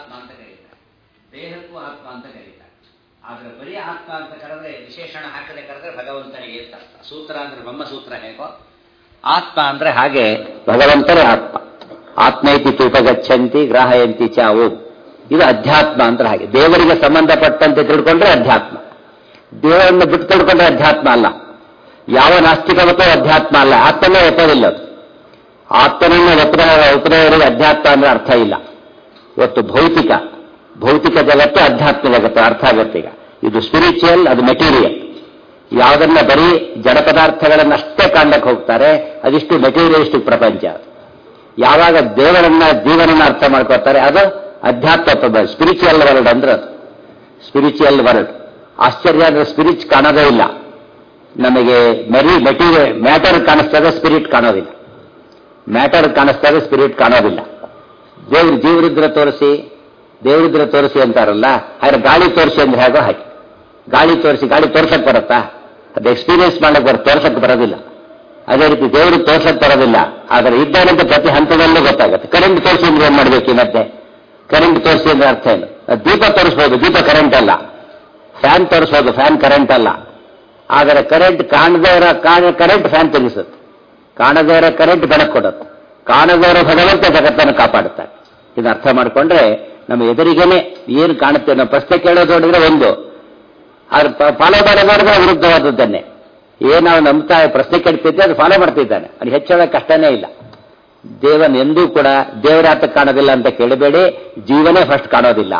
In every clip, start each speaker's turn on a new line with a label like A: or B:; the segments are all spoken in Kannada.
A: ಆತ್ಮ ಅಂತ ಕರೀತಾರೆ ದೇಹಕ್ಕೂ ಆತ್ಮ ಅಂತ ಕರೀತಾರೆ ಆದ್ರೆ ಬರೀ ಆತ್ಮ ಅಂತ ಕರೆದ್ರೆ ವಿಶೇಷಣ ಹಾಕದೆ ಕರೆದ್ರೆ ಭಗವಂತನಿಗೆ ಅಂತ ಅರ್ಥ ಸೂತ್ರ ಅಂದ್ರೆ ಬ್ರಹ್ಮಸೂತ್ರ ಹೇಗೋ ಆತ್ಮ ಅಂದ್ರೆ ಹಾಗೆ ಭಗವಂತನೇ ಆತ್ಮ ಆತ್ಮೈತಿ ಉಪಗಚ್ಚಂತಿ ಗ್ರಾಹಯಂತಿ ಚಾವು ಇದು ಅಧ್ಯಾತ್ಮ ಅಂದ್ರೆ ಹಾಗೆ ದೇವರಿಗೆ ಸಂಬಂಧಪಟ್ಟಂತೆ ತಿಳ್ಕೊಂಡ್ರೆ ಅಧ್ಯಾತ್ಮ ದೇವರನ್ನು ಬಿಟ್ಟು ತಿಳ್ಕೊಂಡ್ರೆ ಅಧ್ಯಾತ್ಮ ಅಲ್ಲ ಯಾವ ನಾಸ್ತಿಕವತ್ತೋ ಅಧ್ಯಾತ್ಮ ಅಲ್ಲ ಆತ್ಮನೇ ಒಪ್ಪೋದಿಲ್ಲ ಅದು ಆತ್ಮನನ್ನು ಒಪ್ಪದ ಒಪ್ಪದವರಿಗೆ ಅಧ್ಯಾತ್ಮ ಅಂದ್ರೆ ಅರ್ಥ ಇಲ್ಲ ಇವತ್ತು ಭೌತಿಕ ಭೌತಿಕ ಜಗತ್ತು ಅಧ್ಯಾತ್ಮ ಜಗತ್ತು ಅರ್ಥ ಆಗುತ್ತೆ ಈಗ ಇದು ಸ್ಪಿರಿಚುವಲ್ ಅದು ಮೆಟೀರಿಯಲ್ ಯಾವುದನ್ನ ಬರೀ ಜಡ ಪದಾರ್ಥಗಳನ್ನಷ್ಟೇ ಕಾಣ್ಲಕ್ಕೆ ಹೋಗ್ತಾರೆ ಅದಿಷ್ಟು ಮೆಟೀರಿಯಲಿಸ್ಟಿಕ್ ಪ್ರಪಂಚ ಅದು ಯಾವಾಗ ದೇವರನ್ನ ಜೀವನನ್ನ ಅರ್ಥ ಮಾಡ್ಕೋತಾರೆ ಅದು ಅಧ್ಯಾತ್ಮ ಪ್ರಪಂಚ ಸ್ಪಿರಿಚುವಲ್ ವರ್ಲ್ಡ್ ಅಂದ್ರೆ ಅದು ಸ್ಪಿರಿಚುವಲ್ ವರ್ಲ್ಡ್ ಆಶ್ಚರ್ಯ ಅಂದ್ರೆ ಸ್ಪಿರಿಚ್ ಕಾಣೋದೇ ಇಲ್ಲ ನಮಗೆ ಮೆರಿ ಮೆಟೀರಿಯಲ್ ಮ್ಯಾಟರ್ ಕಾಣಿಸ್ತದೆ ಸ್ಪಿರಿಟ್ ಕಾಣೋದಿಲ್ಲ ಮ್ಯಾಟರ್ ಕಾಣಿಸ್ತದೆ ಸ್ಪಿರಿಟ್ ಕಾಣೋದಿಲ್ಲ ದೇವ್ರ ಜೀವರಿದ್ರ ತೋರಿಸಿ ದೇವರಿದ್ರ ತೋರಿಸಿ ಅಂತಾರಲ್ಲ ಹಾಗೆ ಗಾಳಿ ತೋರಿಸಿ ಅಂದ್ರೆ ಹೇಗೋ ಹಾಗೆ ಗಾಳಿ ತೋರಿಸಿ ಗಾಳಿ ತೋರ್ಸಕ್ ಬರುತ್ತಾ ಅದು ಎಕ್ಸ್ಪೀರಿಯನ್ಸ್ ಮಾಡಕ್ ಬರ ತೋರ್ಸಕ್ ಬರೋದಿಲ್ಲ ಅದೇ ರೀತಿ ದೇವರು ತೋರ್ಸಕ್ ಬರೋದಿಲ್ಲ ಆದರೆ ಇದ್ದಾನಂತ ಪ್ರತಿ ಹಂತದಲ್ಲೂ ಗೊತ್ತಾಗುತ್ತೆ ಕರೆಂಟ್ ತೋರಿಸಿ ಅಂದ್ರೆ ಏನ್ ಮಾಡ್ಬೇಕು ಈ ಮತ್ತೆ ಕರೆಂಟ್ ತೋರಿಸಿ ಅಂದ್ರೆ ಅರ್ಥ ಏನು ಅದು ದೀಪ ತೋರಿಸ್ಬೋದು ದೀಪ ಕರೆಂಟ್ ಅಲ್ಲ ಫ್ಯಾನ್ ತೋರಿಸ್ಬೋದು ಫ್ಯಾನ್ ಕರೆಂಟ್ ಅಲ್ಲ ಆದರೆ ಕರೆಂಟ್ ಕಾಣದೇ ಇರೋ ಕರೆಂಟ್ ಫ್ಯಾನ್ ತೆಗಿಸುತ್ತೆ ಕಾಣದೇ ಇರೋ ಕರೆಂಟ್ ಬೆಳಕು ಕೊಡುತ್ತೆ ಕಾಣದೇ ಇರೋ ಭಗವಂತ ಜಗತ್ತನ್ನು ಕಾಪಾಡುತ್ತಾನೆ ಇದನ್ನ ಅರ್ಥ ಮಾಡಿಕೊಂಡ್ರೆ ನಮ್ಮ ಎದುರಿಗೇನೆ ಏನು ಕಾಣುತ್ತೆ ನಾವು ಪ್ರಶ್ನೆ ಕೇಳೋದು ನೋಡಿದ್ರೆ ಒಂದು ಆದ್ರೆ ಫಾಲೋ ಮಾಡಬಾರ್ದು ವಿರುದ್ಧವಾದದ್ದನ್ನೇ ಏನು ನಾವು ನಂಬ್ತಾ ಪ್ರಶ್ನೆ ಕೇಳ್ತಿದ್ದೆ ಅದು ಫಾಲೋ ಮಾಡ್ತಿದ್ದಾನೆ ಅದು ಹೆಚ್ಚಳ ಕಷ್ಟನೇ ಇಲ್ಲ ದೇವನ್ ಎಂದೂ ಕೂಡ ದೇವರಾತ ಕಾಣೋದಿಲ್ಲ ಅಂತ ಕೇಳಬೇಡಿ ಜೀವನೇ ಫಸ್ಟ್ ಕಾಣೋದಿಲ್ಲ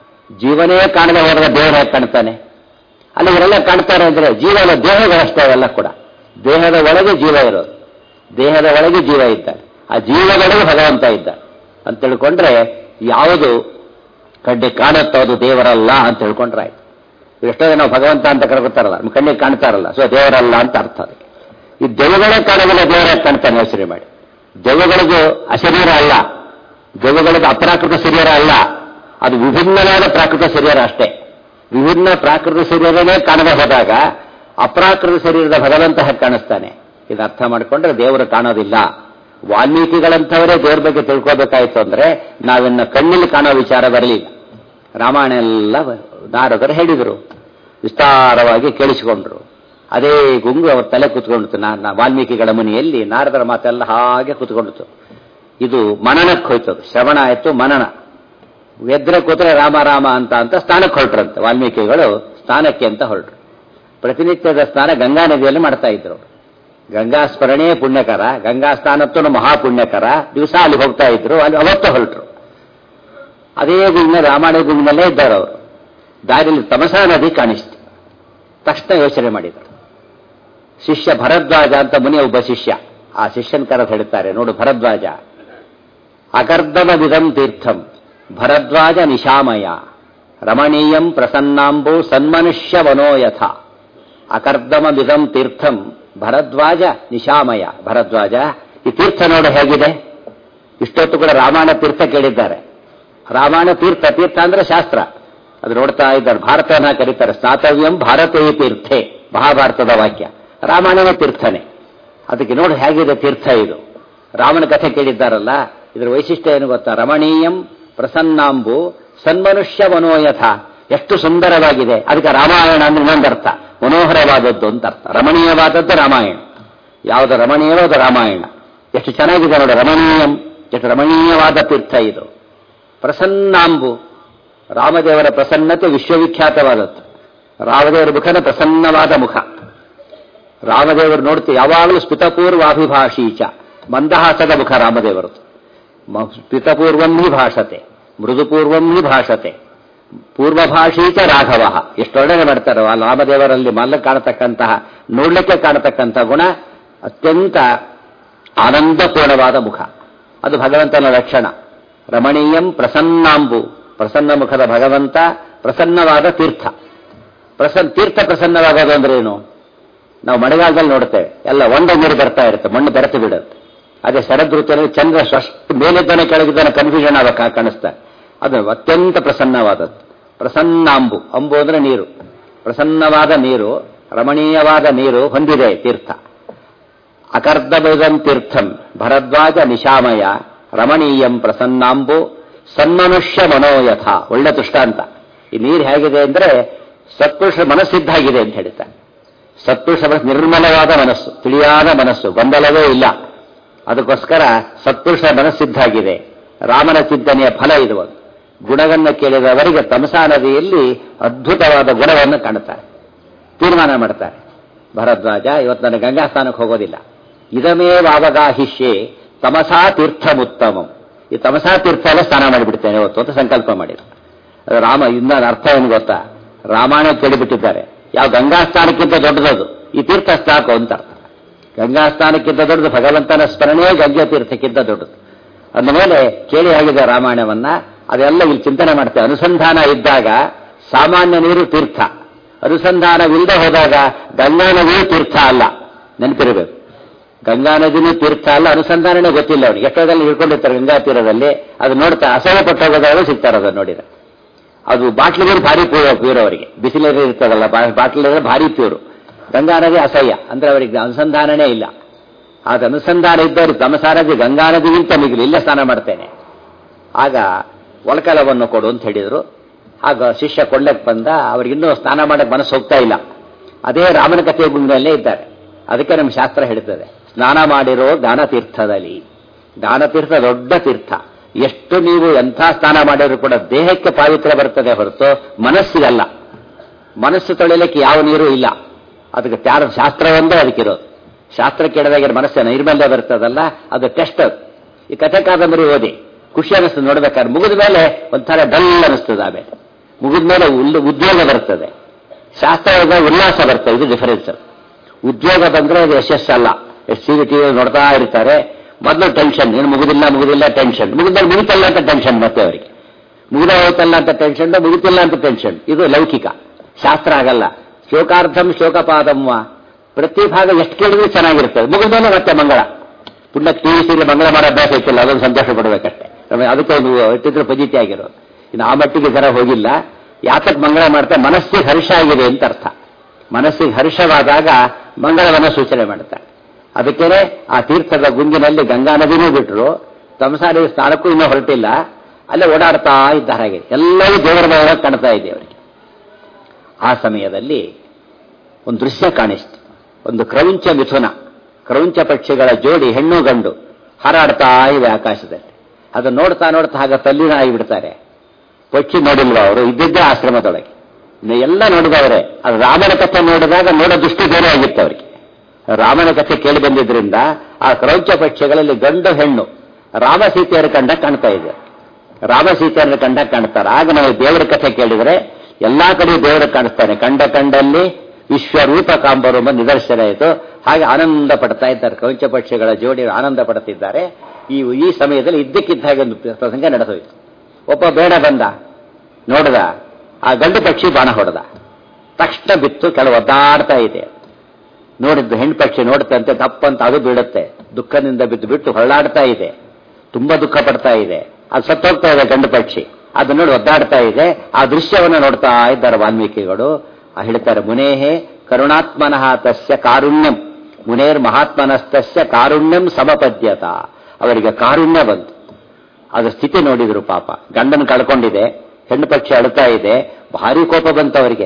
A: ಜೀವನೇ ಕಾಣದೆ ಹೋದ್ರೆ ದೇವರ ಹೇಗೆ ಕಾಣ್ತಾನೆ ಅಲ್ಲಿ ಇವರೆಲ್ಲ ಕಾಣ್ತಾರೆ ಅಂದ್ರೆ ಜೀವನ ದೇಹಗಳಷ್ಟೇ ಅವೆಲ್ಲ ಕೂಡ ದೇಹದ ಒಳಗೆ ಜೀವ ಇರೋದು ದೇಹದ ಒಳಗೆ ಜೀವ ಇದ್ದಾನೆ ಆ ಜೀವದೊಳಗೆ ಭಗವಂತ ಇದ್ದಾನೆ ಅಂತ ತಿಳ್ಕೊಂಡ್ರೆ ಯಾವುದು ಕಡ್ಡೆ ಕಾಣುತ್ತೋ ಅದು ದೇವರಲ್ಲ ಅಂತ ತಿಳ್ಕೊಂಡ್ರೆ ಆಯ್ತು ಎಷ್ಟೋ ಜನ ಭಗವಂತ ಅಂತ ಕರ್ಕೊತಾರಲ್ಲ ನಮ್ಮ ಕಣ್ಣಿಗೆ ಕಾಣ್ತಾರಲ್ಲ ಸೊ ದೇವರಲ್ಲ ಅಂತ ಅರ್ಥ ಅದಕ್ಕೆ ಈ ದೆವ್ವಗಳೇ ಕಾಣೋದಿಲ್ಲ ದೇವರೇ ಕಾಣ್ತಾನೆ ಯೋಚನೆ ಮಾಡಿ ದೆವ್ವಗಳಿಗೂ ಅಶರೀರ ಅಲ್ಲ ದೆವ್ವಗಳಿಗೆ ಅಪ್ರಾಕೃತ ಶರೀರ ಅಲ್ಲ ಅದು ವಿಭಿನ್ನವಾದ ಪ್ರಾಕೃತ ಶರೀರ ಅಷ್ಟೇ ವಿಭಿನ್ನ ಪ್ರಾಕೃತ ಶರೀರನೇ ಕಾಣದೆ ಹೋದಾಗ ಅಪ್ರಾಕೃತ ಶರೀರದ ಭಗವಂತ ಹೇಗೆ ಕಾಣಿಸ್ತಾನೆ ಇದು ಅರ್ಥ ಮಾಡಿಕೊಂಡ್ರೆ ದೇವರು ಕಾಣೋದಿಲ್ಲ ವಾಲ್ಮೀಕಿಗಳಂಥವರೇ ದೇವ್ರ ಬಗ್ಗೆ ತಿಳ್ಕೋಬೇಕಾಯ್ತು ಅಂದ್ರೆ ನಾವಿನ್ನ ಕಣ್ಣಲ್ಲಿ ಕಾಣೋ ವಿಚಾರ ಬರಲಿಲ್ಲ ರಾಮಾಯಣ ಎಲ್ಲ ನಾರದರು ಹೇಳಿದರು ವಿಸ್ತಾರವಾಗಿ ಕೇಳಿಸಿಕೊಂಡ್ರು ಅದೇ ಗುಂಗು ಅವ್ರ ತಲೆ ಕುತ್ಕೊಂಡಿತು ನಾ ವಾಲ್ಮೀಕಿಗಳ ಮುನಿಯಲ್ಲಿ ನಾರದರ ಮಾತೆಲ್ಲ ಹಾಗೆ ಕುತ್ಕೊಂಡಿತು ಇದು ಮನನಕ್ಕೆ ಹೋಯ್ತದು ಶ್ರವಣ ಆಯ್ತು ಮನನ ಎದ್ರೆ ಕೂತ್ರೆ ರಾಮ ರಾಮ ಅಂತ ಅಂತ ಸ್ನಾನಕ್ಕೆ ಹೊರಟ್ರಂತೆ ವಾಲ್ಮೀಕಿಗಳು ಸ್ನಾನಕ್ಕೆ ಅಂತ ಹೊರಟ್ರು ಪ್ರತಿನಿತ್ಯದ ಸ್ನಾನ ಗಂಗಾ ನದಿಯಲ್ಲಿ ಮಾಡ್ತಾ ಇದ್ರು ಗಂಗಾ ಸ್ಮರಣೆ ಪುಣ್ಯಕರ ಗಂಗಾ ಸ್ನಾನತ್ತು ಮಹಾಪುಣ್ಯಕರ ದಿವಸ ಅಲ್ಲಿ ಹೋಗ್ತಾ ಇದ್ರು ಅಲ್ಲಿ ಅವತ್ತು ಹೊರಟ್ರು ಅದೇ ಗುಂಗಿನ ರಾಮಾಯಣ ಗುಂಗಿನಲ್ಲೇ ಇದ್ದಾರೆ ಅವರು ದಾರಿಯಲ್ಲಿ ತಮಸಾ ನದಿ ಕಾಣಿಸ್ತು ತಕ್ಷಣ ಯೋಚನೆ ಮಾಡಿದರು ಶಿಷ್ಯ ಭರದ್ವಾಜ ಅಂತ ಮುನಿ ಒಬ್ಬ ಶಿಷ್ಯ ಆ ಶಿಷ್ಯನ ಕರೆದು ಹೇಳ್ತಾರೆ ನೋಡು ಭರದ್ವಾಜ ಅಕರ್ದಮವಿದಂ ತೀರ್ಥಂ ಭರದ್ವಾಜ ನಿಶಾಮಯ ರಮಣೀಯಂ ಪ್ರಸನ್ನಾಂಬು ಸನ್ಮನುಷ್ಯ ವನೋಯಥ ಅಕರ್ದಮವಿದಂ ತೀರ್ಥಂ ಭರದ್ವಾಜ ನಿಶಾಮಯ ಭರದ್ವಾಜ ಈ ತೀರ್ಥ ನೋಡು ಹೇಗಿದೆ ಇಷ್ಟೊತ್ತು ಕೂಡ ರಾಮಾಯಣ ತೀರ್ಥ ಕೇಳಿದ್ದಾರೆ ರಾಮಾಯಣ ತೀರ್ಥ ತೀರ್ಥ ಅಂದ್ರೆ ಶಾಸ್ತ್ರ ಅದು ನೋಡ್ತಾ ಇದ್ದಾರೆ ಭಾರತನ ಕರೀತಾರೆ ಸ್ನಾತವ್ಯಂ ಭಾರತೀಯ ತೀರ್ಥೆ ಮಹಾಭಾರತದ ವಾಕ್ಯ ರಾಮಾಯಣನ ತೀರ್ಥನೆ ಅದಕ್ಕೆ ನೋಡಿ ಹೇಗಿದೆ ತೀರ್ಥ ಇದು ರಾಮನ ಕಥೆ ಕೇಳಿದ್ದಾರಲ್ಲ ಇದರ ವೈಶಿಷ್ಟ್ಯ ಏನು ಗೊತ್ತಾ ರಮಣೀಯಂ ಪ್ರಸನ್ನಾಂಬು ಸನ್ಮನುಷ್ಯ ಮನೋಯಥ ಎಷ್ಟು ಸುಂದರವಾಗಿದೆ ಅದಕ್ಕೆ ರಾಮಾಯಣ ಅಂದ್ರೆ ಇನ್ನೊಂದರ್ಥ ಮನೋಹರವಾದದ್ದು ಅಂತ ಅರ್ಥ ರಮಣೀಯವಾದದ್ದು ರಾಮಾಯಣ ಯಾವುದು ರಮಣೀಯವೋ ಅದು ರಾಮಾಯಣ ಎಷ್ಟು ಚೆನ್ನಾಗಿದೆ ನೋಡಿ ರಮಣೀಯಂ ಎಷ್ಟು ರಮಣೀಯವಾದ ತೀರ್ಥ ಇದು ಪ್ರಸನ್ನಾಂಬು ರಾಮದೇವರ ಪ್ರಸನ್ನತೆ ವಿಶ್ವವಿಖ್ಯಾತವಾದದ್ದು ರಾಮದೇವರ ಮುಖನ ಪ್ರಸನ್ನವಾದ ಮುಖ ರಾಮದೇವರು ನೋಡ್ತೀವಿ ಯಾವಾಗಲೂ ಸ್ಫುತಪೂರ್ವಾಭಿಭಾಷೀಚ ಮಂದಹಾಸದ ಮುಖ ರಾಮದೇವರದು ಸ್ಫುತಪೂರ್ವಂ ಹಿ ಭಾಷತೆ ಮೃದುಪೂರ್ವಂ ಹಿ ಭಾಷತೆ ಪೂರ್ವಭಾಷೀಚ ರಾಘವ ಎಷ್ಟೊಳ್ಳೆ ಮಾಡ್ತಾರೆ ಆ ರಾಮದೇವರಲ್ಲಿ ಮಲ್ಲ ಕಾಣತಕ್ಕಂತಹ ನೋಡ್ಲಿಕ್ಕೆ ಕಾಣತಕ್ಕಂತಹ ಗುಣ ಅತ್ಯಂತ ಆನಂದಪೂರ್ಣವಾದ ಮುಖ ಅದು ಭಗವಂತನ ಲಕ್ಷಣ ರಮಣೀಯಂ ಪ್ರಸನ್ನಾಂಬು ಪ್ರಸನ್ನ ಮುಖದ ಭಗವಂತ ಪ್ರಸನ್ನವಾದ ತೀರ್ಥ ಪ್ರಸನ್ನ ತೀರ್ಥ ಪ್ರಸನ್ನವಾಗೋದು ಅಂದ್ರೆ ಏನು ನಾವು ಮಳೆಗಾಲದಲ್ಲಿ ನೋಡ್ತೇವೆ ಎಲ್ಲ ಒಂದ ನೀರು ಬರ್ತಾ ಇರುತ್ತೆ ಮಣ್ಣು ಬೆರೆತು ಬಿಡುತ್ತೆ ಅದೇ ಶರದ್ ಋತುವಿನಲ್ಲಿ ಚಂದ್ರ ಅಷ್ಟು ಮೇಲಿದ್ದಾನೆ ಕೆಳಗಿದ್ದಾನೆ ಕನ್ಫ್ಯೂಷನ್ ಆಗ ಕಾಣಿಸ್ತಾ ಅದು ಅತ್ಯಂತ ಪ್ರಸನ್ನವಾದದ್ದು ಪ್ರಸನ್ನಾಂಬು ಅಂಬು ಅಂದ್ರೆ ನೀರು ಪ್ರಸನ್ನವಾದ ನೀರು ರಮಣೀಯವಾದ ನೀರು ಹೊಂದಿದೆ ತೀರ್ಥ ಅಕರ್ದಬುದಂ ತೀರ್ಥಂ ಭರದ್ವಾಜ ನಿಶಾಮಯ ರಮಣೀಯಂ ಪ್ರಸನ್ನಾಂಬು ಸನ್ಮನುಷ್ಯ ಮನೋಯಥ ಒಳ್ಳೆ ದೃಷ್ಟಾಂತ ಈ ನೀರು ಹೇಗಿದೆ ಅಂದ್ರೆ ಸತ್ಪುರುಷ ಮನಸ್ಸಿದ್ದಾಗಿದೆ ಅಂತ ಹೇಳ್ತಾರೆ ಸತ್ಪುರುಷ ಮನಸ್ಸು ನಿರ್ಮಲವಾದ ಮನಸ್ಸು ತಿಳಿಯಾದ ಮನಸ್ಸು ಗೊಂದಲವೇ ಇಲ್ಲ ಅದಕ್ಕೋಸ್ಕರ ಸತ್ಪುರುಷ ಮನಸ್ಸಿದ್ದಾಗಿದೆ ರಾಮನ ಚಿಂತನೆಯ ಫಲ ಇದು ಒಂದು ಗುಣವನ್ನು ಕೇಳಿದವರಿಗೆ ತಮಸಾ ನದಿಯಲ್ಲಿ ಅದ್ಭುತವಾದ ಗುಣವನ್ನು ಕಾಣುತ್ತಾರೆ ತೀರ್ಮಾನ ಮಾಡ್ತಾರೆ ಭರದ್ವಾಜ ಇವತ್ತು ನಾನು ಗಂಗಾ ಸ್ನಾನಕ್ಕೆ ಹೋಗೋದಿಲ್ಲ ಇದಮೇ ವಾವಗಾಹಿಷ್ಯೆ ತಮಸಾ ತೀರ್ಥಮುತ್ತಮಂ ಈ ತಮಸಾ ತೀರ್ಥ ಎಲ್ಲ ಸ್ನಾನ ಮಾಡಿಬಿಡ್ತೇನೆ ಇವತ್ತು ಅಂತ ಸಂಕಲ್ಪ ಮಾಡಿದ್ರು ಅದು ರಾಮ ಇನ್ನ ಅರ್ಥ ಏನು ಗೊತ್ತಾ ರಾಮಾಯಣ ಕೇಳಿಬಿಟ್ಟಿದ್ದಾರೆ ಯಾವ ಗಂಗಾ ಸ್ನಾನಕ್ಕಿಂತ ದೊಡ್ಡದದು ಈ ತೀರ್ಥ ಸಾಕು ಅಂತ ಅರ್ಥ ಗಂಗಾ ಸ್ನಾನಕ್ಕಿಂತ ದೊಡ್ಡದು ಭಗವಂತನ ಸ್ಮರಣೆ ಗಂಗಾ ತೀರ್ಥಕ್ಕಿಂತ ದೊಡ್ಡದು ಅಂದಮೇಲೆ ಕೇಳಿ ಆಗಿದೆ ರಾಮಾಯಣವನ್ನ ಅದೆಲ್ಲ ಇಲ್ಲಿ ಚಿಂತನೆ ಮಾಡ್ತೇವೆ ಅನುಸಂಧಾನ ಇದ್ದಾಗ ಸಾಮಾನ್ಯ ನೀರು ತೀರ್ಥ ಅನುಸಂಧಾನವಿಲ್ಲದೆ ಹೋದಾಗ ಗಂಗಾ ನದಿಯೂ ತೀರ್ಥ ಅಲ್ಲ ನೆನಪಿರಬೇಕು ಗಂಗಾ ನದಿನೂ ತೀರ್ಥ ಅಲ್ಲ ಅನುಸಂಧಾನನೇ ಗೊತ್ತಿಲ್ಲ ಅವನಿಗೆ ಎಷ್ಟೋದಲ್ಲಿ ಹಿಡ್ಕೊಂಡಿರ್ತಾರೆ ಗಂಗಾ ತೀರದಲ್ಲಿ ಅದು ನೋಡ್ತಾ ಅಸಹ್ಯ ಪಟ್ಟು ಹೋಗೋದಾದ್ರೂ ಸಿಗ್ತಾರೆ ಅದನ್ನು ನೋಡಿದ್ರೆ ಅದು ಬಾಟ್ಲಿ ನೀರು ಭಾರಿ ಪ್ಯೂರ್ ಪ್ಯೂರ್ ಅವರಿಗೆ ಬಿಸಿಲೀರು ಇರ್ತದಲ್ಲ ಬಾಟ್ಲಿ ನೀರು ಭಾರಿ ಪ್ಯೂರು ಗಂಗಾ ನದಿ ಅಸಹ್ಯ ಅಂದ್ರೆ ಅವರಿಗೆ ಅನುಸಂಧಾನನೇ ಇಲ್ಲ ಆದ ಅನುಸಂಧಾನ ಇದ್ದವರು ತಮಸಾನದಿ ಗಂಗಾ ನದಿಗಿಂತ ಮಿಗಿಲು ಇಲ್ಲೇ ಸ್ನಾನ ಮಾಡ್ತೇನೆ ಆಗ ಒಳಕಲವನ್ನು ಕೊಡು ಅಂತ ಹೇಳಿದ್ರು ಆಗ ಶಿಷ್ಯ ಕೊಳ್ಳಕ್ಕೆ ಬಂದ ಅವ್ರಿಗಿನ್ನೂ ಸ್ನಾನ ಮಾಡಕ್ಕೆ ಮನಸ್ಸು ಹೋಗ್ತಾ ಇಲ್ಲ ಅದೇ ರಾಮನ ಕಥೆಯ ಗುಂಡಿನಲ್ಲೇ ಇದ್ದಾರೆ ಅದಕ್ಕೆ ನಮ್ಮ ಶಾಸ್ತ್ರ ಹೇಳ್ತದೆ ಸ್ನಾನ ಮಾಡಿರೋ ದಾನತೀರ್ಥದಲ್ಲಿ ದಾನತೀರ್ಥ ದೊಡ್ಡ ತೀರ್ಥ ಎಷ್ಟು ನೀವು ಎಂಥ ಸ್ನಾನ ಮಾಡಿದ್ರು ಕೂಡ ದೇಹಕ್ಕೆ ಪಾವಿತ್ರ್ಯ ಬರ್ತದೆ ಹೊರತು ಮನಸ್ಸಿಗಲ್ಲ ಮನಸ್ಸು ತೊಳಿಲಿಕ್ಕೆ ಯಾವ ನೀರು ಇಲ್ಲ ಅದಕ್ಕೆ ತ್ಯಾರ ಶಾಸ್ತ್ರವೊಂದೇ ಅದಕ್ಕಿರೋದು ಶಾಸ್ತ್ರ ಕೇಳಿದಾಗ ಮನಸ್ಸು ನೈರ್ಮಲ್ಯ ಬರ್ತದಲ್ಲ ಅದು ಟೆಸ್ಟ್ ಅದು ಈ ಕಥೆ ಕಾದಂಬರಿ ಓದಿ ಖುಷಿ ಅನಿಸ್ತದೆ ನೋಡ್ಬೇಕಾದ್ರೆ ಮುಗಿದ ಮೇಲೆ ಒಂಥರ ಡಲ್ ಅನಿಸ್ತದೆ ಆಮೇಲೆ ಮುಗಿದ ಮೇಲೆ ಉಲ್- ಉದ್ಯೋಗ ಬರ್ತದೆ ಶಾಸ್ತ್ರ ಉಲ್ಲಾಸ ಬರ್ತದೆ ಇದು ಡಿಫರೆನ್ಸ್ ಉದ್ಯೋಗ ಬಂದ್ರೆ ಅದು ಯಶಸ್ಸಲ್ಲ ಎಷ್ಟು ಸಿ ಟಿ ನೋಡ್ತಾ ಇರ್ತಾರೆ ಮೊದಲು ಟೆನ್ಷನ್ ಏನು ಮುಗುದಿಲ್ಲ ಮುಗುದಿಲ್ಲ ಟೆನ್ಷನ್ ಮುಗಿದ್ಮೇಲೆ ಮುಗಿತಲ್ಲ ಅಂತ ಟೆನ್ಷನ್ ಮತ್ತೆ ಅವರಿಗೆ ಮುಗಿದ ಹೋಯ್ತಲ್ಲ ಅಂತ ಟೆನ್ಷನ್ ಮುಗಿತಿಲ್ಲ ಅಂತ ಟೆನ್ಷನ್ ಇದು ಲೌಕಿಕ ಶಾಸ್ತ್ರ ಆಗಲ್ಲ ಶ್ಲೋಕಾರ್ಧಂ ಶ್ಲೋಕಪಾದಮ್ಮ ಪ್ರತಿ ಭಾಗ ಎಷ್ಟು ಕೇಳಿದ್ರು ಚೆನ್ನಾಗಿರ್ತದೆ ಮುಗಿದ್ಮೇಲೆ ಮತ್ತೆ ಮಂಗಳ ಪುಣ್ಯ ಟಿ ವಿ ಸೀರೆ ಮಂಗಳ ಮಾಡೋ ಅಭ್ಯಾಸ ಇತ್ತಿಲ್ಲ ಅದೊಂದು ಸಂತೋಷ ಪಡಬೇಕಷ್ಟೇ ನಮಗೆ ಅದಕ್ಕೆ ಒಂದು ಇಟ್ಟಿದ್ರೆ ಪಜಿತಿ ಆಗಿರೋದು ಇನ್ನು ಆ ಮಟ್ಟಿಗೆ ಜನ ಹೋಗಿಲ್ಲ ಯಾತಕ್ಕೆ ಮಂಗಳ ಮಾಡ್ತಾರೆ ಮನಸ್ಸಿಗೆ ಹರ್ಷ ಆಗಿದೆ ಅಂತ ಅರ್ಥ ಮನಸ್ಸಿಗೆ ಹರ್ಷವಾದಾಗ ಮಂಗಳವನ್ನ ಸೂಚನೆ ಮಾಡುತ್ತಾರೆ ಅದಕ್ಕೇನೆ ಆ ತೀರ್ಥದ ಗುಂಗಿನಲ್ಲಿ ಗಂಗಾ ನದಿನೂ ಬಿಟ್ಟರು ತಮಸಾರಿ ಸ್ನಾನಕ್ಕೂ ಇನ್ನೂ ಹೊರಟಿಲ್ಲ ಅಲ್ಲೇ ಓಡಾಡ್ತಾ ಇದ್ದಾರೆ ಹಾಗೆ ಎಲ್ಲವೂ ದೇವರ ಭಯ ಕಾಣ್ತಾ ಇದೆ ಅವರಿಗೆ ಆ ಸಮಯದಲ್ಲಿ ಒಂದು ದೃಶ್ಯ ಕಾಣಿಸ್ತು ಒಂದು ಕ್ರೌಂಚ ಮಿಥುನ ಕ್ರೌಂಚ ಪಕ್ಷಿಗಳ ಜೋಡಿ ಹೆಣ್ಣು ಗಂಡು ಹಾರಾಡ್ತಾ ಇವೆ ಆಕಾಶದಲ್ಲಿ ಅದನ್ನು ನೋಡ್ತಾ ನೋಡ್ತಾ ಹಾಗೆ ತಲ್ಲಿನ ಆಗಿಬಿಡ್ತಾರೆ ಪಕ್ಷಿ ನೋಡಿಲ್ವ ಅವರು ಇದ್ದಿದ್ದೇ ಆಶ್ರಮದೊಳಗೆ ಇನ್ನು ಎಲ್ಲ ನೋಡಿದವರೆ ಅದು ರಾಮನ ಕಥೆ ನೋಡಿದಾಗ ನೋಡೋ ದೃಷ್ಟಿ ಬೇರೆ ಆಗಿತ್ತು ಅವರಿಗೆ ರಾಮನ ಕಥೆ ಕೇಳಿ ಬಂದಿದ್ರಿಂದ ಆ ಕ್ರೌಂಚ ಪಕ್ಷಿಗಳಲ್ಲಿ ಗಂಡು ಹೆಣ್ಣು ರಾಮ ಸೀತೆಯರ ಕಂಡ ಕಾಣ್ತಾ ಇದೆ ರಾಮ ಸೀತೆಯರ ಕಂಡ ಕಾಣ್ತಾರೆ ಆಗ ನಾವು ದೇವರ ಕಥೆ ಕೇಳಿದ್ರೆ ಎಲ್ಲಾ ಕಡೆ ದೇವರು ಕಾಣಿಸ್ತಾನೆ ಕಂಡ ಕಂಡಲ್ಲಿ ವಿಶ್ವರೂಪ ಕಾಂಬರು ನಿದರ್ಶನ ಆಯಿತು ಹಾಗೆ ಆನಂದ ಪಡ್ತಾ ಇದ್ದಾರೆ ಕೌಂಚ ಪಕ್ಷಿಗಳ ಜೋಡಿ ಆನಂದ ಪಡ್ತಿದ್ದಾರೆ ಈ ಈ ಸಮಯದಲ್ಲಿ ಇದ್ದಕ್ಕಿದ್ದ ಹಾಗೆ ಒಂದು ಪ್ರಸಂಗ ನಡೆದೋಯ್ತು ಒಬ್ಬ ಬೇಡ ಬಂದ ನೋಡ್ದ ಆ ಗಂಡು ಪಕ್ಷಿ ಬಾಣ ಹೊಡೆದ ತಕ್ಷಣ ಬಿತ್ತು ಕೆಲವು ಒದ್ದಾಡ್ತಾ ಇದೆ ನೋಡಿದ್ದು ಹೆಣ್ಣು ಪಕ್ಷಿ ನೋಡುತ್ತಂತೆ ತಪ್ಪಂತ ಅದು ಬೀಳುತ್ತೆ ದುಃಖದಿಂದ ಬಿದ್ದು ಬಿಟ್ಟು ಹೊರಳಾಡ್ತಾ ಇದೆ ತುಂಬಾ ದುಃಖ ಪಡ್ತಾ ಇದೆ ಅದು ಸತ್ತೋಗ್ತಾ ಇದೆ ಗಂಡು ಪಕ್ಷಿ ಅದು ನೋಡಿ ಒದ್ದಾಡ್ತಾ ಇದೆ ಆ ದೃಶ್ಯವನ್ನು ನೋಡ್ತಾ ಇದ್ದಾರೆ ವಾಲ್ಮೀಕಿಗಳು ಆ ಹೇಳ್ತಾರೆ ಮುನೇಹೇ ಕರುಣಾತ್ಮನಃ ತಸ್ಯ ಕಾರುಣ್ಯಂ ಮುನೇರ್ ಮಹಾತ್ಮನಸ್ತಸ್ಯ ಕಾರುಣ್ಯಂ ಸಮಪದ್ಯತ ಅವರಿಗೆ ಕಾರುಣ್ಯ ಬಂತು ಅದ ಸ್ಥಿತಿ ನೋಡಿದ್ರು ಪಾಪ ಗಂಡನ ಕಳ್ಕೊಂಡಿದೆ ಹೆಣ್ಣು ಪಕ್ಷಿ ಅಳುತ್ತಾ ಇದೆ ಭಾರಿ ಕೋಪ ಬಂತು ಅವರಿಗೆ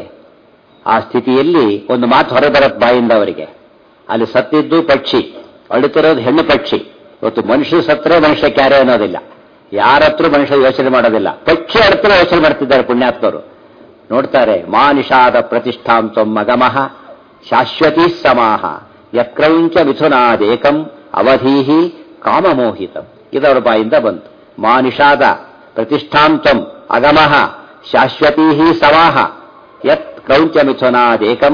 A: ಆ ಸ್ಥಿತಿಯಲ್ಲಿ ಒಂದು ಮಾತು ಹೊರಬರತ್ ಬಾಯಿಂದ ಅವರಿಗೆ ಅಲ್ಲಿ ಸತ್ತಿದ್ದು ಪಕ್ಷಿ ಅಳುತ್ತಿರೋದು ಹೆಣ್ಣು ಪಕ್ಷಿ ಇವತ್ತು ಮನುಷ್ಯ ಸತ್ತರೆ ಮನುಷ್ಯ ಕ್ಯಾರೆ ಅನ್ನೋದಿಲ್ಲ ಯಾರ ಹತ್ರ ಮನುಷ್ಯ ಯೋಚನೆ ಮಾಡೋದಿಲ್ಲ ಪಕ್ಷಿ ಅಡ್ತರ ಯೋಚನೆ ಮಾಡ್ತಿದ್ದಾರೆ ಪುಣ್ಯಾತ್ಮರು ನೋಡ್ತಾರೆ ಮಾ ನಿಷಾದ ಪ್ರತಿಷ್ಠಾಂತಂ ಮಗಮಃ ಶಾಶ್ವತೀ ಸಮಾಹ ಯಕ್ರೌಂಚ ಮಿಥುನಾದೇಕಂ ಅವಧೀಹಿ ಕಾಮಮೋಹಿತಂ ಇದವರ ಬಾಯಿಂದ ಬಂತು ಮಾ ನಿಷಾದ ಪ್ರತಿಷ್ಠಾಂತಂ ಅಗಮಃ ಶಾಶ್ವತೀ ಸಮಾಹ ಯತ್ ಕ್ರೌಂಚ ಮಿಥುನಾದೇಕಂ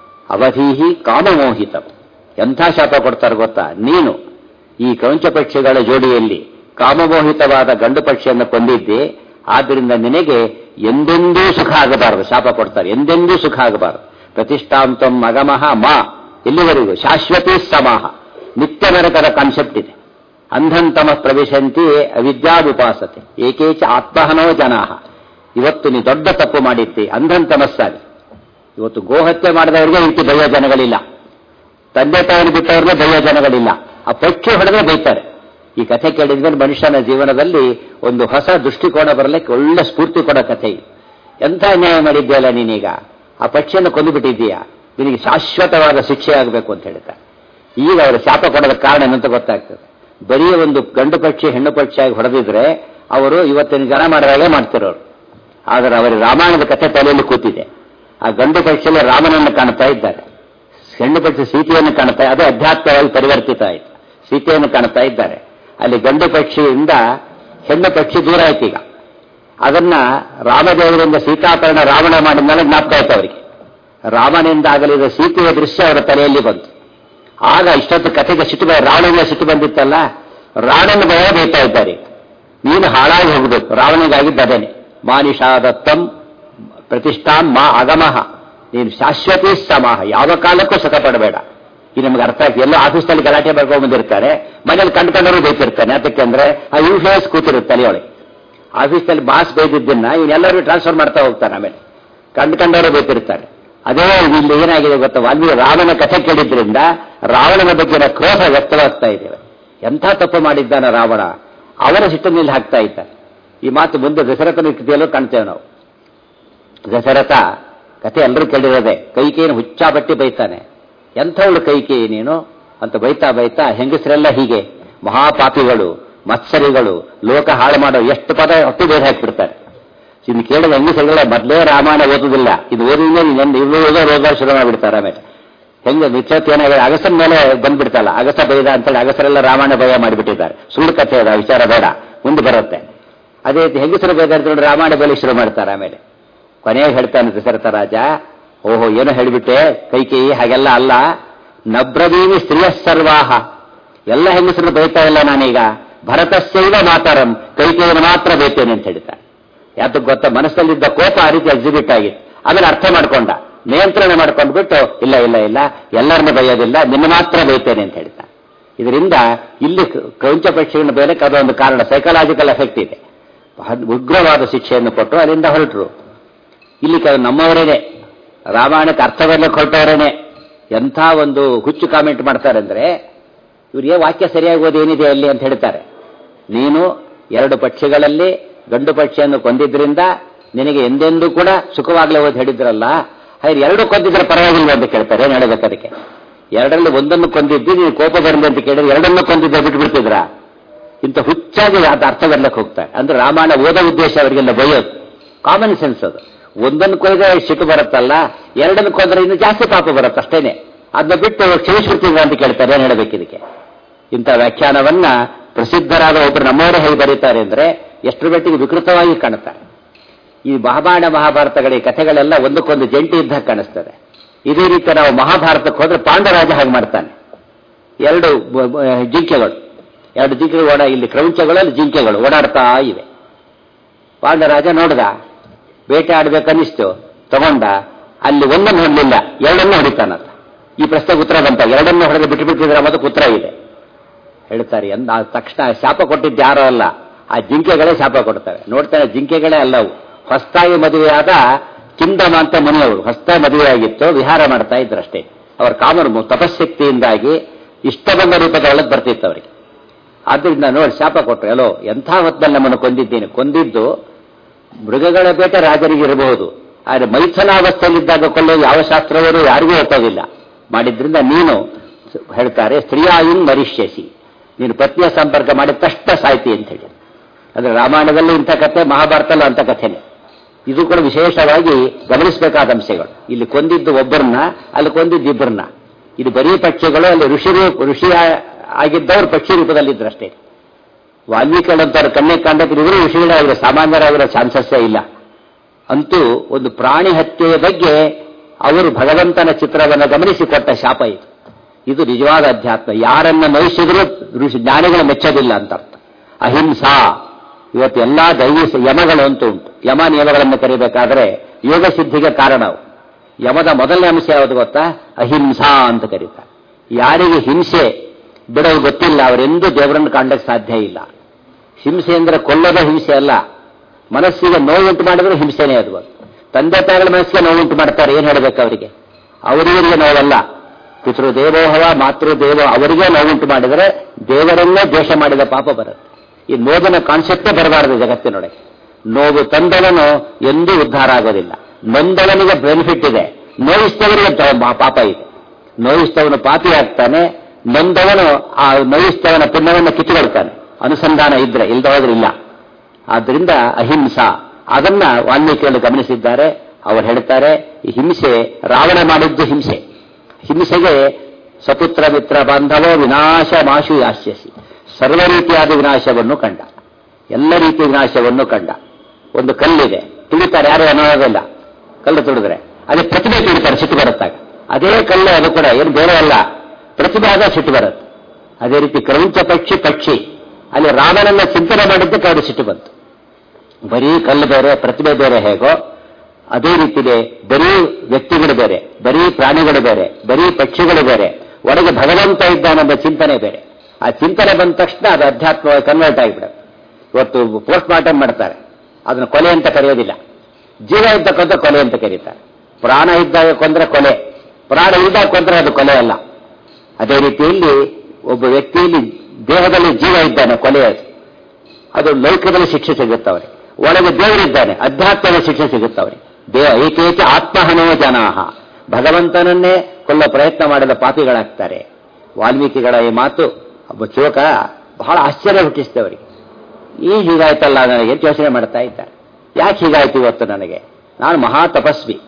A: ಅವಧೀಹಿ ಕಾಮಮೋಹಿತಂ ಎಂಥ ಶಾಪ ಕೊಡ್ತಾರೆ ಗೊತ್ತಾ ನೀನು ಈ ಕ್ರೌಂಚ ಪಕ್ಷಿಗಳ ಜೋಡಿಯಲ್ಲಿ ಕಾಮಮೋಹಿತವಾದ ಗಂಡು ಪಕ್ಷಿಯನ್ನು ಕೊಂದಿದ್ದೆ ಆದ್ದರಿಂದ ನಿನಗೆ ಎಂದೆಂದೂ ಸುಖ ಆಗಬಾರದು ಶಾಪ ಕೊಡ್ತಾರೆ ಎಂದೆಂದೂ ಸುಖ ಆಗಬಾರದು ಪ್ರತಿಷ್ಠಾಂತಂ ಅಗಮಃ ಮಾ ಎಲ್ಲಿವರೆಗೂ ಶಾಶ್ವತಿ ಸಮಾಹ ನಿತ್ಯ ನರಕದ ಕಾನ್ಸೆಪ್ಟ್ ಇದೆ ಅಂಧಂತಮ ಪ್ರವೇಶಂತಿ ಅವಿದ್ಯಾದುಪಾಸತೆ ಏಕೇಚ ಆತ್ಮಹನೋ ಜನಾಹ ಇವತ್ತು ನೀ ದೊಡ್ಡ ತಪ್ಪು ಮಾಡಿದ್ದೆ ಅಂಧಂತಮಸ್ಸಾಗಿ ಇವತ್ತು ಗೋಹತ್ಯೆ ಮಾಡಿದವರಿಗೆ ಇಂತಿ ಭಯ ಜನಗಳಿಲ್ಲ ತಂದೆ ತಾಯಿನ ಬಿಟ್ಟವ್ರಿಗೆ ಭಯ ಜನಗಳಿಲ್ಲ ಆ ಪಕ್ಷಿ ಹೊಡೆದ್ರೆ ಬೈತಾರೆ ಈ ಕಥೆ ಕೇಳಿದ್ಮೇಲೆ ಮನುಷ್ಯನ ಜೀವನದಲ್ಲಿ ಒಂದು ಹೊಸ ದೃಷ್ಟಿಕೋನ ಬರಲಿಕ್ಕೆ ಒಳ್ಳೆ ಸ್ಫೂರ್ತಿ ಕೊಡೋ ಕಥೆ ಇದು ಎಂಥ ನ್ಯಾಯ ಮಾಡಿದ್ಯಲ್ಲ ನೀನೀಗ ಆ ಪಕ್ಷಿಯನ್ನು ಕೊಂದುಬಿಟ್ಟಿದ್ದೀಯಾ ನಿನಗೆ ಶಾಶ್ವತವಾದ ಶಿಕ್ಷೆ ಆಗಬೇಕು ಅಂತ ಹೇಳ್ತಾರೆ ಈಗ ಅವರು ಶಾಪ ಕೊಡೋದಕ್ಕೆ ಕಾರಣ ಏನಂತ ಗೊತ್ತಾಗ್ತದೆ ಬರೀ ಒಂದು ಗಂಡು ಪಕ್ಷಿ ಹೆಣ್ಣು ಪಕ್ಷಿಯಾಗಿ ಹೊಡೆದಿದ್ರೆ ಅವರು ಇವತ್ತಿನ ಜನ ಮಾಡಿದಾಗೆ ಮಾಡ್ತಿರೋರು ಆದರೆ ಅವರಿಗೆ ರಾಮಾಯಣದ ಕಥೆ ತಲೆಯಲ್ಲಿ ಕೂತಿದೆ ಆ ಗಂಡು ಪಕ್ಷಿಯಲ್ಲಿ ರಾಮನನ್ನು ಕಾಣ್ತಾ ಇದ್ದಾರೆ ಹೆಣ್ಣು ಪಕ್ಷಿ ಸೀತೆಯನ್ನು ಕಾಣ್ತಾ ಅದೇ ಅಧ್ಯಾತ್ಮವಾಗಿ ಪರಿವರ್ತಿತ ಆಯಿತು ಸೀತೆಯನ್ನು ಕಾಣ್ತಾ ಇದ್ದಾರೆ ಅಲ್ಲಿ ಗಂಡು ಪಕ್ಷಿಯಿಂದ ಹೆಣ್ಣು ಪಕ್ಷಿ ದೂರ ಆಯ್ತು ಈಗ ಅದನ್ನ ರಾಮದೇವರಿಂದ ಸೀತಾಪರಣ ರಾವಣ ಮಾಡಿದ್ಮೇಲೆ ಜ್ಞಾಪಕ ಆಯ್ತು ಅವರಿಗೆ ರಾಮನಿಂದ ಆಗಲಿದ ಸೀತೆಯ ದೃಶ್ಯ ಅವರ ತಲೆಯಲ್ಲಿ ಬಂತು ಆಗ ಇಷ್ಟೊತ್ತು ಕಥೆಗೆ ಸಿಟ್ಟು ಬ- ರಾವಣನಿಗೆ ಸಿಟ್ಟು ಬಂದಿತ್ತಲ್ಲ ರಾವಣನ ಭಯ ಬೈತಾ ಇದ್ದಾರೆ ನೀನು ಹಾಳಾಗಿ ಹೋಗಬೇಕು ರಾವಣಿಗಾಗಿದ್ದ ಅದೇನೆ ಮಾನಿಷಾದತ್ತಂ ಪ್ರತಿಷ್ಠಾಂ ಮಾ ಅಗಮಃ ನೀನು ಶಾಶ್ವತಿ ಸಮಾಹ ಯಾವ ಕಾಲಕ್ಕೂ ಸುಖ ಪಡಬೇಡ ಇದು ನಮ್ಗೆ ಅರ್ಥ ಆಗ್ತದೆ ಎಲ್ಲ ಆಫೀಸ್ನಲ್ಲಿ ಗಲಾಟೆ ಬರ್ಕೊಂಡು ಬಂದಿರ್ತಾರೆ ಮನೇಲಿ ಕಂಡ್ಕೊಂಡವರು ಬೈತಿರ್ತಾನೆ ಅದಕ್ಕೆ ಅಂದ್ರೆ ಆ ಇನ್ಫ್ಲೂಯೆನ್ಸ್ ಕೂತಿರುತ್ತೆ ತಲೆಯೊಳಗೆ ಆಫೀಸ್ನಲ್ಲಿ ಬಾಸ್ ಬೈದಿದ್ದನ್ನ ಇವನ್ನೆಲ್ಲರೂ ಟ್ರಾನ್ಸ್ಫರ್ ಮಾಡ್ತಾ ಹೋಗ್ತಾನೆ ಆಮೇಲೆ ಕಂಡ್ಕೊಂಡವರು ಬೈತಿರ್ತಾರೆ ಅದೇ ಇಲ್ಲಿ ಏನಾಗಿದೆ ಗೊತ್ತಾ ವಾಲ್ಮೀಕಿ ರಾಮನ ಕಥೆ ಕೇಳಿದ್ರಿಂದ ರಾವಣನ ಬಗ್ಗೆನ ಕ್ರೋಧ ವ್ಯಕ್ತವಾಗ್ತಾ ಇದ್ದೇವೆ ಎಂಥ ತಪ್ಪು ಮಾಡಿದ್ದಾನ ರಾವಣ ಅವರ ಸಿಟ್ಟಿನಲ್ಲಿ ಹಾಕ್ತಾ ಇದ್ದಾರೆ ಈ ಮಾತು ಮುಂದೆ ದಶರಥನ ಕೃತಿಯಲ್ಲೂ ಕಾಣ್ತೇವೆ ನಾವು ದಶರಥ ಕಥೆ ಎಲ್ಲರೂ ಕೇಳಿರೋದೆ ಕೈಕೇಯನ್ನು ಹುಚ್ಚಾಬಟ್ಟಿ ಬೈತಾನೆ ಎಂಥವಳು ಕೈಕೇಯಿ ನೀನು ಅಂತ ಬೈತಾ ಬೈತಾ ಹೆಂಗಸರೆಲ್ಲ ಹೀಗೆ ಮಹಾಪಾಪಿಗಳು ಮತ್ಸರಿಗಳು ಲೋಕ ಹಾಳು ಮಾಡೋ ಎಷ್ಟು ಪದ ಹೊತ್ತು ಬೇರೆ ಹಾಕಿಬಿಡ್ತಾರೆ ಇನ್ನು ಕೇಳಿದ ಹೆಂಗಸರೆಲ್ಲ ಮೊದಲೇ ರಾಮಾಯಣ ಓದುದಿಲ್ಲ ಇದು ಓದಿದ್ಮೇಲೆ ಇನ್ನೊಂದು ಇವ್ರು ಓದೋ ರೋಗ ಶುರು ಮಾಡಿಬಿಡ್ತಾರೆ ಆಮೇಲೆ ಹೆಂಗೆ ನಿಶ್ಚತ್ ಏನಾಗಿದೆ ಅಗಸನ ಮೇಲೆ ಬಂದ್ಬಿಡ್ತಲ್ಲ ಅಗಸ ಬೈದ ಅಂತೇಳಿ ಅಗಸರೆಲ್ಲ ರಾಮಾಯಣ ಭಯ ಮಾಡಿಬಿಟ್ಟಿದ್ದಾರೆ ಸುಳ್ಳು ಕಥೆ ಅದ ವಿಚಾರ ಬೇಡ ಮುಂದೆ ಬರುತ್ತೆ ಅದೇ ರೀತಿ ಹೆಂಗಸರು ಬೇಕಾದ್ರೆ ರಾಮಾಯಣ ಬಲಿ ಶುರು ಮಾಡ್ತಾರೆ ಆಮೇಲೆ ಕೊನೆಗೆ ಹೇಳ್ತಾನೆ ದಶರಥ ರಾಜ ಓಹೋ ಏನೋ ಹೇಳಿಬಿಟ್ಟೆ ಕೈಕೇಯಿ ಹಾಗೆಲ್ಲ ಅಲ್ಲ ನಬ್ರವೀನಿ ಸ್ತ್ರೀಯ ಸರ್ವಾಹ ಎಲ್ಲ ಹೆಂಗಸರು ಬೈತಾ ಇಲ್ಲ ನಾನೀಗ ಭರತಸ್ಯೈವ ಮಾತಾರಂ ಕೈಕೇಯನ್ನು ಮಾತ್ರ ಬೈತೇನೆ ಅಂತ ಹೇಳ್ತಾರೆ ಯಾತಕ್ಕೆ ಗೊತ್ತಾ ಮನಸ್ಸಲ್ಲಿದ್ದ ಕೋಪ ಆ ರೀತಿ ಎಕ್ಸಿಬಿಟ್ ಆಗಿತ್ತು ಆಮೇಲೆ ಅರ್ಥ ಮಾಡ್ಕೊಂಡ ನಿಯಂತ್ರಣ ಮಾಡ್ಕೊಂಡ್ಬಿಟ್ಟು ಇಲ್ಲ ಇಲ್ಲ ಇಲ್ಲ ಎಲ್ಲರನ್ನೂ ಬೈಯೋದಿಲ್ಲ ನಿನ್ನ ಮಾತ್ರ ಬೈತೇನೆ ಅಂತ ಹೇಳ್ತಾನೆ ಇದರಿಂದ ಇಲ್ಲಿ ಕ್ರೌಂಚ ಪಕ್ಷಿಯನ್ನು ಬೇಲಕ್ಕೆ ಅದೊಂದು ಕಾರಣ ಸೈಕಲಾಜಿಕಲ್ ಎಫೆಕ್ಟ್ ಇದೆ ಅದ್ ಉಗ್ರವಾದ ಶಿಕ್ಷೆಯನ್ನು ಕೊಟ್ಟು ಅಲ್ಲಿಂದ ಹೊರಟರು ಇಲ್ಲಿ ಕೆಲವು ನಮ್ಮವರೇನೆ ರಾಮಾಯಣಕ್ಕೆ ಅರ್ಥ ಬರ್ಲಿಕ್ಕೆ ಹೊರಟವರೇನೆ ಎಂಥ ಒಂದು ಹುಚ್ಚು ಕಾಮೆಂಟ್ ಮಾಡ್ತಾರೆ ಅಂದ್ರೆ ಇವ್ರಿಗೆ ವಾಕ್ಯ ಸರಿಯಾಗಿ ಓದೇನಿದೆ ಅಲ್ಲಿ ಅಂತ ಹೇಳ್ತಾರೆ ನೀನು ಎರಡು ಪಕ್ಷಿಗಳಲ್ಲಿ ಗಂಡು ಪಕ್ಷಿಯನ್ನು ಕೊಂದಿದ್ರಿಂದ ನಿನಗೆ ಎಂದೆಂದೂ ಕೂಡ ಸುಖವಾಗ್ಲೇ ಓದಿ ಹೇಳಿದ್ರಲ್ಲ ಹಾಗೆ ಎರಡು ಕೊಂದಿದ್ರೆ ಪರವಾಗಿಲ್ಲ ಅಂತ ಕೇಳ್ತಾರೆ ಏನ್ ಹೇಳ್ಬೇಕು ಅದಕ್ಕೆ ಎರಡರಲ್ಲಿ ಒಂದನ್ನು ಕೊಂದಿದ್ದು ನೀನು ಕೋಪ ಬರಲಿ ಅಂತ ಕೇಳಿದ್ರೆ ಎರಡನ್ನು ಕೊಂದಿದ್ದ ಬಿಟ್ಟು ಬಿಡ್ತಿದ್ರಾ ಇಂಥ ಹುಚ್ಚಾಗಿ ಅದು ಅರ್ಥ ಬರ್ಲಿಕ್ಕೆ ಹೋಗ್ತಾರೆ ಅಂದ್ರೆ ರಾಮಾಯಣ ಓದೋ ಉದ್ದೇಶ ಅವರಿಗೆಲ್ಲ ಬೈಯೋದು ಕಾಮನ್ ಸೆನ್ಸ್ ಅದು ಒಂದನ್ನು ಕೊಯ್ದ್ರೆ ಸಿಟ್ಟು ಬರುತ್ತಲ್ಲ ಎರಡನ್ನು ಕೊಂದ್ರೆ ಇನ್ನು ಜಾಸ್ತಿ ಪಾಪ ಬರುತ್ತೆ ಅಷ್ಟೇನೆ ಅದನ್ನ ಬಿಟ್ಟು ಕ್ಷಮಿಸ್ಬಿಡ್ತಿದ್ರ ಅಂತ ಕೇಳ್ತಾರೆ ಏನ್ ಹೇಳ್ಬೇಕು ಇದಕ್ಕೆ ಇಂಥ ವ್ಯಾಖ್ಯಾನವನ್ನ ಪ್ರಸಿದ್ಧರಾದ ಒಬ್ಬರು ನಮ್ಮವರೇ ಹೇಗೆ ಬರೀತಾರೆ ಅಂದ್ರೆ ಎಷ್ಟರ ಮಟ್ಟಿಗೆ ವಿಕೃತವಾಗಿ ಕಾಣುತ್ತಾರೆ ಈ ಮಹಾಭಾರತ ಮಹಾಭಾರತಗಳ ಈ ಕಥೆಗಳೆಲ್ಲ ಒಂದಕ್ಕೊಂದು ಜಂಟಿ ಇದ್ದಾಗ ಕಾಣಿಸ್ತದೆ ಇದೇ ರೀತಿ ನಾವು ಮಹಾಭಾರತಕ್ಕೆ ಹೋದ್ರೆ ಪಾಂಡರಾಜ ಹಾಗೆ ಮಾಡ್ತಾನೆ ಎರಡು ಬ- ಬ- ಜಿಂಕೆಗಳು ಎರಡು ಜಿಂಕೆಗಳು ಓಡ ಇಲ್ಲಿ ಕ್ರೌಂಚಗಳಲ್ಲಿ ಜಿಂಕೆಗಳು ಓಡಾಡ್ತಾ ಇವೆ ಪಾಂಡರಾಜ ನೋಡ್ದ ಬೇಟೆ ಆಡ್ಬೇಕನ್ನಿಸ್ತು ತಗೊಂಡ ಅಲ್ಲಿ ಒಂದನ್ನು ಹೊಡಲಿಲ್ಲ ಎರಡನ್ನು ಹೊಡಿತಾನಂತ ಈ ಪ್ರಶ್ನೆಗೆ ಉತ್ತರ ಬಂತ ಎರಡನ್ನು ಹೊಡೆದು ಬಿಟ್ಟು ಬಿಟ್ಟಿದ್ರೆ ಅದಕ್ಕೆ ಉತ್ತರ ಇದೆ ಹೇಳ್ತಾರೆ ಎಂದ ಆ ತಕ್ಷಣ ಶಾಪ ಕೊಟ್ಟಿದ್ದು ಯಾರೋ ಅಲ್ಲ ಆ ಜಿಂಕೆಗಳೇ ಶಾಪ ಕೊಡ್ತವೆ ನೋಡ್ತಾನೆ ಜಿಂಕೆಗಳೇ ಅಲ್ಲವು ಹೊಸ್ತಾಗಿ ಮದುವೆಯಾದ ಕಿಂದಮ ಅಂತ ಮುನಿಯವರು ಹೊಸ್ತಾಗಿ ಮದುವೆಯಾಗಿತ್ತು ವಿಹಾರ ಮಾಡ್ತಾ ಇದ್ರು ಅಷ್ಟೇ ಅವರ ಕಾಮನು ತಪಶಕ್ತಿಯಿಂದಾಗಿ ಇಷ್ಟ ಬಂದ ರೂಪದ ಒಳಗೆ ಬರ್ತಿತ್ತು ಅವರಿಗೆ ಆದ್ದರಿಂದ ನೋಡಿ ಶಾಪ ಕೊಟ್ಟರು ಎಲ್ಲೋ ಎಂಥ ಹೊತ್ತಲ್ಲಿ ನಮ್ಮನ್ನು ಕೊಂದಿದ್ದೇನೆ ಕೊಂದಿದ್ದು ಮೃಗಗಳ ಬೇಟೆ ರಾಜರಿಗೆ ಇರಬಹುದು ಆದರೆ ಮೈಥುನಾವಸ್ಥೆಯಲ್ಲಿದ್ದಾಗ ಕೊಲ್ಲೋದು ಯಾವ ಶಾಸ್ತ್ರವರು ಯಾರಿಗೂ ಗೊತ್ತಾಗಿಲ್ಲ ಮಾಡಿದ್ರಿಂದ ನೀನು ಹೇಳ್ತಾರೆ ಸ್ತ್ರೀಯಾಯುನ್ ಮರಿಷ್ಯಸಿ ನೀನು ಪತ್ನಿಯ ಸಂಪರ್ಕ ಮಾಡಿದ ತಕ್ಷಣ ಸಾಯ್ತಿ ಅಂತ ಹೇಳಿ ಅಂದ್ರೆ ರಾಮಾಯಣದಲ್ಲೂ ಇಂಥ ಕಥೆ ಮಹಾಭಾರತಲ್ಲೂ ಅಂಥ ಕಥೆನೆ ಇದು ಕೂಡ ವಿಶೇಷವಾಗಿ ಗಮನಿಸಬೇಕಾದ ಅಂಶಗಳು ಇಲ್ಲಿ ಕೊಂದಿದ್ದು ಒಬ್ಬರನ್ನ ಅಲ್ಲಿ ಕೊಂದಿದ್ದು ಇಬ್ಬರನ್ನ ಇದು ಬರೀ ಪಕ್ಷಿಗಳು ಅಲ್ಲಿ ಋಷಿ ರೂಪ- ಋಷಿ ಆ- ಆಗಿದ್ದವರು ಪಕ್ಷಿ ರೂಪದಲ್ಲಿದ್ದರಷ್ಟೇ ವಾಲ್ಮೀಕಿಗಳಂತವ್ರ ಕಣ್ಣೆ ಕಾಂಡಕ್ಕೆ ಇವರು ಋಷಿಗಳಾಗಿರೋ ಸಾಮಾನ್ಯರಾಗಿರೋ ಚಾನ್ಸಸ್ಸೇ ಇಲ್ಲ ಅಂತೂ ಒಂದು ಪ್ರಾಣಿ ಹತ್ಯೆಯ ಬಗ್ಗೆ ಅವರು ಭಗವಂತನ ಚಿತ್ರವನ್ನು ಗಮನಿಸಿ ಕೊಟ್ಟ ಶಾಪ ಇದು ಇದು ನಿಜವಾದ ಅಧ್ಯಾತ್ಮ ಯಾರನ್ನ ನಯಿಸಿದ್ರೂ ಋಷಿ ಜ್ಞಾನಿಗಳು ಮೆಚ್ಚೋದಿಲ್ಲ ಅಂತ ಅರ್ಥ ಅಹಿಂಸಾ ಇವತ್ತು ಎಲ್ಲಾ ದೈವಿ ಸ- ಯಮಗಳು ಅಂತ ಉಂಟು ಯಮ ನಿಯಮಗಳನ್ನು ಕರಿಬೇಕಾದ್ರೆ ಯೋಗ ಸಿದ್ಧಿಗೆ ಕಾರಣ ಅವು. ಯಮದ ಮೊದಲನೇ ಅಂಶ ಯಾವುದು ಗೊತ್ತಾ ಅಹಿಂಸಾ ಅಂತ ಕರೀತಾರೆ ಯಾರಿಗೆ ಹಿಂಸೆ ಬಿಡೋದು ಗೊತ್ತಿಲ್ಲ ಅವರೆಂದೂ ದೇವರನ್ನು ಕಾಣಕ್ಕೆ ಸಾಧ್ಯ ಇಲ್ಲ ಹಿಂಸೆ ಅಂದ್ರೆ ಕೊಲ್ಲದ ಹಿಂಸೆ ಅಲ್ಲ ಮನಸ್ಸಿಗೆ ನೋವುಂಟು ಮಾಡಿದ್ರೆ ಹಿಂಸೆನೇ ಅದು ತಂದೆ ತಾಯಿಗಳ ಮನಸ್ಸಿಗೆ ನೋವುಂಟು ಮಾಡ್ತಾರೆ ಏನ್ ಹೇಳ್ಬೇಕು ಅವರಿಗೆ ಅವರಿವರಿಗೆ ನೋವಲ್ಲ
B: ಪಿತೃದೇವೋಹವ ಮಾತೃದೇವ ಅವರಿಗೆ ನೋವುಂಟು ಮಾಡಿದರೆ ದೇವರನ್ನೇ ದ್ವೇಷ ಮಾಡಿದ ಪಾಪ ಬರುತ್ತೆ ಈ ನೋವಿನ ಕಾನ್ಸೆಪ್ಟೇ ಬರಬಾರದು ಜಗತ್ತಿನೊಳಗೆ ನೋವು ತಂದವನು ಎಂದೂ ಉದ್ಧಾರ ಆಗೋದಿಲ್ಲ ನೊಂದವನಿಗೆ ಬೆನಿಫಿಟ್ ಇದೆ ನೋಯಿಸ್ತವನಿಗೆ ತ- ಪಾಪ ಇದೆ ನೋಯಿಸ್ತವನು ಪಾಪಿ ಆಗ್ತಾನೆ ನೊಂದವನು ಆ ನೋಯಿಸ್ತವನ ಪುಣ್ಯವನ್ನು ಕಿತ್ತುಕೊಳ್ತಾನೆ ಅನುಸಂಧಾನ ಇದ್ರೆ ಇಲ್ದ ಹೋದ್ರೆ ಇಲ್ಲ ಆದ್ದರಿಂದ ಅಹಿಂಸಾ ಅದನ್ನ ವಾಲ್ಮೀಕಿಗಳು ಗಮನಿಸಿದ್ದಾರೆ ಅವರು ಹೇಳ್ತಾರೆ ಈ ಹಿಂಸೆ ರಾವಣ ಮಾಡಿದ್ದು ಹಿಂಸೆ ಹಿಂಸೆಗೆ ಸಪುತ್ರ ಮಿತ್ರ ಬಾಂಧವೋ ವಿನಾಶ ಮಾಶು ಯಾಸ್ಯಸಿ ಸರ್ವ ರೀತಿಯಾದ ವಿನಾಶವನ್ನು ಕಂಡ ಎಲ್ಲ ರೀತಿಯ ವಿನಾಶವನ್ನು ಕಂಡ ಒಂದು ಕಲ್ಲಿದೆ ತುಳಿತಾರೆ ಯಾರು ಅನ್ನೋದಿಲ್ಲ ಕಲ್ಲು ತುಳಿದ್ರೆ ಅದೇ ಪ್ರತಿಭೆ ತುಳಿತಾರೆ ಸಿಟ್ಟು ಬರುತ್ತಾಗ ಅದೇ ಕಲ್ಲು ಅದು ಕೂಡ ಏನು ಬೇರೆ ಅಲ್ಲ ಪ್ರತಿಭೆ ಆದ ಸಿಟ್ಟು ಬರುತ್ತೆ ಅದೇ ರೀತಿ ಕ್ರೌಂಚ ಪಕ್ಷಿ ಪಕ್ಷಿ ಅಲ್ಲಿ ರಾಮನನ್ನ ಚಿಂತನೆ ಮಾಡಿದ್ದಕ್ಕೆ ಅವರು ಸಿಟ್ಟು ಬಂತು ಬರೀ ಕಲ್ಲು ಬೇರೆ ಪ್ರತಿಭೆ ಬೇರೆ ಹೇಗೋ ಅದೇ ರೀತಿಗೆ ಬರೀ ವ್ಯಕ್ತಿಗಳು ಬೇರೆ ಬರೀ ಪ್ರಾಣಿಗಳು ಬೇರೆ ಬರೀ ಪಕ್ಷಿಗಳು ಬೇರೆ ಒಳಗೆ ಭಗವಂತ ಇದ್ದಾನೆಂಬ ಚಿಂತನೆ ಬೇರೆ ಆ ಚಿಂತನೆ ಬಂದ ತಕ್ಷಣ ಅದು ಅಧ್ಯಾತ್ಮವಾಗಿ ಕನ್ವರ್ಟ್ ಆಗಿಬಿಡುತ್ತೆ ಇವತ್ತು ಪೋಸ್ಟ್ ಮಾರ್ಟಮ್ ಮಾಡ್ತಾರೆ ಅದನ್ನು ಕೊಲೆ ಅಂತ ಕರೆಯೋದಿಲ್ಲ ಜೀವ ಇದ್ದ ಕೊಂದ್ರೆ ಕೊಲೆ ಅಂತ ಕರೀತಾರೆ ಪ್ರಾಣ ಇದ್ದಾಗ ಕೊಂದ್ರೆ ಕೊಲೆ ಪ್ರಾಣ ಇದ್ದಾಗ ಕೊಂದ್ರೆ ಅದು ಕೊಲೆ ಅಲ್ಲ ಅದೇ ರೀತಿಯಲ್ಲಿ ಒಬ್ಬ ವ್ಯಕ್ತಿಯಲ್ಲಿ ದೇಹದಲ್ಲಿ ಜೀವ ಇದ್ದಾನೆ ಕೊಲೆ ಅದು. ಅದು ಲೌಕಿಕದಲ್ಲಿ ಶಿಕ್ಷೆ ಸಿಗುತ್ತವರಿಗೆ ಒಳಗೆ ದೇವರಿದ್ದಾನೆ ಅಧ್ಯಾತ್ಮದ ಶಿಕ್ಷೆ ಸಿಗುತ್ತವರಿಗೆ ದೇವ ಏಕೇಕ ಆತ್ಮಹನೋ ಜನಾಹ ಭಗವಂತನನ್ನೇ ಕೊಲ್ಲ ಪ್ರಯತ್ನ ಮಾಡಿದ ಪಾಪಿಗಳಾಗ್ತಾರೆ ವಾಲ್ಮೀಕಿಗಳ ಈ ಮಾತು ಒಬ್ಬ ಚೋಕ ಬಹಳ ಆಶ್ಚರ್ಯ ಹುಟ್ಟಿಸಿದೆ ಅವರಿಗೆ ಈ ಹೀಗಾಯ್ತಲ್ಲ ನನಗೆ ಅಂತ ಯೋಚನೆ ಮಾಡ್ತಾ ಇದ್ದಾರೆ ಯಾಕೆ ಹೀಗಾಯ್ತು ಇವತ್ತು ನನಗೆ ನಾನು ಮಹಾ ತಪಸ್ವಿ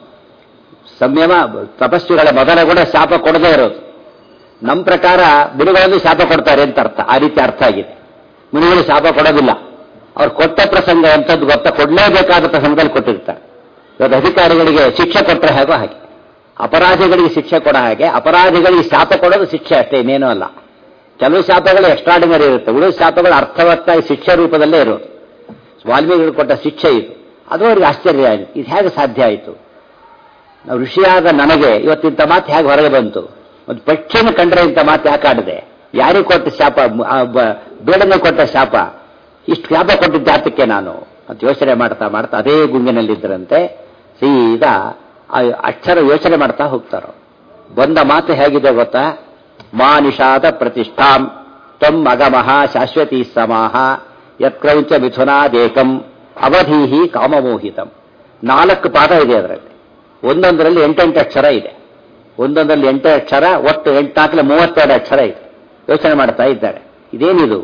B: ಸಂಯಮ ತಪಸ್ವಿಗಳ ಮೊದಲ ಕೂಡ ಶಾಪ ಕೊಡದೇ ಇರೋದು ನಮ್ಮ ಪ್ರಕಾರ ಮುನಿಗಳಲ್ಲಿ ಶಾಪ ಕೊಡ್ತಾರೆ ಅಂತ ಅರ್ಥ ಆ ರೀತಿ ಅರ್ಥ ಆಗಿದೆ ಮುನಿಗಳು ಶಾಪ ಕೊಡೋದಿಲ್ಲ ಅವ್ರು ಕೊಟ್ಟ ಪ್ರಸಂಗ ಎಂಥದ್ದು ಗೊತ್ತಾ ಕೊಡಲೇಬೇಕಾದ ಪ್ರಸಂಗದಲ್ಲಿ ಕೊಟ್ಟಿರ್ತಾರೆ ಇವತ್ತು ಅಧಿಕಾರಿಗಳಿಗೆ ಶಿಕ್ಷೆ ಕೊಟ್ಟರೆ ಹೇಗೋ ಹಾಗೆ ಅಪರಾಧಿಗಳಿಗೆ ಶಿಕ್ಷೆ ಕೊಡೋ ಹಾಗೆ ಅಪರಾಧಿಗಳಿಗೆ ಶಾಪ ಕೊಡೋದು ಶಿಕ್ಷೆ ಅಷ್ಟೇ ಇನ್ನೇನೂ ಅಲ್ಲ ಕೆಲವು ಶಾಪಗಳು ಎಕ್ಸ್ಟ್ರಾರ್ಡಿನರಿ ಇರುತ್ತೆ ಉಳಿದ ಶಾಪಗಳು ಅರ್ಥವತ್ತಾಗಿ ಶಿಕ್ಷೆ ರೂಪದಲ್ಲೇ ಇರೋದು ವಾಲ್ಮೀಕಿಗಳು ಕೊಟ್ಟ ಶಿಕ್ಷೆ ಇದು ಅದು ಅವ್ರಿಗೆ ಆಶ್ಚರ್ಯ ಆಯಿತು ಇದು ಹೇಗೆ ಸಾಧ್ಯ ಆಯಿತು ನಾವು ಋಷಿಯಾದ ನನಗೆ ಇವತ್ತಿಂಥ ಮಾತು ಹೇಗೆ ಹೊರಗೆ ಬಂತು ಒಂದು ಪಕ್ಷಿಯನ್ನು ಕಂಡ್ರೆ ಇಂಥ ಮಾತು ಯಾಕೆ ಆಡಿದೆ ಯಾರಿಗೆ ಕೊಟ್ಟ ಶಾಪ ಆ ಬ- ಬೇಡನೆ ಕೊಟ್ಟ ಶಾಪ ಇಷ್ಟು ಶಾಪ ಕೊಟ್ಟಿದ್ದ ಜಾತಕ್ಕೆ ನಾನು ಅಂತ ಯೋಚನೆ ಮಾಡ್ತಾ ಮಾಡ್ತಾ ಅದೇ ಗುಂಗಿನಲ್ಲಿದ್ದರಂತೆ ಸೀದಾ ಆ ಅಕ್ಷರ ಯೋಚನೆ ಮಾಡ್ತಾ ಹೋಗ್ತಾರೋ ಬಂದ ಮಾತು ಹೇಗಿದೆ ಗೊತ್ತಾ ಮಾ ನಿಷಾದ ಪ್ರತಿಷ್ಠಾಂ ತ್ವಂ ಅಗಮಃ ಶಾಶ್ವತಿ ಸಮಾಹ ಯತ್ಕ್ರೌಂಚ ಮಿಥುನಾದೇಕಂ ಅವಧೀಹಿ ಕಾಮಮೋಹಿತಂ ನಾಲ್ಕು ಪಾದ ಇದೆ ಅದರಲ್ಲಿ ಒಂದೊಂದರಲ್ಲಿ ಎಂಟೆಂಟು ಅಕ್ಷರ ಇದೆ ಒಂದೊಂದರಲ್ಲಿ ಎಂಟು ಅಕ್ಷರ ಒಟ್ಟು ಎಂಟಾಕಲೆ ಮೂವತ್ತೆರಡು ಅಕ್ಷರ ಇದೆ ಯೋಚನೆ ಮಾಡ್ತಾ ಇದ್ದಾರೆ ಇದೇನಿದು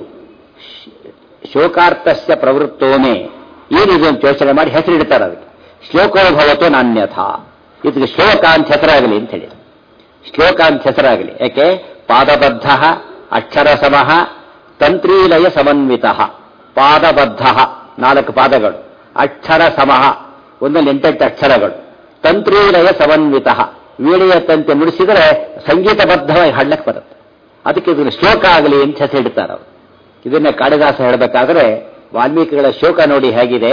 B: ಶೋಕಾರ್ಥಸ್ಯ ಪ್ರವೃತ್ತೋಮೆ ಏನಿದು ಅಂತ ಯೋಚನೆ ಮಾಡಿ ಹೆಸರಿಡ್ತಾರೆ ಅದಕ್ಕೆ ಶ್ಲೋಕೋಭವತೋ ನಾಣ್ಯಥ ಇದಕ್ಕೆ ಶ್ಲೋಕ ಅಂತ ಹೆಸರಾಗಲಿ ಅಂತ ಹೇಳಿ ಶ್ಲೋಕ ಅಂತ ಹೆಸರಾಗಲಿ ಯಾಕೆ ಪಾದಬದ್ಧ ಅಕ್ಷರ ಸಮಃ ತಂತ್ರೀಲಯ ಸಮನ್ವಿತ ಪಾದಬದ್ಧ ನಾಲ್ಕು ಪಾದಗಳು ಅಕ್ಷರ ಸಮಃ ಒಂದಲ್ಲಿ ಎಂಟೆಂಟು ಅಕ್ಷರಗಳು ತಂತ್ರೀಲಯ ಸಮನ್ವಿತ ವೀಣೆಯ ತಂತೆ ನುಡಿಸಿದರೆ ಸಂಗೀತಬದ್ಧವಾಗಿ ಹಾಡ್ಲಕ್ಕೆ ಬರುತ್ತೆ ಅದಕ್ಕೆ ಇದನ್ನು ಶ್ಲೋಕ ಆಗಲಿ ಅಂತ ಹೆಸರಿಡ್ತಾರೆ ಅವರು ಇದನ್ನ ಕಾಳಿದಾಸ ಹೇಳಬೇಕಾದ್ರೆ ವಾಲ್ಮೀಕಿಗಳ ಶೋಕ ನೋಡಿ ಹೇಗಿದೆ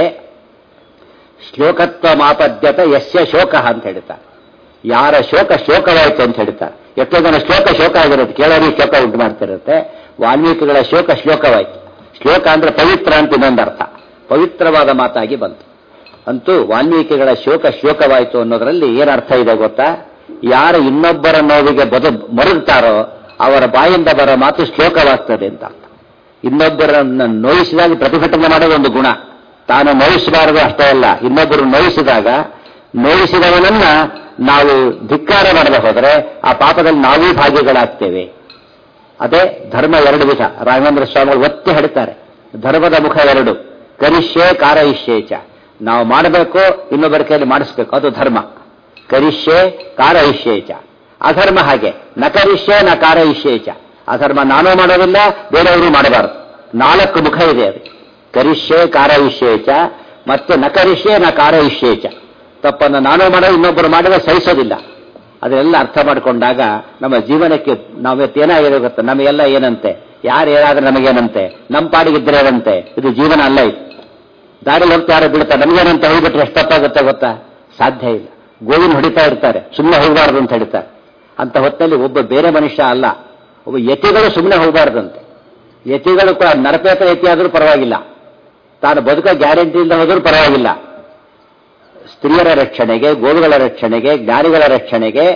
B: ಶ್ಲೋಕತ್ವ ಮಾಪದ್ಯತ ಯಸ್ಯ ಶೋಕ ಅಂತ ಹೇಳ್ತಾರೆ ಯಾರ ಶೋಕ ಶೋಕವಾಯಿತು ಅಂತ ಹೇಳ್ತಾರೆ ಎಷ್ಟೋ ಜನ ಶ್ಲೋಕ ಶೋಕ ಆಗಿರುತ್ತೆ ಕೇಳೋರಿಗೆ ಶೋಕ ಉಂಟು ಮಾಡ್ತಿರುತ್ತೆ ವಾಲ್ಮೀಕಿಗಳ ಶೋಕ ಶ್ಲೋಕವಾಯಿತು ಶ್ಲೋಕ ಅಂದ್ರೆ ಪವಿತ್ರ ಅಂತ ಇನ್ನೊಂದು ಅರ್ಥ ಪವಿತ್ರವಾದ ಮಾತಾಗಿ ಬಂತು ಅಂತೂ ವಾಲ್ಮೀಕಿಗಳ ಶೋಕ ಶೋಕವಾಯಿತು ಅನ್ನೋದರಲ್ಲಿ ಏನು ಅರ್ಥ ಇದೆ ಗೊತ್ತಾ ಯಾರು ಇನ್ನೊಬ್ಬರ ನೋವಿಗೆ ಬದು ಮರುಗ್ತಾರೋ ಅವರ ಬಾಯಿಂದ ಬರೋ ಮಾತು ಶ್ಲೋಕವಾಗ್ತದೆ ಅಂತ ಅರ್ಥ ಇನ್ನೊಬ್ಬರನ್ನು ನೋಯಿಸಿದಾಗ ಪ್ರತಿಭಟನೆ ಮಾಡೋದು ಒಂದು ಗುಣ ತಾನು ನೋಯಿಸಬಾರದು ಅಷ್ಟೇ ಅಲ್ಲ ಇನ್ನೊಬ್ಬರು ನೋಯಿಸಿದಾಗ ನೋಯಿಸಿದವನನ್ನ ನಾವು ಧಿಕ್ಕಾರ ಮಾಡದೆ ಹೋದರೆ ಆ ಪಾಪದಲ್ಲಿ ನಾವೂ ಭಾಗಿಗಳಾಗ್ತೇವೆ ಅದೇ ಧರ್ಮ ಎರಡು ವಿಧ ರಾಘವೇಂದ್ರ ಸ್ವಾಮಿಗಳು ಒತ್ತಿ ಹೇಳ್ತಾರೆ ಧರ್ಮದ ಮುಖ ಎರಡು ಕರಿಷ್ಯೆ ಕಾರಯಿಷ್ಯೆ ಚ ನಾವು ಮಾಡಬೇಕು ಇನ್ನೊಬ್ಬರ ಕೈಯಲ್ಲಿ ಮಾಡಿಸ್ಬೇಕು ಅದು ಧರ್ಮ ಕರಿಷ್ಯೆ ಕಾರಯಿಷ್ಯೆ ಚ ಅಧರ್ಮ ಹಾಗೆ ನ ಕರಿಷ್ಯೆ ನ ಕಾರಯಿಷ್ಯೆ ಚ ಅಧರ್ಮ ನಾನೂ ಮಾಡೋದಿಲ್ಲ ಬೇರೆಯವರು ಮಾಡಬಾರದು ನಾಲ್ಕು ಮುಖ ಇದೆ ಅದು ಕರಿಷ್ಯೆ ಕಾರಯಿಷ್ಯೆ ಚ ಮತ್ತೆ ನ ಕರಿಷ್ಯೆ ನ ಕಾರಯಿಷ್ಯೆ ಚ ತಪ್ಪನ್ನು ನಾನೂ ಮಾಡೋದು ಇನ್ನೊಬ್ಬರು ಮಾಡಿದ್ರೆ ಸಹಿಸೋದಿಲ್ಲ ಅದನ್ನೆಲ್ಲ ಅರ್ಥ ಮಾಡಿಕೊಂಡಾಗ ನಮ್ಮ ಜೀವನಕ್ಕೆ ನಾವಿವತ್ತು ಏನಾಗಿದೆ ಗೊತ್ತಾ ನಮಗೆಲ್ಲ ಏನಂತೆ ಯಾರು ಏನಾದ್ರೆ ನಮಗೇನಂತೆ ನಮ್ಮ ಪಾಡಿಗಿದ್ರೆ ಏನಂತೆ ಇದು ಜೀವನ ಅಲ್ಲ ಇದು ದಾರಿಲಿ ಹೋಗ್ತಾ ಯಾರೋ ಬೀಳ್ತಾರೆ ನಮಗೇನಂತ ಹೋಗ್ಬಿಟ್ರೆ ಎಷ್ಟು ತಪ್ಪಾಗುತ್ತೆ ಗೊತ್ತಾ ಸಾಧ್ಯ ಇಲ್ಲ ಗೋವಿನ ಹೊಡಿತಾ ಇರ್ತಾರೆ ಸುಮ್ಮನೆ ಹೋಗಬಾರ್ದು ಅಂತ ಹೇಳ್ತಾರೆ ಅಂತ ಹೊತ್ತಲ್ಲಿ ಒಬ್ಬ ಬೇರೆ ಮನುಷ್ಯ ಅಲ್ಲ ಒಬ್ಬ ಯತಿಗಳು ಸುಮ್ಮನೆ ಹೋಗಬಾರ್ದಂತೆ ಯತಿಗಳು ಕೂಡ ನರಪೇತ ಯತಿ ಆದರೂ ಪರವಾಗಿಲ್ಲ ತಾನು ಬದುಕ ಗ್ಯಾರಂಟಿ ಇಲ್ಲದೆ ಹೋದರೂ ಪರವಾಗಿಲ್ಲ ಸ್ತ್ರೀಯರ ರಕ್ಷಣೆಗೆ ಗೋವುಗಳ ರಕ್ಷಣೆಗೆ ಜ್ಞಾನಿಗಳ ರಕ್ಷಣೆಗೆ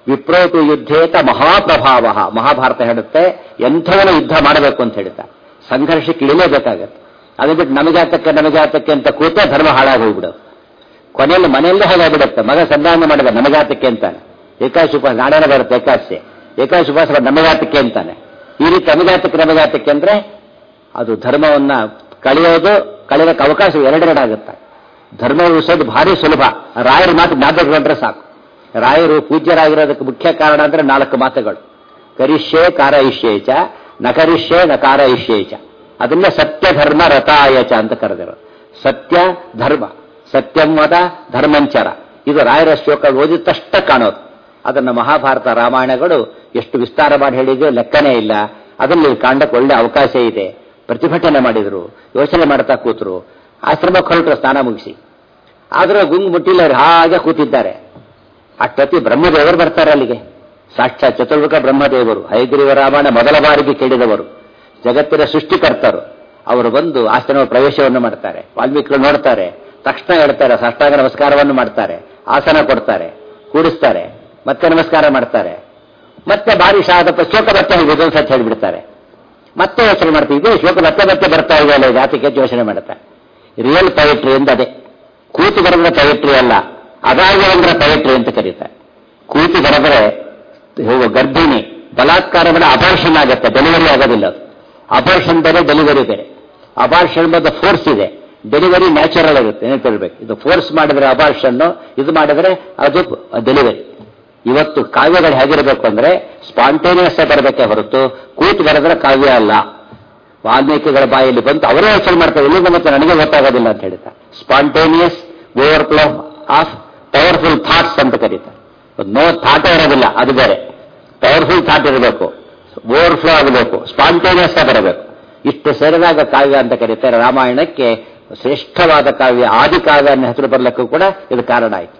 B: ವಿಪ್ರೋತು ಯುದ್ಧೇತ ಮಹಾಪ್ರಭಾವ ಮಹಾಭಾರತ ಹೇಳುತ್ತೆ ಎಂಥವನು ಯುದ್ಧ ಮಾಡಬೇಕು ಅಂತ ಹೇಳ್ತಾ ಸಂಘರ್ಷಕ್ಕೆ ಇಳಿಲೇಬೇಕಾಗತ್ತೆ ಅದು ಬಿಟ್ಟು ನಮಗಾತಕ್ಕೆ ನಮಗಾತಕ್ಕೆ ಅಂತ ಕೂತೇ ಧರ್ಮ ಹಾಳಾಗಿ ಹೋಗ್ಬಿಡೋದು ಕೊನೆಯಲ್ಲಿ ಮನೆಯಲ್ಲೇ ಹಾಗಾಗ್ಬಿಡುತ್ತೆ ಮಗ ಸಂಧಾನ ಮಾಡಿದ ನಮಗಾತಕ್ಕೆ ಅಂತಾನೆ ಏಕಾಶಿ ಉಪವಾಸ ನಾಡೇನ ಬರುತ್ತೆ ಏಕಾಶಿ ಏಕಾಶಿ ಉಪವಾಸ ನಮಗಾತಕ್ಕೆ ಅಂತಾನೆ ಈ ರೀತಿ ನಮಗಾತಕ್ಕೆ ನಮಗಾತಕ್ಕೆ ಅಂದ್ರೆ ಅದು ಧರ್ಮವನ್ನ ಕಳೆಯೋದು ಕಳೆಯೋಕೆ ಅವಕಾಶ ಎರಡೆರಡಾಗುತ್ತೆ ಧರ್ಮ ಉಳಿಸೋದು ಭಾರಿ ಸುಲಭ ರಾಯರ ಮಾತು ಜ್ಞಾಪಕಗೊಂಡ್ರೆ ಸಾಕು ರಾಯರು ಪೂಜ್ಯರಾಗಿರೋದಕ್ಕೆ ಮುಖ್ಯ ಕಾರಣ ಅಂದ್ರೆ ನಾಲ್ಕು ಮಾತುಗಳು ಕರಿಷ್ಯೆ ಕಾರಯಿಷ್ಯೇ ಚ ನಕರಿಷ್ಯೆ ನಕಾರಯಿಷ್ಯೇ ಚ ಅದನ್ನ ಸತ್ಯ ಧರ್ಮ ರಥಾಯಚ ಅಂತ ಕರೆದಿರೋ ಸತ್ಯ ಧರ್ಮ ಸತ್ಯಂ ವದ ಧರ್ಮಂಚರ ಇದು ರಾಯರ ಶ್ಲೋಕ ಓದಿದ ತಕ್ಷಣ ಕಾಣೋದು ಅದನ್ನ ಮಹಾಭಾರತ ರಾಮಾಯಣಗಳು ಎಷ್ಟು ವಿಸ್ತಾರ ಮಾಡಿ ಹೇಳಿದೆಯೋ ಲೆಕ್ಕನೇ ಇಲ್ಲ ಅದರಲ್ಲಿ ಕಾಂಡಕ್ಕೆ ಒಳ್ಳೆ ಅವಕಾಶ ಇದೆ ಪ್ರತಿಭಟನೆ ಮಾಡಿದ್ರು ಯೋಚನೆ ಮಾಡ್ತಾ ಕೂತರು ಆಶ್ರಮಕ್ಕೆ ಹೊರಟರು ಸ್ನಾನ ಮುಗಿಸಿ ಆದರೂ ಗುಂಗು ಮುಟ್ಟಿಲ್ಲ ಅವ್ರು ಹಾಗೆ ಕೂತಿದ್ದಾರೆ ಅಷ್ಟೊತ್ತಿ ಬ್ರಹ್ಮದೇವರು ಬರ್ತಾರೆ ಅಲ್ಲಿಗೆ ಸಾಕ್ಷಾತ್ ಚತುರ್ಮುಖ ಬ್ರಹ್ಮದೇವರು ಹೈಗ್ರೀವ ರಾಮಾಯಣ ಮೊದಲ ಬಾರಿಗೆ ಕೇಳಿದವರು ಜಗತ್ತಿನ ಸೃಷ್ಟಿಕರ್ತರು ಅವರು ಬಂದು ಆಶ್ರಮ ಪ್ರವೇಶವನ್ನು ಮಾಡ್ತಾರೆ ವಾಲ್ಮೀಕಿಗಳು ನೋಡ್ತಾರೆ ತಕ್ಷಣ ಹೇಳ್ತಾರೆ ಸಾಷ್ಟಾಂಗ ನಮಸ್ಕಾರವನ್ನು ಮಾಡ್ತಾರೆ ಆಸನ ಕೊಡ್ತಾರೆ ಕೂಡಿಸ್ತಾರೆ ಮತ್ತೆ ನಮಸ್ಕಾರ ಮಾಡ್ತಾರೆ ಮತ್ತೆ ಭಾರಿ ಶಾದ ಶೋಕ ಮತ್ತೆ ಹೋಗ್ಬೋದು ಅಂತ ಹೇಳ್ಬಿಡ್ತಾರೆ ಮತ್ತೆ ಯೋಚನೆ ಮಾಡ್ತೀವಿ ಇದು ಶೋಕ ಮತ್ತೆ ಮತ್ತೆ ಬರ್ತಾ ಇದೆಯಲ್ಲ ಜಾತಿಗೆ ಯೋಚನೆ ಮಾಡ್ತಾರೆ ರಿಯಲ್ ಪೊಯಿಟ್ರಿ ಅಂತ ಅದೇ ಕೂತು ಬರೆದ್ರೆ ಪೊಯಿಟ್ರಿ ಅಲ್ಲ ಅದಾಗಿ ಅಂದ್ರೆ ಪೊಯಿಟ್ರಿ ಅಂತ ಕರೀತಾರೆ ಕೂತು ಬರೆದ್ರೆ ಹೋಗೋ ಗರ್ಭಿಣಿ ಬಲಾತ್ಕಾರ ಮೇಲೆ ಅಪಾರ್ಷನ್ ಆಗುತ್ತೆ ಡೆಲಿವರಿ ಆಗೋದಿಲ್ಲ ಅದು ಅಪಾರ್ಷನ್ ಬೇರೆ ಡೆಲಿವರಿ ಬೇರೆ ಅಪಾರ್ಷನ್ ಬಂದ ಫೋರ್ಸ್ ಇದೆ ಡೆಲಿವರಿ ನ್ಯಾಚುರಲ್ ಆಗುತ್ತೆ ನೆನಪಿರ್ಬೇಕು ಇದು ಫೋರ್ಸ್ ಮಾಡಿದ್ರೆ ಅಪಾರ್ಷನ್ ಇದು ಮಾಡಿದ್ರೆ ಅದು ಡೆಲಿವರಿ ಇವತ್ತು ಕಾವ್ಯಗಳು ಹೇಗಿರಬೇಕು ಅಂದ್ರೆ ಸ್ಪಾಂಟೇನಿಯಸ್ ಬರಬೇಕೇ ಹೊರತು ಕೂತು ಬರೆದ್ರೆ ಕಾವ್ಯ ಅಲ್ಲ ವಾಲ್ಮೀಕಿಗಳ ಬಾಯಲ್ಲಿ ಬಂತು ಅವರೇ ಯೋಚನೆ ಮಾಡ್ತಾರೆ ಇಲ್ಲಿಂದ ಮತ್ತೆ ನನಗೆ ಗೊತ್ತಾಗೋದಿಲ್ಲ ಅಂತ ಹೇಳ್ತಾರೆ spontaneous overflow of powerful thoughts ಅಂತ ಕರೀತಾರೆ ನೋ ಥಾಟ್ ಇರೋದಿಲ್ಲ ಅದು ಬೇರೆ ಪವರ್ಫುಲ್ ಥಾಟ್ ಇರಬೇಕು ಓವರ್ಫ್ಲೋ ಆಗಬೇಕು ಸ್ಪಾಂಟೇನಿಯಸ್ ಬರಬೇಕು ಇಷ್ಟು ಸೇರಿದಾಗ ಕಾವ್ಯ ಅಂತ ಕರೀತಾರೆ ರಾಮಾಯಣಕ್ಕೆ ಶ್ರೇಷ್ಠವಾದ ಕಾವ್ಯ ಆದಿ ಕಾವ್ಯ ಅನ್ನೋ ಹೆಸರು ಬರಲಿಕ್ಕೂ ಕೂಡ ಇದು ಕಾರಣ ಆಯಿತು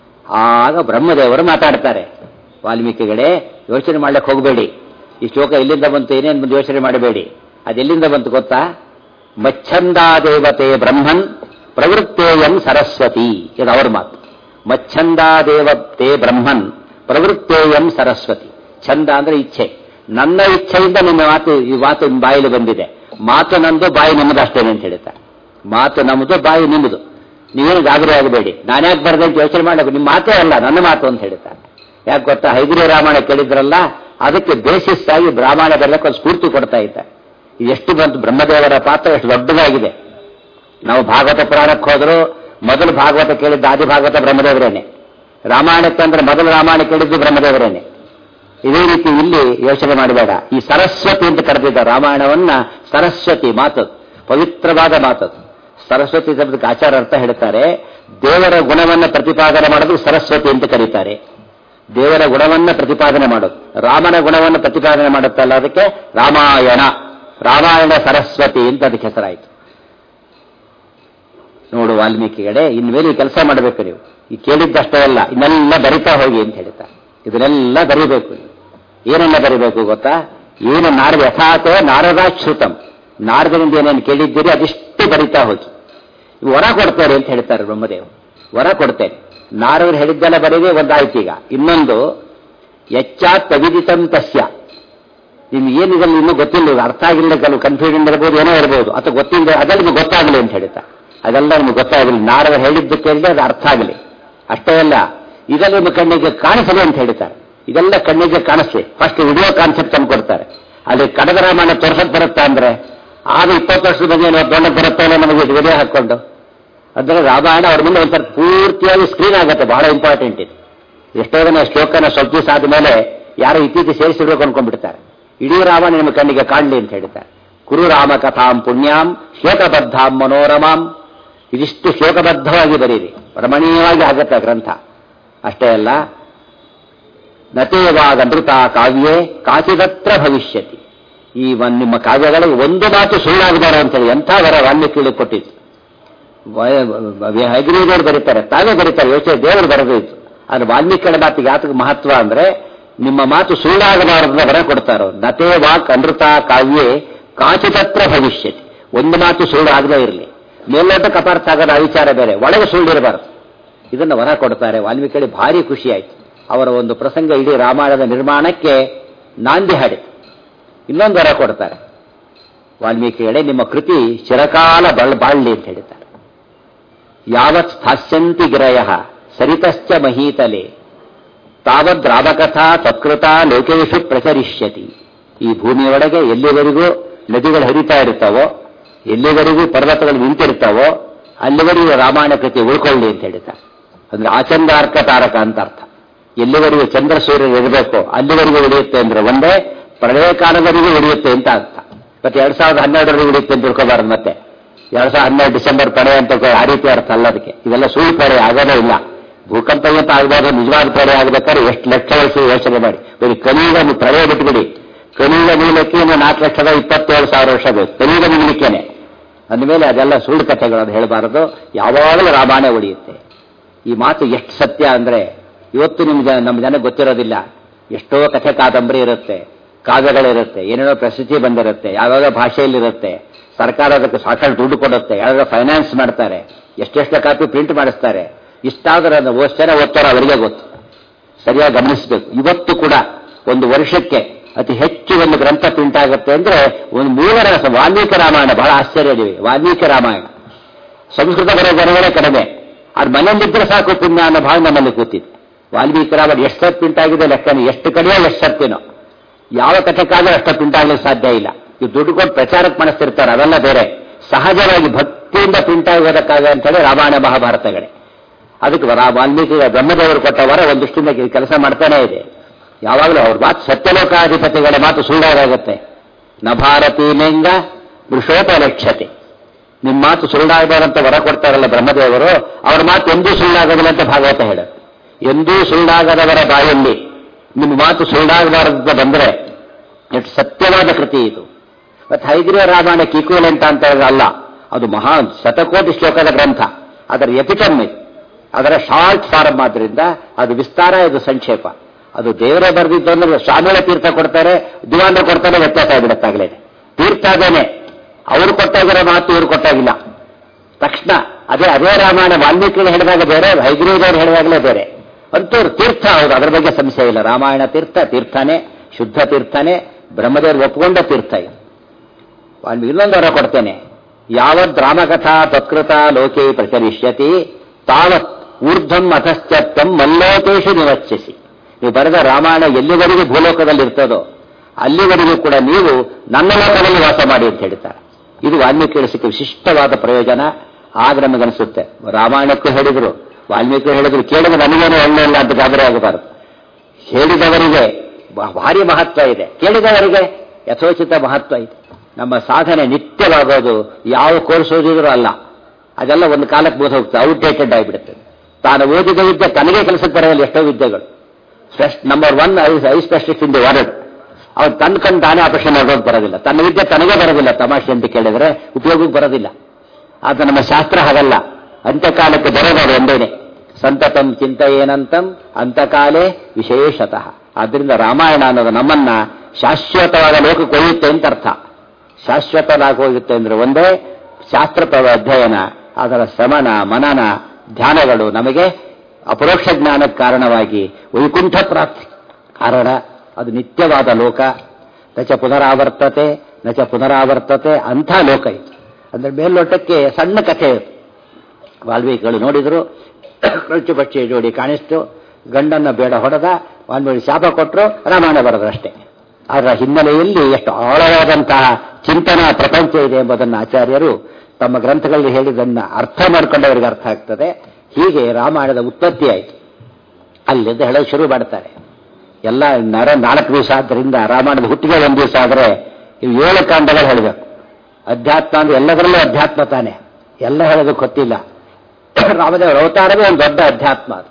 B: ಆಗ ಬ್ರಹ್ಮದೇವರು ಮಾತಾಡ್ತಾರೆ ವಾಲ್ಮೀಕಿಗಳೇ ಯೋಚನೆ ಮಾಡ್ಲಿಕ್ಕೆ ಹೋಗಬೇಡಿ ಈ ಶ್ಲೋಕ ಎಲ್ಲಿಂದ ಬಂತು ಏನೇನು ಬಂದು ಯೋಚನೆ ಮಾಡಬೇಡಿ ಅದೆಲ್ಲಿಂದ ಬಂತು ಗೊತ್ತಾ ಮಚ್ಛಂದಾದೇವತೆ ಬ್ರಹ್ಮನ್ ಪ್ರವೃತ್ತೇಯಂ ಸರಸ್ವತಿ ಇದು ಅವರ ಮಾತು ಮಚ್ಛಂದಾದೇವತೆ ಬ್ರಹ್ಮನ್ ಪ್ರವೃತ್ತೇಯಂ ಸರಸ್ವತಿ ಛಂದ ಅಂದ್ರೆ ಇಚ್ಛೆ ನನ್ನ ಇಚ್ಛೆಯಿಂದ ನಿಮ್ಮ ಮಾತು ಈ ಮಾತು ನಿಮ್ಮ ಬಾಯಲ್ಲಿ ಬಂದಿದೆ ಮಾತು ನಂದು ಬಾಯಿ ನಿಮ್ಮದು ಅಷ್ಟೇನೆ ಅಂತ ಹೇಳ್ತಾರೆ ಮಾತು ನಮ್ಮದು ಬಾಯಿ ನಿಮ್ಮದು ನೀವೇನು ಗಾಬರಿ ಆಗಬೇಡಿ ನಾನ್ಯಾಕೆ ಬರ್ದೆ ಅಂತ ಯೋಚನೆ ಮಾಡಬೇಕು ನಿಮ್ಮ ಮಾತೇ ಅಲ್ಲ ನನ್ನ ಮಾತು ಅಂತ ಹೇಳ್ತಾರೆ ಯಾಕೆ ಗೊತ್ತಾ ಹೈಗ್ರೀ ರಾಮಾಯಣ ಕೇಳಿದ್ರಲ್ಲ ಅದಕ್ಕೆ ಬೇಸಿಸ್ ಆಗಿ ರಾಮಾಯಣ ಬರಲಿಕ್ಕೆ ಒಂದು ಸ್ಫೂರ್ತಿ ಕೊಡ್ತಾ ಇದ್ದ ಎಷ್ಟು ಬಂತು ಬ್ರಹ್ಮದೇವರ ಪಾತ್ರ ಎಷ್ಟು ದೊಡ್ಡದಾಗಿದೆ ನಾವು ಭಾಗವತ ಪುರಾಣಕ್ಕೆ ಹೋದ್ರು ಮೊದಲು ಭಾಗವತ ಕೇಳಿದ್ದ ಆದಿ ಭಾಗವತ ಬ್ರಹ್ಮದೇವರೇನೆ ರಾಮಾಯಣಕ್ಕೆ ಅಂದ್ರೆ ಮೊದಲು ರಾಮಾಯಣ ಕೇಳಿದ್ದು ಬ್ರಹ್ಮದೇವರೇನೆ ಇದೇ ರೀತಿ ಇಲ್ಲಿ ಯೋಚನೆ ಮಾಡಬೇಡ ಈ ಸರಸ್ವತಿ ಅಂತ ಕರೆದಿದ್ದ ರಾಮಾಯಣವನ್ನ ಸರಸ್ವತಿ ಮಾತದು ಪವಿತ್ರವಾದ ಮಾತದು ಸರಸ್ವತಿ ಶಬ್ದಕ್ಕೆ ಆಚಾರ ಅರ್ಥ ಹೇಳ್ತಾರೆ ದೇವರ ಗುಣವನ್ನ ಪ್ರತಿಪಾದನೆ ಮಾಡೋದು ಸರಸ್ವತಿ ಅಂತ ಕರೀತಾರೆ ದೇವರ ಗುಣವನ್ನ ಪ್ರತಿಪಾದನೆ ಮಾಡೋದು ರಾಮನ ಗುಣವನ್ನು ಪ್ರತಿಪಾದನೆ ಮಾಡುತ್ತಲ್ಲ ಅದಕ್ಕೆ ರಾಮಾಯಣ ರಾಮಾಯಣ ಸರಸ್ವತಿ ಅಂತ ಅದಕ್ಕೆ ಹೆಸರಾಯಿತು ನೋಡು ವಾಲ್ಮೀಕಿಗಳೇ ಇನ್ಮೇಲೆ ಕೆಲಸ ಮಾಡಬೇಕು ನೀವು ಈ ಕೇಳಿದ್ದಷ್ಟೇ ಅಲ್ಲ ಇನ್ನೆಲ್ಲ ಬರಿತಾ ಹೋಗಿ ಅಂತ ಹೇಳ್ತಾರೆ ಇದನ್ನೆಲ್ಲ ಬರಿಬೇಕು ಏನನ್ನ ಬರಿಬೇಕು ಗೊತ್ತಾ ಏನು ನಾರದ ಯಥಾತೋ ನಾರದಾಶ್ರುತಂ ನಾರದರಿಂದ ಏನೇನು ಕೇಳಿದ್ದೀರಿ ಅದಿಷ್ಟು ಬರಿತಾ ಹೋಗಿ ಇವು ವರ ಕೊಡ್ತಾರೆ ಅಂತ ಹೇಳ್ತಾರೆ ಬ್ರಹ್ಮದೇವ್ ವರ ಕೊಡ್ತೇನೆ ನಾರದರು ಹೇಳಿದ್ದೆಲ್ಲ ಬರೀದೇ ಒಂದಾಯ್ತು ಈಗ ಇನ್ನೊಂದು ಯಚ್ಚಾತ್ ಅವಿದಿತಂ ತಸ್ಯ ನಿಮ್ಗೆ ಏನಿದಲ್ಲ ಇನ್ನೂ ಗೊತ್ತಿಲ್ಲ ಅರ್ಥ ಆಗಿಲ್ಲ ಕೆಲವು ಕನ್ಫ್ಯೂಷನ್ ಇರ್ಬೋದು ಏನೋ ಇರ್ಬೋದು ಅಥವಾ ಗೊತ್ತಿಲ್ಲ ಅದೆಲ್ಲ ನಿಮ್ಗೆ ಗೊತ್ತಾಗಲಿ ಅಂತ ಹೇಳ್ತಾ ಅದೆಲ್ಲ ನಿಮ್ಗೆ ಗೊತ್ತಾಗಲಿ ನಾರದ ಹೇಳಿದ್ದು ಕೇಳಿದ್ರೆ ಅದು ಅರ್ಥ ಆಗಲಿ ಅಷ್ಟೇ ಅಲ್ಲ ಇದೆಲ್ಲ ನಿಮ್ಮ ಕಣ್ಣಿಗೆ ಕಾಣಿಸಲಿ ಅಂತ ಹೇಳ್ತಾರೆ ಇದೆಲ್ಲ ಕಣ್ಣಿಗೆ ಕಾಣಿಸ್ಲಿ ಫಸ್ಟ್ ವಿಡಿಯೋ ಕಾನ್ಸೆಪ್ಟ್ ಅನ್ನು ಕೊಡ್ತಾರೆ ಅಲ್ಲಿ ಕಡದ ರಾಮಾಯಣ ತೋರ್ಸಕ್ ಬರುತ್ತಾ ಅಂದ್ರೆ ಆಗ ಇಪ್ಪತ್ತು ವರ್ಷದ ಬಗ್ಗೆ ಏನೋ ದೊಡ್ಡ ಬರುತ್ತಾ ಇಲ್ಲ ನಮಗೆ ವಿಡಿಯೋ ಹಾಕೊಂಡು ಅಂದ್ರೆ ರಾಮಾಯಣ ಅವ್ರ ಮುಂದೆ ಒಂಥರ ಪೂರ್ತಿಯಾಗಿ ಸ್ಕ್ರೀನ್ ಆಗುತ್ತೆ ಬಹಳ ಇಂಪಾರ್ಟೆಂಟ್ ಇದು ಎಷ್ಟೋ ಜನ ಶ್ಲೋಕನ ಸ್ವಲ್ಪ ದಿವಸ ಆದ್ಮೇಲೆ ಯಾರೋ ಇತ್ತೀಚೆ ಸೇರಿಸಿರ್ಬೇಕು ಅನ್ಕೊಂಡ್ಬಿಡ್ತಾರೆ ಇಡೀ ರಾಮಾಯಣ ನಿಮ್ಮ ಕಣ್ಣಿಗೆ ಕಾಣಲಿ ಅಂತ ಹೇಳ್ತಾರೆ ಕುರು ರಾಮ ಕಥಾಂ ಪುಣ್ಯಾಂ ಶ್ಲೋಕಬದ್ಧಾಂ ಮನೋರಮಾಂ ಇದಿಷ್ಟು ಶ್ಲೋಕಬದ್ಧವಾಗಿ ಬರೀರಿ ರಮಣೀಯವಾಗಿ ಆಗುತ್ತೆ ಆ ಗ್ರಂಥ ಅಷ್ಟೇ ಅಲ್ಲ ನತೇವಾಗ ನೃತ ಕಾವ್ಯೇ ಕಾಚಿದತ್ರ ಭವಿಷ್ಯತಿ ಈ ಒಂದ್ ನಿಮ್ಮ ಕಾವ್ಯಗಳಿಗೆ ಒಂದು ಮಾತು ಸುಳ್ಳಾಗಬಾರ ಅಂತೇಳಿ ಎಂಥ ವರ ವಾಲ್ಮೀಕಿ ಕೊಟ್ಟಿತ್ತು ಹೈಗ್ರೀದೇವರು ಬರೀತಾರೆ ತಾವೇ ಬರೀತಾರೆ ಯೋಚನೆ ದೇವರು ಬರೆದಿತ್ತು ಆದ್ರೆ ವಾಲ್ಮೀಕಿಗಳ ಮಾತಿಗೆ ಯಾತಕ ಮಹತ್ವ ಅಂದ್ರೆ ನಿಮ್ಮ ಮಾತು ಸುಳ್ಳಾಗಬಾರದನ್ನ ವರ ಕೊಡ್ತಾರೋ ನತೇ ವಾಕ್ ಅನೃತ ಕಾವ್ಯೇ ಕಾಚಿತತ್ರ ಭವಿಷ್ಯತಿ ಒಂದು ಮಾತು ಸುಳ್ಳು ಆಗದೇ ಇರಲಿ ಮೇಲ್ನೋಟಕ್ಕೆ ಅಪಾರ್ಥ ಆಗೋದು ಆ ವಿಚಾರ ಬೇರೆ ಒಳಗೆ ಸುಳ್ಳಿರಬಾರದು ಇದನ್ನ ವರ ಕೊಡ್ತಾರೆ ವಾಲ್ಮೀಕಿ ಭಾರಿ ಖುಷಿ ಆಯ್ತು ಅವರ ಒಂದು ಪ್ರಸಂಗ ಇಡೀ ರಾಮಾಯಣದ ನಿರ್ಮಾಣಕ್ಕೆ ನಾಂದಿ ಹಾಡಿತು ಇನ್ನೊಂದು ವರ ಕೊಡ್ತಾರೆ ವಾಲ್ಮೀಕಿ ಹೇಳಿ ನಿಮ್ಮ ಕೃತಿ ಚಿರಕಾಲ ಬಲ್ ಬಾಳ್ಲಿ ಅಂತ ಹೇಳಿದ್ದಾರೆ ಯಾವತ್ ಸ್ಥಾಸ್ಯಂತಿ ಗಿರಯ ಸರಿತಶ್ಚ ಮಹೀತಲೆ ತಾವದ್ ರಾಮಕಥಾ ತತ್ಕೃತ ಲೋಕೇಶು ಪ್ರಚರಿಷ್ಯತಿ ಈ ಭೂಮಿಯೊಳಗೆ ಎಲ್ಲಿವರೆಗೂ ನದಿಗಳು ಹರಿತಾ ಇರ್ತಾವೋ ಎಲ್ಲಿವರೆಗೂ ಪರ್ವತಗಳು ನಿಂತಿರ್ತಾವೋ ಅಲ್ಲಿವರೆಗೂ ರಾಮಾಯಣ ಕೃತಿ ಉಳ್ಕೊಳ್ಳಿ ಅಂತ ಹೇಳಿದ್ದಾರೆ ಅಂದ್ರೆ ಆಚಂದಾರ್ಕ ತಾರಕ ಅಂತ ಅರ್ಥ ಎಲ್ಲಿವರೆಗೂ ಚಂದ್ರ ಸೂರ್ಯರು ಇರಬೇಕು ಅಲ್ಲಿವರೆಗೂ ಉಳಿಯುತ್ತೆ ಅಂದ್ರೆ ಒಂದೇ ಪ್ರಳಯ ಕಾಲದವರೆಗೂ ಉಳಿಯುತ್ತೆ ಅಂತ ಅರ್ಥ ಮತ್ತೆ ಎರಡ್ ಸಾವಿರದ ಹನ್ನೆರಡರವರೆಗೂ ಉಳಿಯುತ್ತೆ ಅಂತ ತಿಳ್ಕೊಬಾರದು ಮತ್ತೆ ಎರಡ್ ಸಾವಿರದ ಹನ್ನೆರಡು ಡಿಸೆಂಬರ್ ಪ್ರಳಯ ಅಂತ ಆ ರೀತಿ ಅರ್ಥ ಅಲ್ಲ ಅದಕ್ಕೆ ಇದೆಲ್ಲ ಸುಳ್ಳು ಪ್ರಳಯ ಆಗೋದೇ ಇಲ್ಲ ಭೂಕಂಪ ಅಂತ ಆಗ್ಬೋದು ನಿಜವಾದ ಪ್ರಳಯ ಆಗ್ಬೇಕಾದ್ರೆ ಎಷ್ಟು ಲಕ್ಷ ವರ್ಷ ಯೋಚನೆ ಮಾಡಿ ಬರೀ ಕಲಿಯುಗ ನೀವು ಪ್ರಳಯ ಬಿಟ್ಬಿಡಿ ಕಲಿಯುಗ ಮೂಲಕ್ಕೆ ಇನ್ನು ನಾಲ್ಕು ಲಕ್ಷದ ಇಪ್ಪತ್ತೇಳು ಸಾವಿರ ವರ್ಷ ಬೇಕು ಕಲಿಯುಗ ಮುಗಿಲಿಕ್ಕೇನೆ ಅಂದಮೇಲೆ ಅದೆಲ್ಲ ಸುಳ್ಳು ಕಥೆಗಳು ಅದು ಹೇಳಬಾರದು ಯಾವಾಗಲೂ ರಾಮಾಯಣ ಉಳಿಯುತ್ತೆ ಈ ಮಾತು ಎಷ್ಟು ಸತ್ಯ ಅಂದ್ರೆ ಇವತ್ತು ನಿಮ್ ಜನ ನಮ್ಮ ಜನಕ್ಕೆ ಗೊತ್ತಿರೋದಿಲ್ಲ ಎಷ್ಟೋ ಕಥೆ ಕಾದಂಬರಿ ಇರುತ್ತೆ ಕಾವ್ಯಗಳಿರುತ್ತೆ ಏನೇನೋ ಪ್ರಸಿದ್ಧಿ ಬಂದಿರುತ್ತೆ ಯಾವ್ಯಾವ ಭಾಷೆಯಲ್ಲಿರುತ್ತೆ ಸರ್ಕಾರ ಅದಕ್ಕೆ ಸಾಕಷ್ಟು ದುಡ್ಡು ಕೊಡುತ್ತೆ ಯಾವ್ಯಾವ ಫೈನಾನ್ಸ್ ಮಾಡ್ತಾರೆ ಎಷ್ಟೆಷ್ಟು ಕಾಪಿ ಪ್ರಿಂಟ್ ಮಾಡಿಸ್ತಾರೆ ಇಷ್ಟಾದ್ರೆ ಅದನ್ನ ಓದ್ ಜನ ಓದ್ತಾರೋ ಅವರಿಗೆ ಗೊತ್ತು ಸರಿಯಾಗಿ ಗಮನಿಸಬೇಕು ಇವತ್ತು ಕೂಡ ಒಂದು ವರ್ಷಕ್ಕೆ ಅತಿ ಹೆಚ್ಚು ಒಂದು ಗ್ರಂಥ ಪ್ರಿಂಟ್ ಆಗುತ್ತೆ ಅಂದ್ರೆ ಒಂದು ಮೂಲ ರಸ ವಾಲ್ಮೀಕಿ ರಾಮಾಯಣ ಬಹಳ ಆಶ್ಚರ್ಯದಿವೆ ವಾಲ್ಮೀಕಿ ರಾಮಾಯಣ ಸಂಸ್ಕೃತ ಬರೋ ಜನಗಳೇ ಕಡಿಮೆ ಅದು ಮನೆಯಲ್ಲಿದ್ದರೆ ಸಾಕು ಪುಣ್ಯ ಅನ್ನೋ ಭಾವ ನಮ್ಮಲ್ಲಿ ಕೂತಿದೆ ವಾಲ್ಮೀಕಿ ರಾಮಾಯಣ ಎಷ್ಟು ಸತ್ ಪ್ರಿಂಟ್ ಆಗಿದೆ ಲೆಕ್ಕನ ಎಷ್ಟು ಕಡೆಯೋ ಎಷ್ಟು ಸತ್ತಿನೋ ಯಾವ ಕಥೆಕಾದ್ರೂ ಅಷ್ಟು ಪ್ರಿಂಟ್ ಆಗಲಿಕ್ಕೆ ಸಾಧ್ಯ ಇಲ್ಲ ಇವು ದುಡ್ಡು ಕೊಟ್ಟು ಪ್ರಚಾರಕ್ಕೆ ಮಾಡಿಸ್ತಿರ್ತಾರೆ ಅವೆಲ್ಲ ಬೇರೆ ಸಹಜವಾಗಿ ಭಕ್ತಿಯಿಂದ ಪ್ರಿಂಟ್ ಆಗೋದಕ್ಕಾಗ ಅಂತೇಳಿ ರಾಮಾಯಣ ಮಹಾಭಾರತಗಳೇ ಅದಕ್ಕೆ ರಾ- ವಾಲ್ಮೀಕಿ ಬ್ರಹ್ಮದೇವರು ಕೊಟ್ಟ ವರ ಒಂದಿಷ್ಟಿಂದ ಕೆಲಸ ಮಾಡ್ತಾನೆ ಇದೆ ಯಾವಾಗಲೂ ಅವ್ರ ಮಾತು ಸತ್ಯಲೋಕಾಧಿಪತಿಗಳ ಮಾತು ಸುಳ್ಳಾಗುತ್ತೆ ನ ಭಾರತೀ ಲಿಂಗ ವೃಷೋಪಲಕ್ಷತೆ ನಿಮ್ಮ ಮಾತು ಸುಳ್ಳಾಗಬಾರಂತ ವರ ಕೊಡ್ತಾರಲ್ಲ ಬ್ರಹ್ಮದೇವರು ಅವ್ರ ಮಾತು ಎಂದೂ ಸುಳ್ಳಾಗೋದಿಲ್ಲ ಅಂತ ಭಾಗವತ ಹೇಳ ಎಂದೂ ಸುಳ್ಳಾಗದವರ ಬಾಯಲ್ಲಿ ನಿಮ್ಮ ಮಾತು ಸುಳ್ಳಾಗಬಾರದಂತ ಬಂದ್ರೆ ಎಷ್ಟು ಸತ್ಯವಾದ ಕೃತಿ ಇದು ಮತ್ತೆ ಹೈಗ್ರೀವ ರಾಮಾಯಣ ಕೀಕುವಲೆಂಟ ಅಂತ ಹೇಳಿದ್ರೆ ಅಲ್ಲ ಅದು ಮಹಾ ಶತಕೋಟಿ ಶ್ಲೋಕದ ಗ್ರಂಥ ಅದರ ಎಪಿಟಮ್ ಇದು ಅದರ ಶಾರ್ಟ್ ಫಾರಮ್ ಆದ್ರಿಂದ ಅದು ವಿಸ್ತಾರ ಇದು ಸಂಕ್ಷೇಪ ಅದು ದೇವರೇ ಬರೆದಿದ್ದು ಅಂದ್ರೆ ಸ್ವಾಮಿಗಳ ತೀರ್ಥ ಕೊಡ್ತಾರೆ ದಿವಾನರು ಕೊಡ್ತಾರೆ ವ್ಯತ್ಯಾಸ ಆಗಿಬಿಡುತ್ತಾಗಲೇ ತೀರ್ಥ ಅದೇನೆ ಅವರು ಕೊಟ್ಟಾಗಿರೋ ಮಾತು ಇವ್ರು ಕೊಟ್ಟಾಗಿಲ್ಲ ತಕ್ಷಣ ಅದೇ ಅದೇ ರಾಮಾಯಣ ವಾಲ್ಮೀಕಿ ಹೇಳಿದಾಗ ಬೇರೆ ಹೈಗ್ರೀವದವ್ರು ಹೇಳಿದಾಗಲೇ ಬೇರೆ ಅಂತವ್ರು ತೀರ್ಥ ಹೌದು ಅದರ ಬಗ್ಗೆ ಸಂಶಯ ಇಲ್ಲ ರಾಮಾಯಣ ತೀರ್ಥ ತೀರ್ಥನೇ ಶುದ್ಧ ತೀರ್ಥನೇ ಬ್ರಹ್ಮದೇವರು ಒಪ್ಕೊಂಡ ತೀರ್ಥ ಇದು ವಾಲ್ಮೀಕಿ ಇನ್ನೊಂದು ವರ ಕೊಡ್ತೇನೆ ಯಾವದ್ ರಾಮಕಥಾ ತತ್ಕೃತ ಲೋಕೆ ಪ್ರಚರಿಷ್ಯತಿ ತಾವತ್ ಊರ್ಧ್ವಂ ಅಧಶ್ಚತ್ವಂ ಮಲ್ಲೋಕೇಶು ನಿವಚ್ಚಿಸಿ ನೀವು ಬರೆದ ರಾಮಾಯಣ ಎಲ್ಲಿವರೆಗೂ ಭೂಲೋಕದಲ್ಲಿ ಇರ್ತದೋ ಅಲ್ಲಿವರೆಗೂ ಕೂಡ ನೀವು ನನ್ನ ಲೋಕದಲ್ಲಿ ವಾಸ ಮಾಡಿ ಅಂತ ಹೇಳ್ತಾರೆ ಇದು ವಾಲ್ಮೀಕಿ ಸಿಕ್ಕ ವಿಶಿಷ್ಟವಾದ ಪ್ರಯೋಜನ ಆಗ ನಮಗನಿಸುತ್ತೆ ರಾಮಾಯಣಕ್ಕೂ ಹೇಳಿದ್ರು ವಾಲ್ಮೀಕಿ ಹೇಳಿದ್ರು ಕೇಳಿದ ನಮಗೇನು ಒಳ್ಳೆ ಇಲ್ಲ ಅಂತ ಗಾಬರಿ ಆಗಬಾರದು ಹೇಳಿದವರಿಗೆ ಬ- ಭಾರಿ ಮಹತ್ವ ಇದೆ ಕೇಳಿದವರಿಗೆ ಯಥೋಚಿತ ಮಹತ್ವ ಇದೆ ನಮ್ಮ ಸಾಧನೆ ನಿತ್ಯವಾಗೋದು ಯಾವ ಕೋರ್ಸ್ ಓದಿದ್ರು ಅಲ್ಲ ಅದೆಲ್ಲ ಒಂದು ಕಾಲಕ್ಕೆ ಬೋಧ ಹೋಗ್ತದೆ ಔಟ್ಡೇಟೆಡ್ ಆಗಿಬಿಡುತ್ತೆ ತಾನು ಓದಿದ ವಿದ್ಯೆ ತನಗೆ ಕೆಲಸಕ್ಕೆ ಬರೋಲ್ಲ ಎಷ್ಟೋ ವಿದ್ಯೆಗಳು best number one eye specialist in the world ಅವ್ನು ತನ್ನ ಕಣ್ಣು ತಾನೇ ಆಪರೇಷನ್ ಮಾಡೋದು ಬರೋದಿಲ್ಲ ತನ್ನ ವಿದ್ಯೆ ತನಗೆ ಬರೋದಿಲ್ಲ ತಮಾಷೆ ಅಂತ ಕೇಳಿದ್ರೆ ಉಪಯೋಗಕ್ಕೆ ಬರೋದಿಲ್ಲ ಆದ್ರೆ ನಮ್ಮ ಶಾಸ್ತ್ರ ಹಾಗಲ್ಲ ಅಂತ್ಯಕಾಲಕ್ಕೆ ಬರೋದು ಒಂದೇನೆ ಸಂತತಂ ಚಿಂತ ಏನಂತಂ ಅಂತಕಾಲೇ ವಿಶೇಷತಃ ಆದ್ರಿಂದ ರಾಮಾಯಣ ಅನ್ನೋದು ನಮ್ಮನ್ನ ಶಾಶ್ವತವಾದ ಲೋಕಕ್ಕೆ ಒಯ್ಯುತ್ತೆ ಅಂತ ಅರ್ಥ ಶಾಶ್ವತವಾಗಿ ಹೋಗುತ್ತೆ ಅಂದ್ರೆ ಒಂದೇ ಶಾಸ್ತ್ರ ಪ್ರ- ಅಧ್ಯಯನ ಅದರ ಶ್ರಮಣ ಮನನ ಧ್ಯಾನಗಳು ನಮಗೆ ಅಪರೋಕ್ಷ ಜ್ಞಾನಕ್ಕೆ ಕಾರಣವಾಗಿ ವೈಕುಂಠ ಪ್ರಾಪ್ತಿ ಕಾರಣ ಅದು ನಿತ್ಯವಾದ ಲೋಕ ನಚ ಪುನರಾವರ್ತತೆ ನಚ ಪುನರಾವರ್ತತೆ ಅಂಥ ಲೋಕ ಇದು ಅಂದ್ರೆ ಮೇಲ್ನೋಟಕ್ಕೆ ಸಣ್ಣ ಕಥೆ ಇದು ವಾಲ್ಮೀಕಿಗಳು ನೋಡಿದ್ರು ಕಳ್ಚು ಬಚ್ಚೆ ಜೋಡಿ ಕಾಣಿಸ್ತು ಗಂಡನ್ನ ಬೇಡ ಹೊಡೆದ ವಾಲ್ಮೀಕಿ ಶಾಪ ಕೊಟ್ಟರು ರಾಮಾಯಣ ಬರೆದ್ರು ಅಷ್ಟೇ ಅದರ ಹಿನ್ನೆಲೆಯಲ್ಲಿ ಎಷ್ಟು ಆಳವಾದಂತಹ ಚಿಂತನಾ ಪ್ರಪಂಚ ಇದೆ ಎಂಬುದನ್ನು ಆಚಾರ್ಯರು ತಮ್ಮ ಗ್ರಂಥಗಳಲ್ಲಿ ಹೇಳಿದ್ದನ್ನ ಅರ್ಥ ಮಾಡಿಕೊಂಡವರಿಗೆ ಅರ್ಥ ಆಗ್ತದೆ ಹೀಗೆ ರಾಮಾಯಣದ ಉತ್ಪತ್ತಿ ಆಯಿತು ಅಲ್ಲಿಂದ ಹೇಳೋದು ಶುರು ಮಾಡ್ತಾರೆ ಎಲ್ಲ ನರ ನಾಲ್ಕು ದಿವಸ ಆದ್ದರಿಂದ ರಾಮಾಯಣದ ಹುಟ್ಟಿಗೆ ಒಂದು ದಿವಸ ಆದರೆ ಇವು ಏಳು ಕಾಂಡಗಳು ಹೇಳಬೇಕು ಅಧ್ಯಾತ್ಮ ಅಂದ್ರೆ ಎಲ್ಲದರಲ್ಲೂ ಅಧ್ಯಾತ್ಮ ತಾನೆ ಎಲ್ಲ ಹೇಳೋದಕ್ಕೆ ಗೊತ್ತಿಲ್ಲ ರಾಮದೇವರ ಅವತಾರವೇ ಒಂದು ದೊಡ್ಡ ಅಧ್ಯಾತ್ಮ ಅದು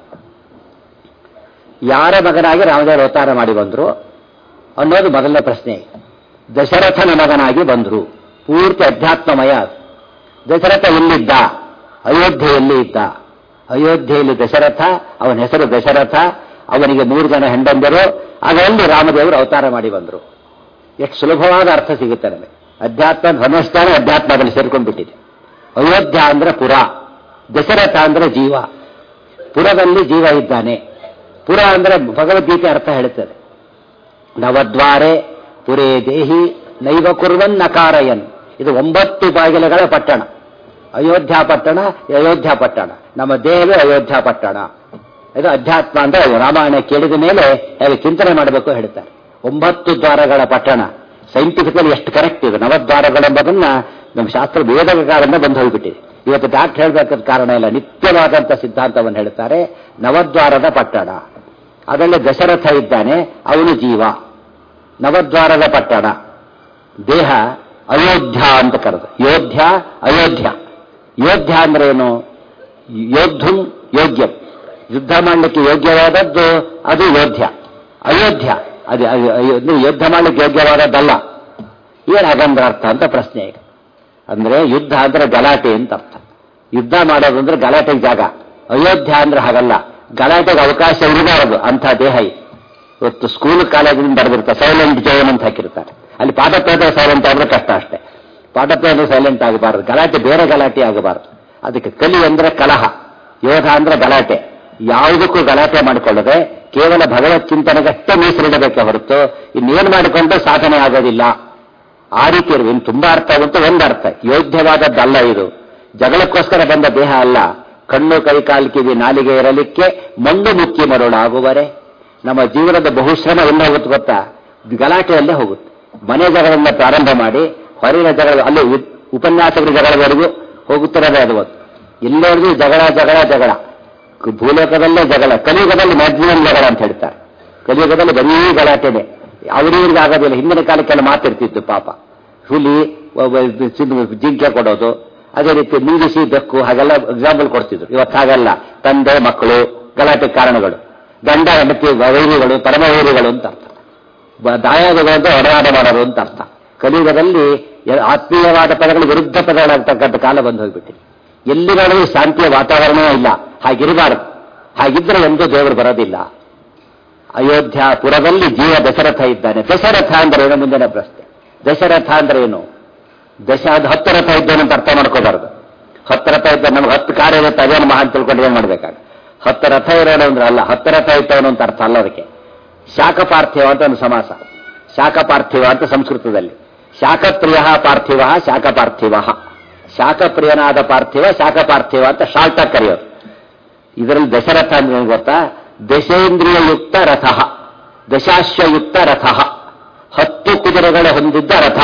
B: ಯಾರ ಮಗನಾಗಿ ರಾಮದೇವರ ಅವತಾರ ಮಾಡಿ ಬಂದ್ರು ಅನ್ನೋದು ಮೊದಲನೇ ಪ್ರಶ್ನೆ ದಶರಥನ ಮಗನಾಗಿ ಬಂದ್ರು ಪೂರ್ತಿ ಅಧ್ಯಾತ್ಮಮಯ ಅದು ದಶರಥ ಎಲ್ಲಿದ್ದ ಅಯೋಧ್ಯೆಯಲ್ಲಿ ಇದ್ದ ಅಯೋಧ್ಯೆಯಲ್ಲಿ ದಶರಥ ಅವನ ಹೆಸರು ದಶರಥ ಅವನಿಗೆ ಮೂರು ಜನ ಹೆಂಡಂದರು ಅದರಲ್ಲಿ ರಾಮದೇವರು ಅವತಾರ ಮಾಡಿ ಬಂದರು ಎಷ್ಟು ಸುಲಭವಾದ ಅರ್ಥ ಸಿಗುತ್ತೆ ನಮಗೆ ಅಧ್ಯಾತ್ಮ ಧನುಷ್ಠಾನ ಅಧ್ಯಾತ್ಮದಲ್ಲಿ ಸೇರ್ಕೊಂಡ್ಬಿಟ್ಟಿದೆ ಅಯೋಧ್ಯ ಅಂದ್ರೆ ಪುರ ದಶರಥ ಅಂದ್ರೆ ಜೀವ ಪುರದಲ್ಲಿ ಜೀವ ಇದ್ದಾನೆ ಪುರ ಅಂದ್ರೆ ಭಗವದ್ಗೀತೆ ಅರ್ಥ ಹೇಳ್ತದೆ ನವದ್ವಾರೆ ಪುರೇ ದೇಹಿ ನೈವ ಕುರ್ವನ್ ನಕಾರಯನ್ ಇದು ಒಂಬತ್ತು ಬಾಗಿಲುಗಳ ಪಟ್ಟಣ ಅಯೋಧ್ಯ ಪಟ್ಟಣ ಅಯೋಧ್ಯ ಪಟ್ಟಣ ನಮ್ಮ ದೇಹವೇ ಅಯೋಧ್ಯ ಪಟ್ಟಣ ಇದು ಅಧ್ಯಾತ್ಮ ಅಂದ್ರೆ ರಾಮಾಯಣ ಕೇಳಿದ ಮೇಲೆ ಹೇಗೆ ಚಿಂತನೆ ಮಾಡಬೇಕು ಹೇಳ್ತಾರೆ ಒಂಬತ್ತು ದ್ವಾರಗಳ ಪಟ್ಟಣ ಸೈಂಟಿಫಿಕಲಿ ಎಷ್ಟು ಕರೆಕ್ಟ್ ಇದು ನವದ್ವಾರಗಳೆಂಬುದನ್ನ ನಮ್ಮ ಶಾಸ್ತ್ರ ವೇದಕಾರದಿಂದ ಬಂದು ಹೋಗಿಬಿಟ್ಟಿದೆ ಇವತ್ತು ಡಾಕ್ಟರ್ ಹೇಳ್ಬೇಕಾದ ಕಾರಣ ಇಲ್ಲ ನಿತ್ಯವಾದಂಥ ಸಿದ್ಧಾಂತವನ್ನು ಹೇಳ್ತಾರೆ ನವದ್ವಾರದ ಪಟ್ಟಣ ಅದರಲ್ಲಿ ದಶರಥ ಇದ್ದಾನೆ ಅವನು ಜೀವ ನವದ್ವಾರದ ಪಟ್ಟಣ ದೇಹ ಅಯೋಧ್ಯ ಅಂತ ಕರೆದು ಯೋಧ್ಯ ಅಯೋಧ್ಯ ಯೋಧ್ಯ ಅಂದ್ರೆ ಏನು ಯೋದ್ಧುಂ ಯೋಗ್ಯಂ ಯುದ್ಧ ಮಾಡಲಿಕ್ಕೆ ಯೋಗ್ಯವಾದದ್ದು ಅದು ಯೋಧ್ಯ ಅಯೋಧ್ಯ ಅದು ಅದು- ಅದು ಯುದ್ಧ ಮಾಡಲಿಕ್ಕೆ ಯೋಗ್ಯವಾದದ್ದಲ್ಲ ಏನು ಹಾಗಂದ್ರೆ ಅರ್ಥ ಅಂತ ಪ್ರಶ್ನೆ ಈಗ ಅಂದ್ರೆ ಯುದ್ಧ ಅಂದ್ರೆ ಗಲಾಟೆ ಅಂತ ಅರ್ಥ ಯುದ್ಧ ಮಾಡೋದು ಅಂದ್ರೆ ಗಲಾಟೆಗೆ ಜಾಗ ಅಯೋಧ್ಯ ಅಂದ್ರೆ ಹಾಗಲ್ಲ ಗಲಾಟೆಗೆ ಅವಕಾಶ ಇರಬಾರದು ಅಂಥ ದೇಹ ಇದು. ಇವತ್ತು ಸ್ಕೂಲ್ ಕಾಲೇಜಿನಿಂದ ಬರೆದಿರ್ತಾರೆ ಸೈಲೆಂಟ್ ಜೋನ್ ಅಂತ ಹಾಕಿರ್ತಾರೆ ಅಲ್ಲಿ ಪಾಠ ಪೇಪರ್ ಸೈಲೆಂಟ್ ಆದ್ರೆ ಕಷ್ಟ ಅಷ್ಟೇ ಪಾಠ ಪೇಪರ್ ಸೈಲೆಂಟ್ ಆಗಬಾರದು ಗಲಾಟೆ ಬೇರೆ ಗಲಾಟೆ ಆಗಬಾರದು ಅದಕ್ಕೆ ಕಲಿ ಅಂದ್ರೆ ಕಲಹ ಯೋಧ ಅಂದ್ರೆ ಗಲಾಟೆ ಯಾವುದಕ್ಕೂ ಗಲಾಟೆ ಮಾಡಿಕೊಳ್ಳದೆ ಕೇವಲ ಭಗವತ್ ಚಿಂತನೆಗಷ್ಟೇ ಮೀಸಲಿಡಬೇಕೆ ಹೊರತು ಇನ್ನೇನು ಮಾಡಿಕೊಂಡ್ರೆ ಸಾಧನೆ ಆಗೋದಿಲ್ಲ ಆ ರೀತಿ ಇರುವ ಇನ್ನು ತುಂಬಾ ಅರ್ಥ ಆಗುತ್ತೆ ಒಂದು ಅರ್ಥ ಯೋಗ್ಯವಾದದ್ದಲ್ಲ ಇದು ಜಗಳಕ್ಕೋಸ್ಕರ ಬಂದ ದೇಹ ಅಲ್ಲ ಕಣ್ಣು ಕೈ ಕಾಲು ಕಿವಿ ನಾಲಿಗೆ ಇರಲಿಕ್ಕೆ ಮಣ್ಣು ಮುಕ್ಕಿ ಮರುಳಾಗುವರೆ ನಮ್ಮ ಜೀವನದ ಬಹುಶ್ರಮ ಎಲ್ಲ ಹೋಗುತ್ತೆ ಗೊತ್ತಾ ಗಲಾಟೆಯಲ್ಲೇ ಹೋಗುತ್ತೆ ಮನೆ ಜಗಳದಿಂದ ಪ್ರಾರಂಭ ಮಾಡಿ ಹೊರಗಿನ ಜಗಳ ಅಲ್ಲಿ ಉ- ಉಪನ್ಯಾಸಕರ ಜಗಳವರೆಗೂ ಹೋಗುತ್ತಿರೋದೇ ಅದು ಒಂದು ಎಲ್ಲರಿಗೂ ಜಗಳ ಜಗಳ ಜಗಳ ಕು- ಭೂಲೋಕದಲ್ಲೇ ಜಗಳ ಕಲಿಯುಗದಲ್ಲಿ ಮ್ಯಾಕ್ಸಿಮಮ್ ಜಗಳ ಅಂತ ಹೇಳ್ತಾರೆ ಕಲಿಯುಗದಲ್ಲಿ ಬರೀ ಗಲಾಟೆನೆ ಅವರಿವ್ರಿಗೆ ಆಗೋದಿಲ್ಲ ಹಿಂದಿನ ಕಾಲಕ್ಕೆಲ್ಲ ಮಾತಿರ್ತಿತ್ತು ಪಾಪ ಹುಲಿ ಒಬ್ಬ ಇದು ಚಿನ್ನ- ಜಿಂಕೆ ಕೊಡೋದು ಅದೇ ರೀತಿ ಮುಂಗಿಸಿ ಬೆಕ್ಕು ಹಾಗೆಲ್ಲ ಎಕ್ಸಾಂಪಲ್ ಕೊಡ್ತಿದ್ರು ಇವತ್ತು ಹಾಗಲ್ಲ ತಂದೆ ಮಕ್ಕಳು ಗಲಾಟೆ ಕಾರಣಗಳು ಗಂಡ ಹೆಂಡತಿ ವೈರಿಗಳು ಪರಮ ವೈರಿಗಳು ಅಂತ ಅರ್ಥ ಬ- ದಾಯಾದಿಗಳು ಅಂತ ಒಡನಾಟ ಮಾಡೋರು ಅಂತ ಅರ್ಥ ಕಲಿಯುಗದಲ್ಲಿ ಎ- ಆತ್ಮೀಯವಾದ ಪದಗಳು ವಿರುದ್ಧ ಪದಗಳಾಗ್ತಕ್ಕಂಥ ಕಾಲ ಬಂದು ಹೋಗ್ಬಿಟ್ಟಿದೆ ಎಲ್ಲಿ ನೋಡಿದ್ರು ಶಾಂತಿಯ ವಾತಾವರಣವೇ ಇಲ್ಲ ಹಾಗಿರಬಾರದು ಹಾಗಿದ್ರೆ ಎಂದೂ ದೇವರು ಬರೋದಿಲ್ಲ ಅಯೋಧ್ಯ ಪುರದಲ್ಲಿ ಜೀವ ದಶರಥ ಇದ್ದಾನೆ ದಶರಥ ಅಂದ್ರೆ ಏನು ಮುಂದಿನ ಪ್ರಶ್ನೆ ದಶರಥ ಅಂದ್ರೆ ಏನು ದಶ ಅದು ಹತ್ತು ರಥ ಇದ್ದಾನೆ ಅಂತ ಅರ್ಥ ಮಾಡ್ಕೋಬಾರ್ದು ಹತ್ತು ರಥ ಇದ್ದ ನಮ್ಗೆ ಹತ್ತು ಕಾರ್ ಇರುತ್ತೆ ಅದೇನು ಮಹಾ ಅಂತ ತಿಳ್ಕೊಂಡು ಏನ್ ಮಾಡ್ಬೇಕಾಗ ಹತ್ತು ರಥ ಇರೋಣ ಅಂದ್ರೆ ಅಲ್ಲ ಹತ್ತು ರಥ ಇದ್ದವನು ಅಂತ ಅರ್ಥ ಅಲ್ಲ ಅದಕ್ಕೆ ಶಾಖ ಪಾರ್ಥಿವ ಅಂತ ಒಂದು ಸಮಾಸ ಶಾಖ ಪಾರ್ಥಿವ ಅಂತ ಸಂಸ್ಕೃತದಲ್ಲಿ ಶಾಖಪ್ರಿಯ ಪಾರ್ಥಿವ ಶಾಖ ಪಾರ್ಥಿವ ಶಾಖಪ್ರಿಯನಾದ ಪಾರ್ಥಿವ ಶಾಖ ಪಾರ್ಥಿವ ಅಂತ ಶಾರ್ಟ್ ಆಗಿ ಕರೆಯೋದು ಇದರಲ್ಲಿ ದಶರಥ ಅಂದ್ರೆ ಏನು ಗೊತ್ತಾ ದಶೇಂದ್ರಿಯಯುಕ್ತ ರಥ ದಶಾಶ್ವಯುಕ್ತ ರಥ ಹತ್ತು ಕುದುರೆಗಳ ಹೊಂದಿದ್ದ ರಥ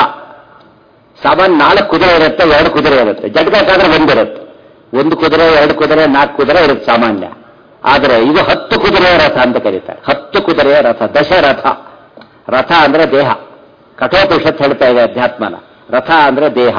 B: ಸಾಮಾನ್ಯ ನಾಲ್ಕು ಕುದುರೆ ಇರುತ್ತೆ ಎರಡು ಕುದುರೆ ಇರುತ್ತೆ ಜಟ್ಕಾದ್ರೆ ಒಂದಿರುತ್ತೆ ಒಂದು ಕುದುರೆ ಎರಡು ಕುದುರೆ ನಾಲ್ಕು ಕುದುರೆ ಇರುತ್ತೆ ಸಾಮಾನ್ಯ ಆದರೆ ಇದು ಹತ್ತು ಕುದುರೆಯ ರಥ ಅಂತ ಕರೀತಾರೆ ಹತ್ತು ಕುದುರೆಯ ರಥ ದಶರಥ ರಥ ಅಂದ್ರೆ ದೇಹ ಕಠೋಪನಿಷತ್ ಹೇಳ್ತಾ ಇದೆ ಅಧ್ಯಾತ್ಮನ ರಥ ಅಂದ್ರೆ ದೇಹ